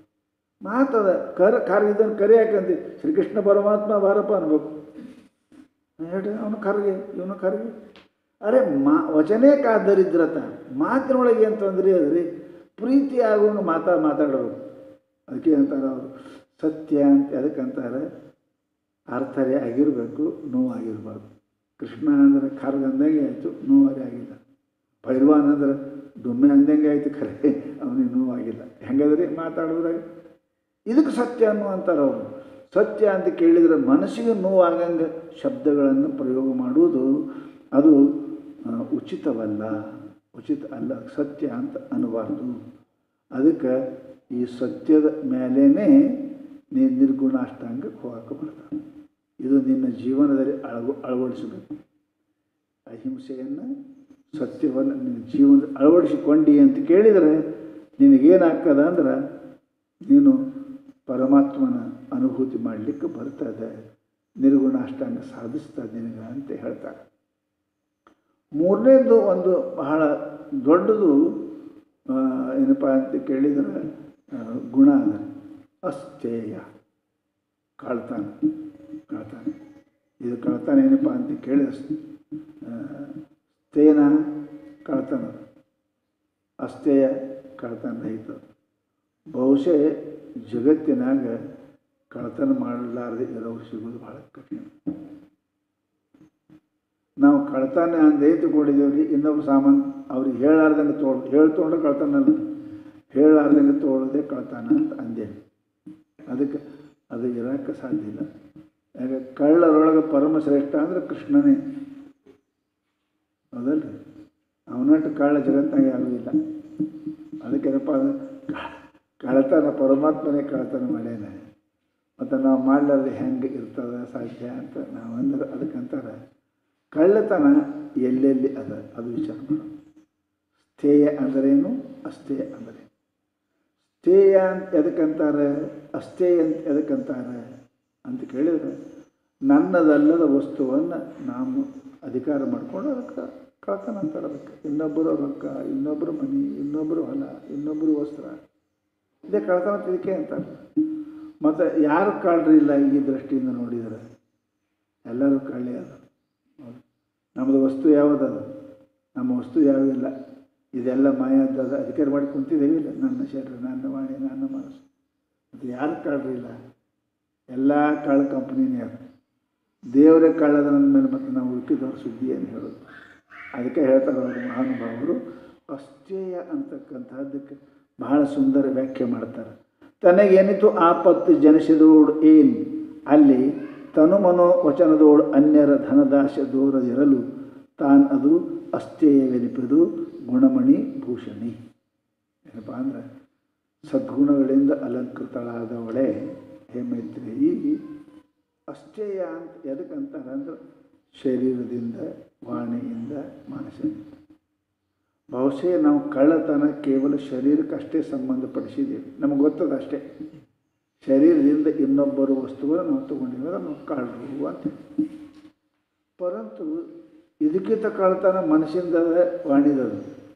ಮಾತದ ಕರ ಕಾರ್ ಇದನ್ನು ಕರಿ ಹಾಕಂತಿ ಶ್ರೀಕೃಷ್ಣ ಪರಮಾತ್ಮ ಬಾರಪ್ಪ ಅನ್ಬೇಕು ಹೇಳ್ರಿ ಅವನು ಕರ್ಗೆ ಇವನು ಕರ್ಗೆ ಅರೆ ಮಾ ವಚನೇ ಕಾದರಿದ್ರತ ಮಾತಿನೊಳಗೆ ಏನು ತೊಂದರೆ ಅದ್ರಿ ಪ್ರೀತಿ ಆಗುವಂಗೆ ಮಾತಾ ಮಾತಾಡಬೇಕು ಅದಕ್ಕೆ ಅಂತಾರೆ ಅವರು ಸತ್ಯ ಅಂತ ಅದಕ್ಕೆ ಅಂತಾರೆ ಅರ್ಥರೇ ಆಗಿರಬೇಕು ನೋವಾಗಿರಬಾರ್ದು ಕೃಷ್ಣ ಅಂದ್ರೆ ಕರ್ಗ ಅಂದಂಗೆ ಆಯಿತು ನೋವರೇ ಆಗಿಲ್ಲ ಪೈಲ್ವಾನ್ ಅಂದ್ರೆ ದುಮ್ಮೆ ಅಂದಂಗೆ ಆಯಿತು ಖರೆ ಅವನಿಗೆ ನೋವಾಗಿಲ್ಲ ಹೆಂಗದ್ರಿ ಮಾತಾಡೋದ್ರಾಗ ಇದಕ್ಕೆ ಸತ್ಯ ಅನ್ನೋ ಅಂತಾರೆ ಅವರು ಸತ್ಯ ಅಂತ ಕೇಳಿದರೆ ಮನಸ್ಸಿಗೆ ನೋವಾಗಂಗೆ ಶಬ್ದಗಳನ್ನು ಪ್ರಯೋಗ ಮಾಡುವುದು ಅದು ಆ, ಉಚಿತವಲ್ಲ ಉಚಿತ ಅಲ್ಲ ಸತ್ಯ ಅಂತ ಅನ್ನಬಾರ್ದು ಅದಕ್ಕೆ ಈ ಸತ್ಯದ ಮೇಲೇ ನೀ ನಿರ್ಗುಣ ಅಷ್ಟಾಂಗಕ್ಕೆ ಹೋಗಕ್ಕೆ ಬರ್ತಾನೆ ಇದು ನಿನ್ನ ಜೀವನದಲ್ಲಿ ಅಳವ ಅಳವಡಿಸಬೇಕು ಅಹಿಂಸೆಯನ್ನು ಸತ್ಯವನ್ನು ನಿನ್ನ ಜೀವನದಲ್ಲಿ ಅಳವಡಿಸಿಕೊಂಡಿ ಅಂತ ಕೇಳಿದರೆ ನಿನಗೇನಾಗ್ತದ ಅಂದ್ರೆ ನೀನು ಪರಮಾತ್ಮನ ಅನುಭೂತಿ ಮಾಡಲಿಕ್ಕೆ ಬರ್ತದೆ ನಿರ್ಗುಣ ಅಷ್ಟಾಂಗ ಸಾಧಿಸ್ತಾ ನಿನಗೆ ಅಂತ ಹೇಳ್ತಾರೆ ಮೂರನೇದು ಒಂದು ಬಹಳ ದೊಡ್ಡದು ಆ, ಏನಪ್ಪ ಅಂತ ಕೇಳಿದರೆ ಆ, ಗುಣ ಅದ ಅಸ್ಥೇಯ ಕಳ್ತಾನ ಕಳ್ತಾನ ಇದು ಕಳ್ತಾನ ಏನಪ್ಪ ಅಂತ ಕೇಳಿ ಸ್ಥೇನ ಕಳ್ತಾನ ಅಸ್ಥೇಯ ಕಳ್ತಾನ ರಹಿತ ಬಹುಶಃ ಜಗತ್ತಿನಾಗ ಕಳ್ತನ ಮಾಡಲಾರದೆ ಇರೋರು ಸಿಗೋದು ಭಾಳ ಕಠಿಣ ನಾವು ಕಳ್ತಾನೆ ಅಂತ ತಗೊಂಡಿದ್ದೇವ್ರಿ ಇನ್ನೊಬ್ಬ ಸಾಮಾನು ಅವ್ರಿಗೆ ಹೇಳಾರ್ದಂಗೆ ತೊಗೊಳ್ ಹೇಳಿ ತೊಗೊಂಡ್ರೆ ಕಳ್ತಾನಲ್ಲ ಹೇಳಾರ್ದಂಗೆ ತೊಗೊಳ್ಳೋದೇ ಕಳ್ತಾನ ಅಂತ ಅಂದೇನೆ ಅದಕ್ಕೆ ಅದು ಇರೋಕ್ಕೆ ಸಾಧ್ಯ ಇಲ್ಲ ಯಾಕೆ ಕಳ್ಳರೊಳಗೆ ಪರಮ ಶ್ರೇಷ್ಠ ಅಂದರೆ ಕೃಷ್ಣನೇ ಹೌದಲ್ರಿ ಅವನಟ್ಟು ಕಳ್ಳ ಜಗತ್ತಾಗ ಯಾರೂ ಇಲ್ಲ ಅದಕ್ಕೇನಪ್ಪ ಅದು ಕಳ್ತನ ಪರಮಾತ್ಮನೇ ಕಳ್ತನ ಮಾಡ್ಯಾನ ಮತ್ತು ನಾವು ಮಾಡಲಾರ್ದೆ ಹೆಂಗೆ ಇರ್ತದೆ ಸಾಧ್ಯ ಅಂತ ನಾವು ಅಂದ್ರೆ ಅದಕ್ಕಂತಾರೆ ಕಳ್ಳತನ ಎಲ್ಲೆಲ್ಲಿ ಅದ ಅದು ವಿಚಾರ ಮಾಡೋಣ ಸ್ಥೇಯ ಅಂದರೇನು ಅಸ್ಥೇಯ ಅಂದರೆ ಸ್ಥೇಯ ಅಂತ ಎದಕ್ಕಂತಾರೆ ಅಸ್ಥೇಯ ಅಂತ ಎದಕ್ಕಂತಾರೆ ಅಂತ ಕೇಳಿದ್ರೆ ನನ್ನದಲ್ಲದ ವಸ್ತುವನ್ನು ನಾವು ಅಧಿಕಾರ ಮಾಡ್ಕೊಂಡು ಅದಕ್ಕೆ ಕಳ್ತನ ಅಂತಾರೆ ಅದಕ್ಕೆ ಇನ್ನೊಬ್ಬರು ರೊಕ್ಕ ಇನ್ನೊಬ್ಬರು ಮನೆ ಇನ್ನೊಬ್ಬರು ಹೊಲ ಇನ್ನೊಬ್ಬರು ವಸ್ತ್ರ ಇದೇ ಕಳ್ತನ ತಿಳಿಕೆ ಅಂತಾರೆ ಮತ್ತು ಯಾರು ಕಳ್ರಿ ಇಲ್ಲ ಈ ದೃಷ್ಟಿಯಿಂದ ನೋಡಿದರೆ ಎಲ್ಲರೂ ಕಳ್ಳಿ ಅದ ಹೌದು. ನಮ್ಮದು ವಸ್ತು ಯಾವುದದ ನಮ್ಮ ವಸ್ತು ಯಾವಿಲ್ಲ ಇದೆಲ್ಲ ಮಾಯದ್ದದ ಅಧಿಕಾರ ಮಾಡಿ ಕುಂತಿದ್ದೇವೆ ಇಲ್ಲ ನನ್ನ ಶರೀರ ನನ್ನ ವಾಣಿ ನನ್ನ ಮನಸ್ಸು ಮತ್ತು ಯಾರು ಕಳ್ರಿ ಇಲ್ಲ ಎಲ್ಲ ಕಳ್ಳ ಕಂಪ್ನಿನೇ ಅದ ದೇವರೇ ಕಳ್ಳದ ನನ್ನ ಮೇಲೆ ಮತ್ತು ನಾವು ಹುಡುಕಿದವ್ರ ಸುದ್ದಿ ಏನು ಹೇಳೋದು ಅದಕ್ಕೆ ಹೇಳ್ತಾರೆ ಅವರು ಮಹಾನುಭಾವರು ಅಸ್ಥೇಯ ಅಂತಕ್ಕಂಥದ್ದಕ್ಕೆ ಬಹಳ ಸುಂದರ ವ್ಯಾಖ್ಯೆ ಮಾಡ್ತಾರೆ ತನಗೇನಿತು ಆಪತ್ತು ಜನಿಸಿದೋಡು ಏನು ಅಲ್ಲಿ ತನು ಮನೋ ವಚನದೋಳು ಅನ್ಯರ ಧನದಾಶ ದೂರದಿರಲು ತಾನ್ ಅದು ಅಸ್ಥೇಯವೆನಿಪದು ಗುಣಮಣಿ ಭೂಷಣಿ ಏನಪ್ಪ ಅಂದ್ರೆ ಸದ್ಗುಣಗಳಿಂದ ಅಲಂಕೃತಳಾದವಳೆ ಹೇ ಮೈತ್ರೇಯಿ ಅಸ್ಥೇಯ ಅಂತ ಎದಕ್ಕಂತಾರೆ ಅಂದ್ರೆ ಶರೀರದಿಂದ ವಾಣಿಯಿಂದ ಮನಸ್ಸಿನಿಂದ ಬಹುಶಃ ನಾವು ಕಳ್ಳತನ ಕೇವಲ ಶರೀರಕ್ಕಷ್ಟೇ ಸಂಬಂಧಪಡಿಸಿದ್ದೇವೆ ನಮಗೆ ಗೊತ್ತದ ಅಷ್ಟೇ ಶರೀರದಿಂದ ಇನ್ನೊಬ್ಬರ ವಸ್ತುವನ್ನು ನಾವು ತಗೊಂಡಿದ್ರೆ ನಾವು ಕಳ್ಳರು ಅಂತ ಪರಂತು ಇದಕ್ಕಿಂತ ಕಳ್ಳತನ ಮನಸ್ಸಿಂದದ ವಾಣಿದದ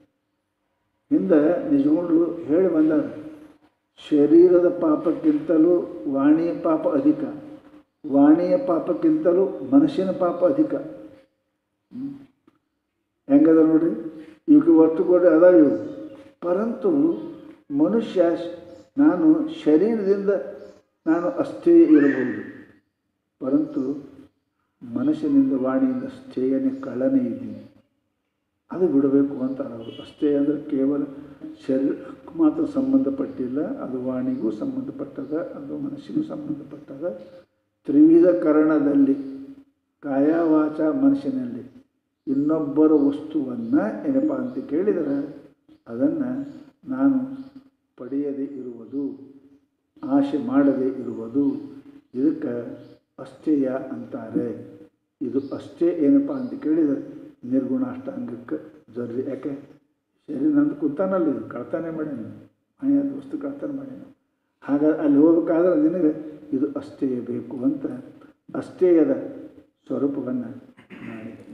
ಹಿಂದೆ ನಿಜಗೊಂಡು ಹೇಳಿ ಬಂದಾರ ಶರೀರದ ಪಾಪಕ್ಕಿಂತಲೂ ವಾಣಿಯ ಪಾಪ ಅಧಿಕ ವಾಣಿಯ ಪಾಪಕ್ಕಿಂತಲೂ ಮನಸ್ಸಿನ ಪಾಪ ಅಧಿಕ ಹ್ಮ್. ಹೆಂಗದ ನೋಡ್ರಿ ಇವಕ್ಕೆ ವಸ್ತು ಕೊಡಿ ಅದಾವ ಇವು ಪರಂತು ಮನುಷ್ಯ ಶ- ನಾನು ಶರೀರದಿಂದ ನಾನು ಅಸ್ಥೇಯ ಇರಬಹುದು ಪರಂತು ಮನಸ್ಸಿನಿಂದ ವಾಣಿಯಿಂದ ಸ್ಥೇಯನೇ ಕಳ್ಳನೇ ಇದ್ದೀನಿ ಅದು ಬಿಡಬೇಕು ಅಂತ ಅವರು ಅಷ್ಟೇ ಅಂದರೆ ಕೇವಲ ಶರೀರಕ್ಕೆ ಮಾತ್ರ ಸಂಬಂಧಪಟ್ಟಿಲ್ಲ ಅದು ವಾಣಿಗೂ ಸಂಬಂಧಪಟ್ಟದ ಅದು ಮನಸ್ಸಿಗೂ ಸಂಬಂಧಪಟ್ಟದ ತ್ರಿವಿಧ ಕರಣದಲ್ಲಿ ಕಾಯ ವಾಚ ಮನಸ್ಸಿನಲ್ಲಿ ಇನ್ನೊಬ್ಬರ ವಸ್ತುವನ್ನು ಏನಪ್ಪ ಅಂತ ಕೇಳಿದರೆ ಅದನ್ನು ನಾನು ಪಡೆಯದೇ ಇರುವುದು ಆಶೆ ಮಾಡದೇ ಇರುವುದು ಇದಕ್ಕೆ ಅಸ್ಥೇಯ ಅಂತಾರೆ ಇದು ಅಷ್ಟೇ ಏನಪ್ಪ ಅಂತ ಕೇಳಿದರೆ ನಿರ್ಗುಣ ಅಷ್ಟಾಂಗಕ್ಕೆ ಜರ್ರಿ ಯಾಕೆ ಶರೀರ ನಂದು ಕುಂತಾನಲ್ಲ ಇದು ಕಳ್ತಾನೆ ಮಾಡ್ಯಾನ ಮನೆಯಾದ ವಸ್ತು ಕಳ್ತಾನೆ ಮಾಡ್ಯಾನ ಹಾಗಾಗಿ ಅಲ್ಲಿ ಹೋಗ್ಬೇಕಾದ್ರೆ ನಿನಗೆ ಇದು ಅಸ್ಥೇಯ ಬೇಕು ಅಂತ ಅಸ್ಥೇಯದ ಸ್ವರೂಪವನ್ನು ಮಾಡಿ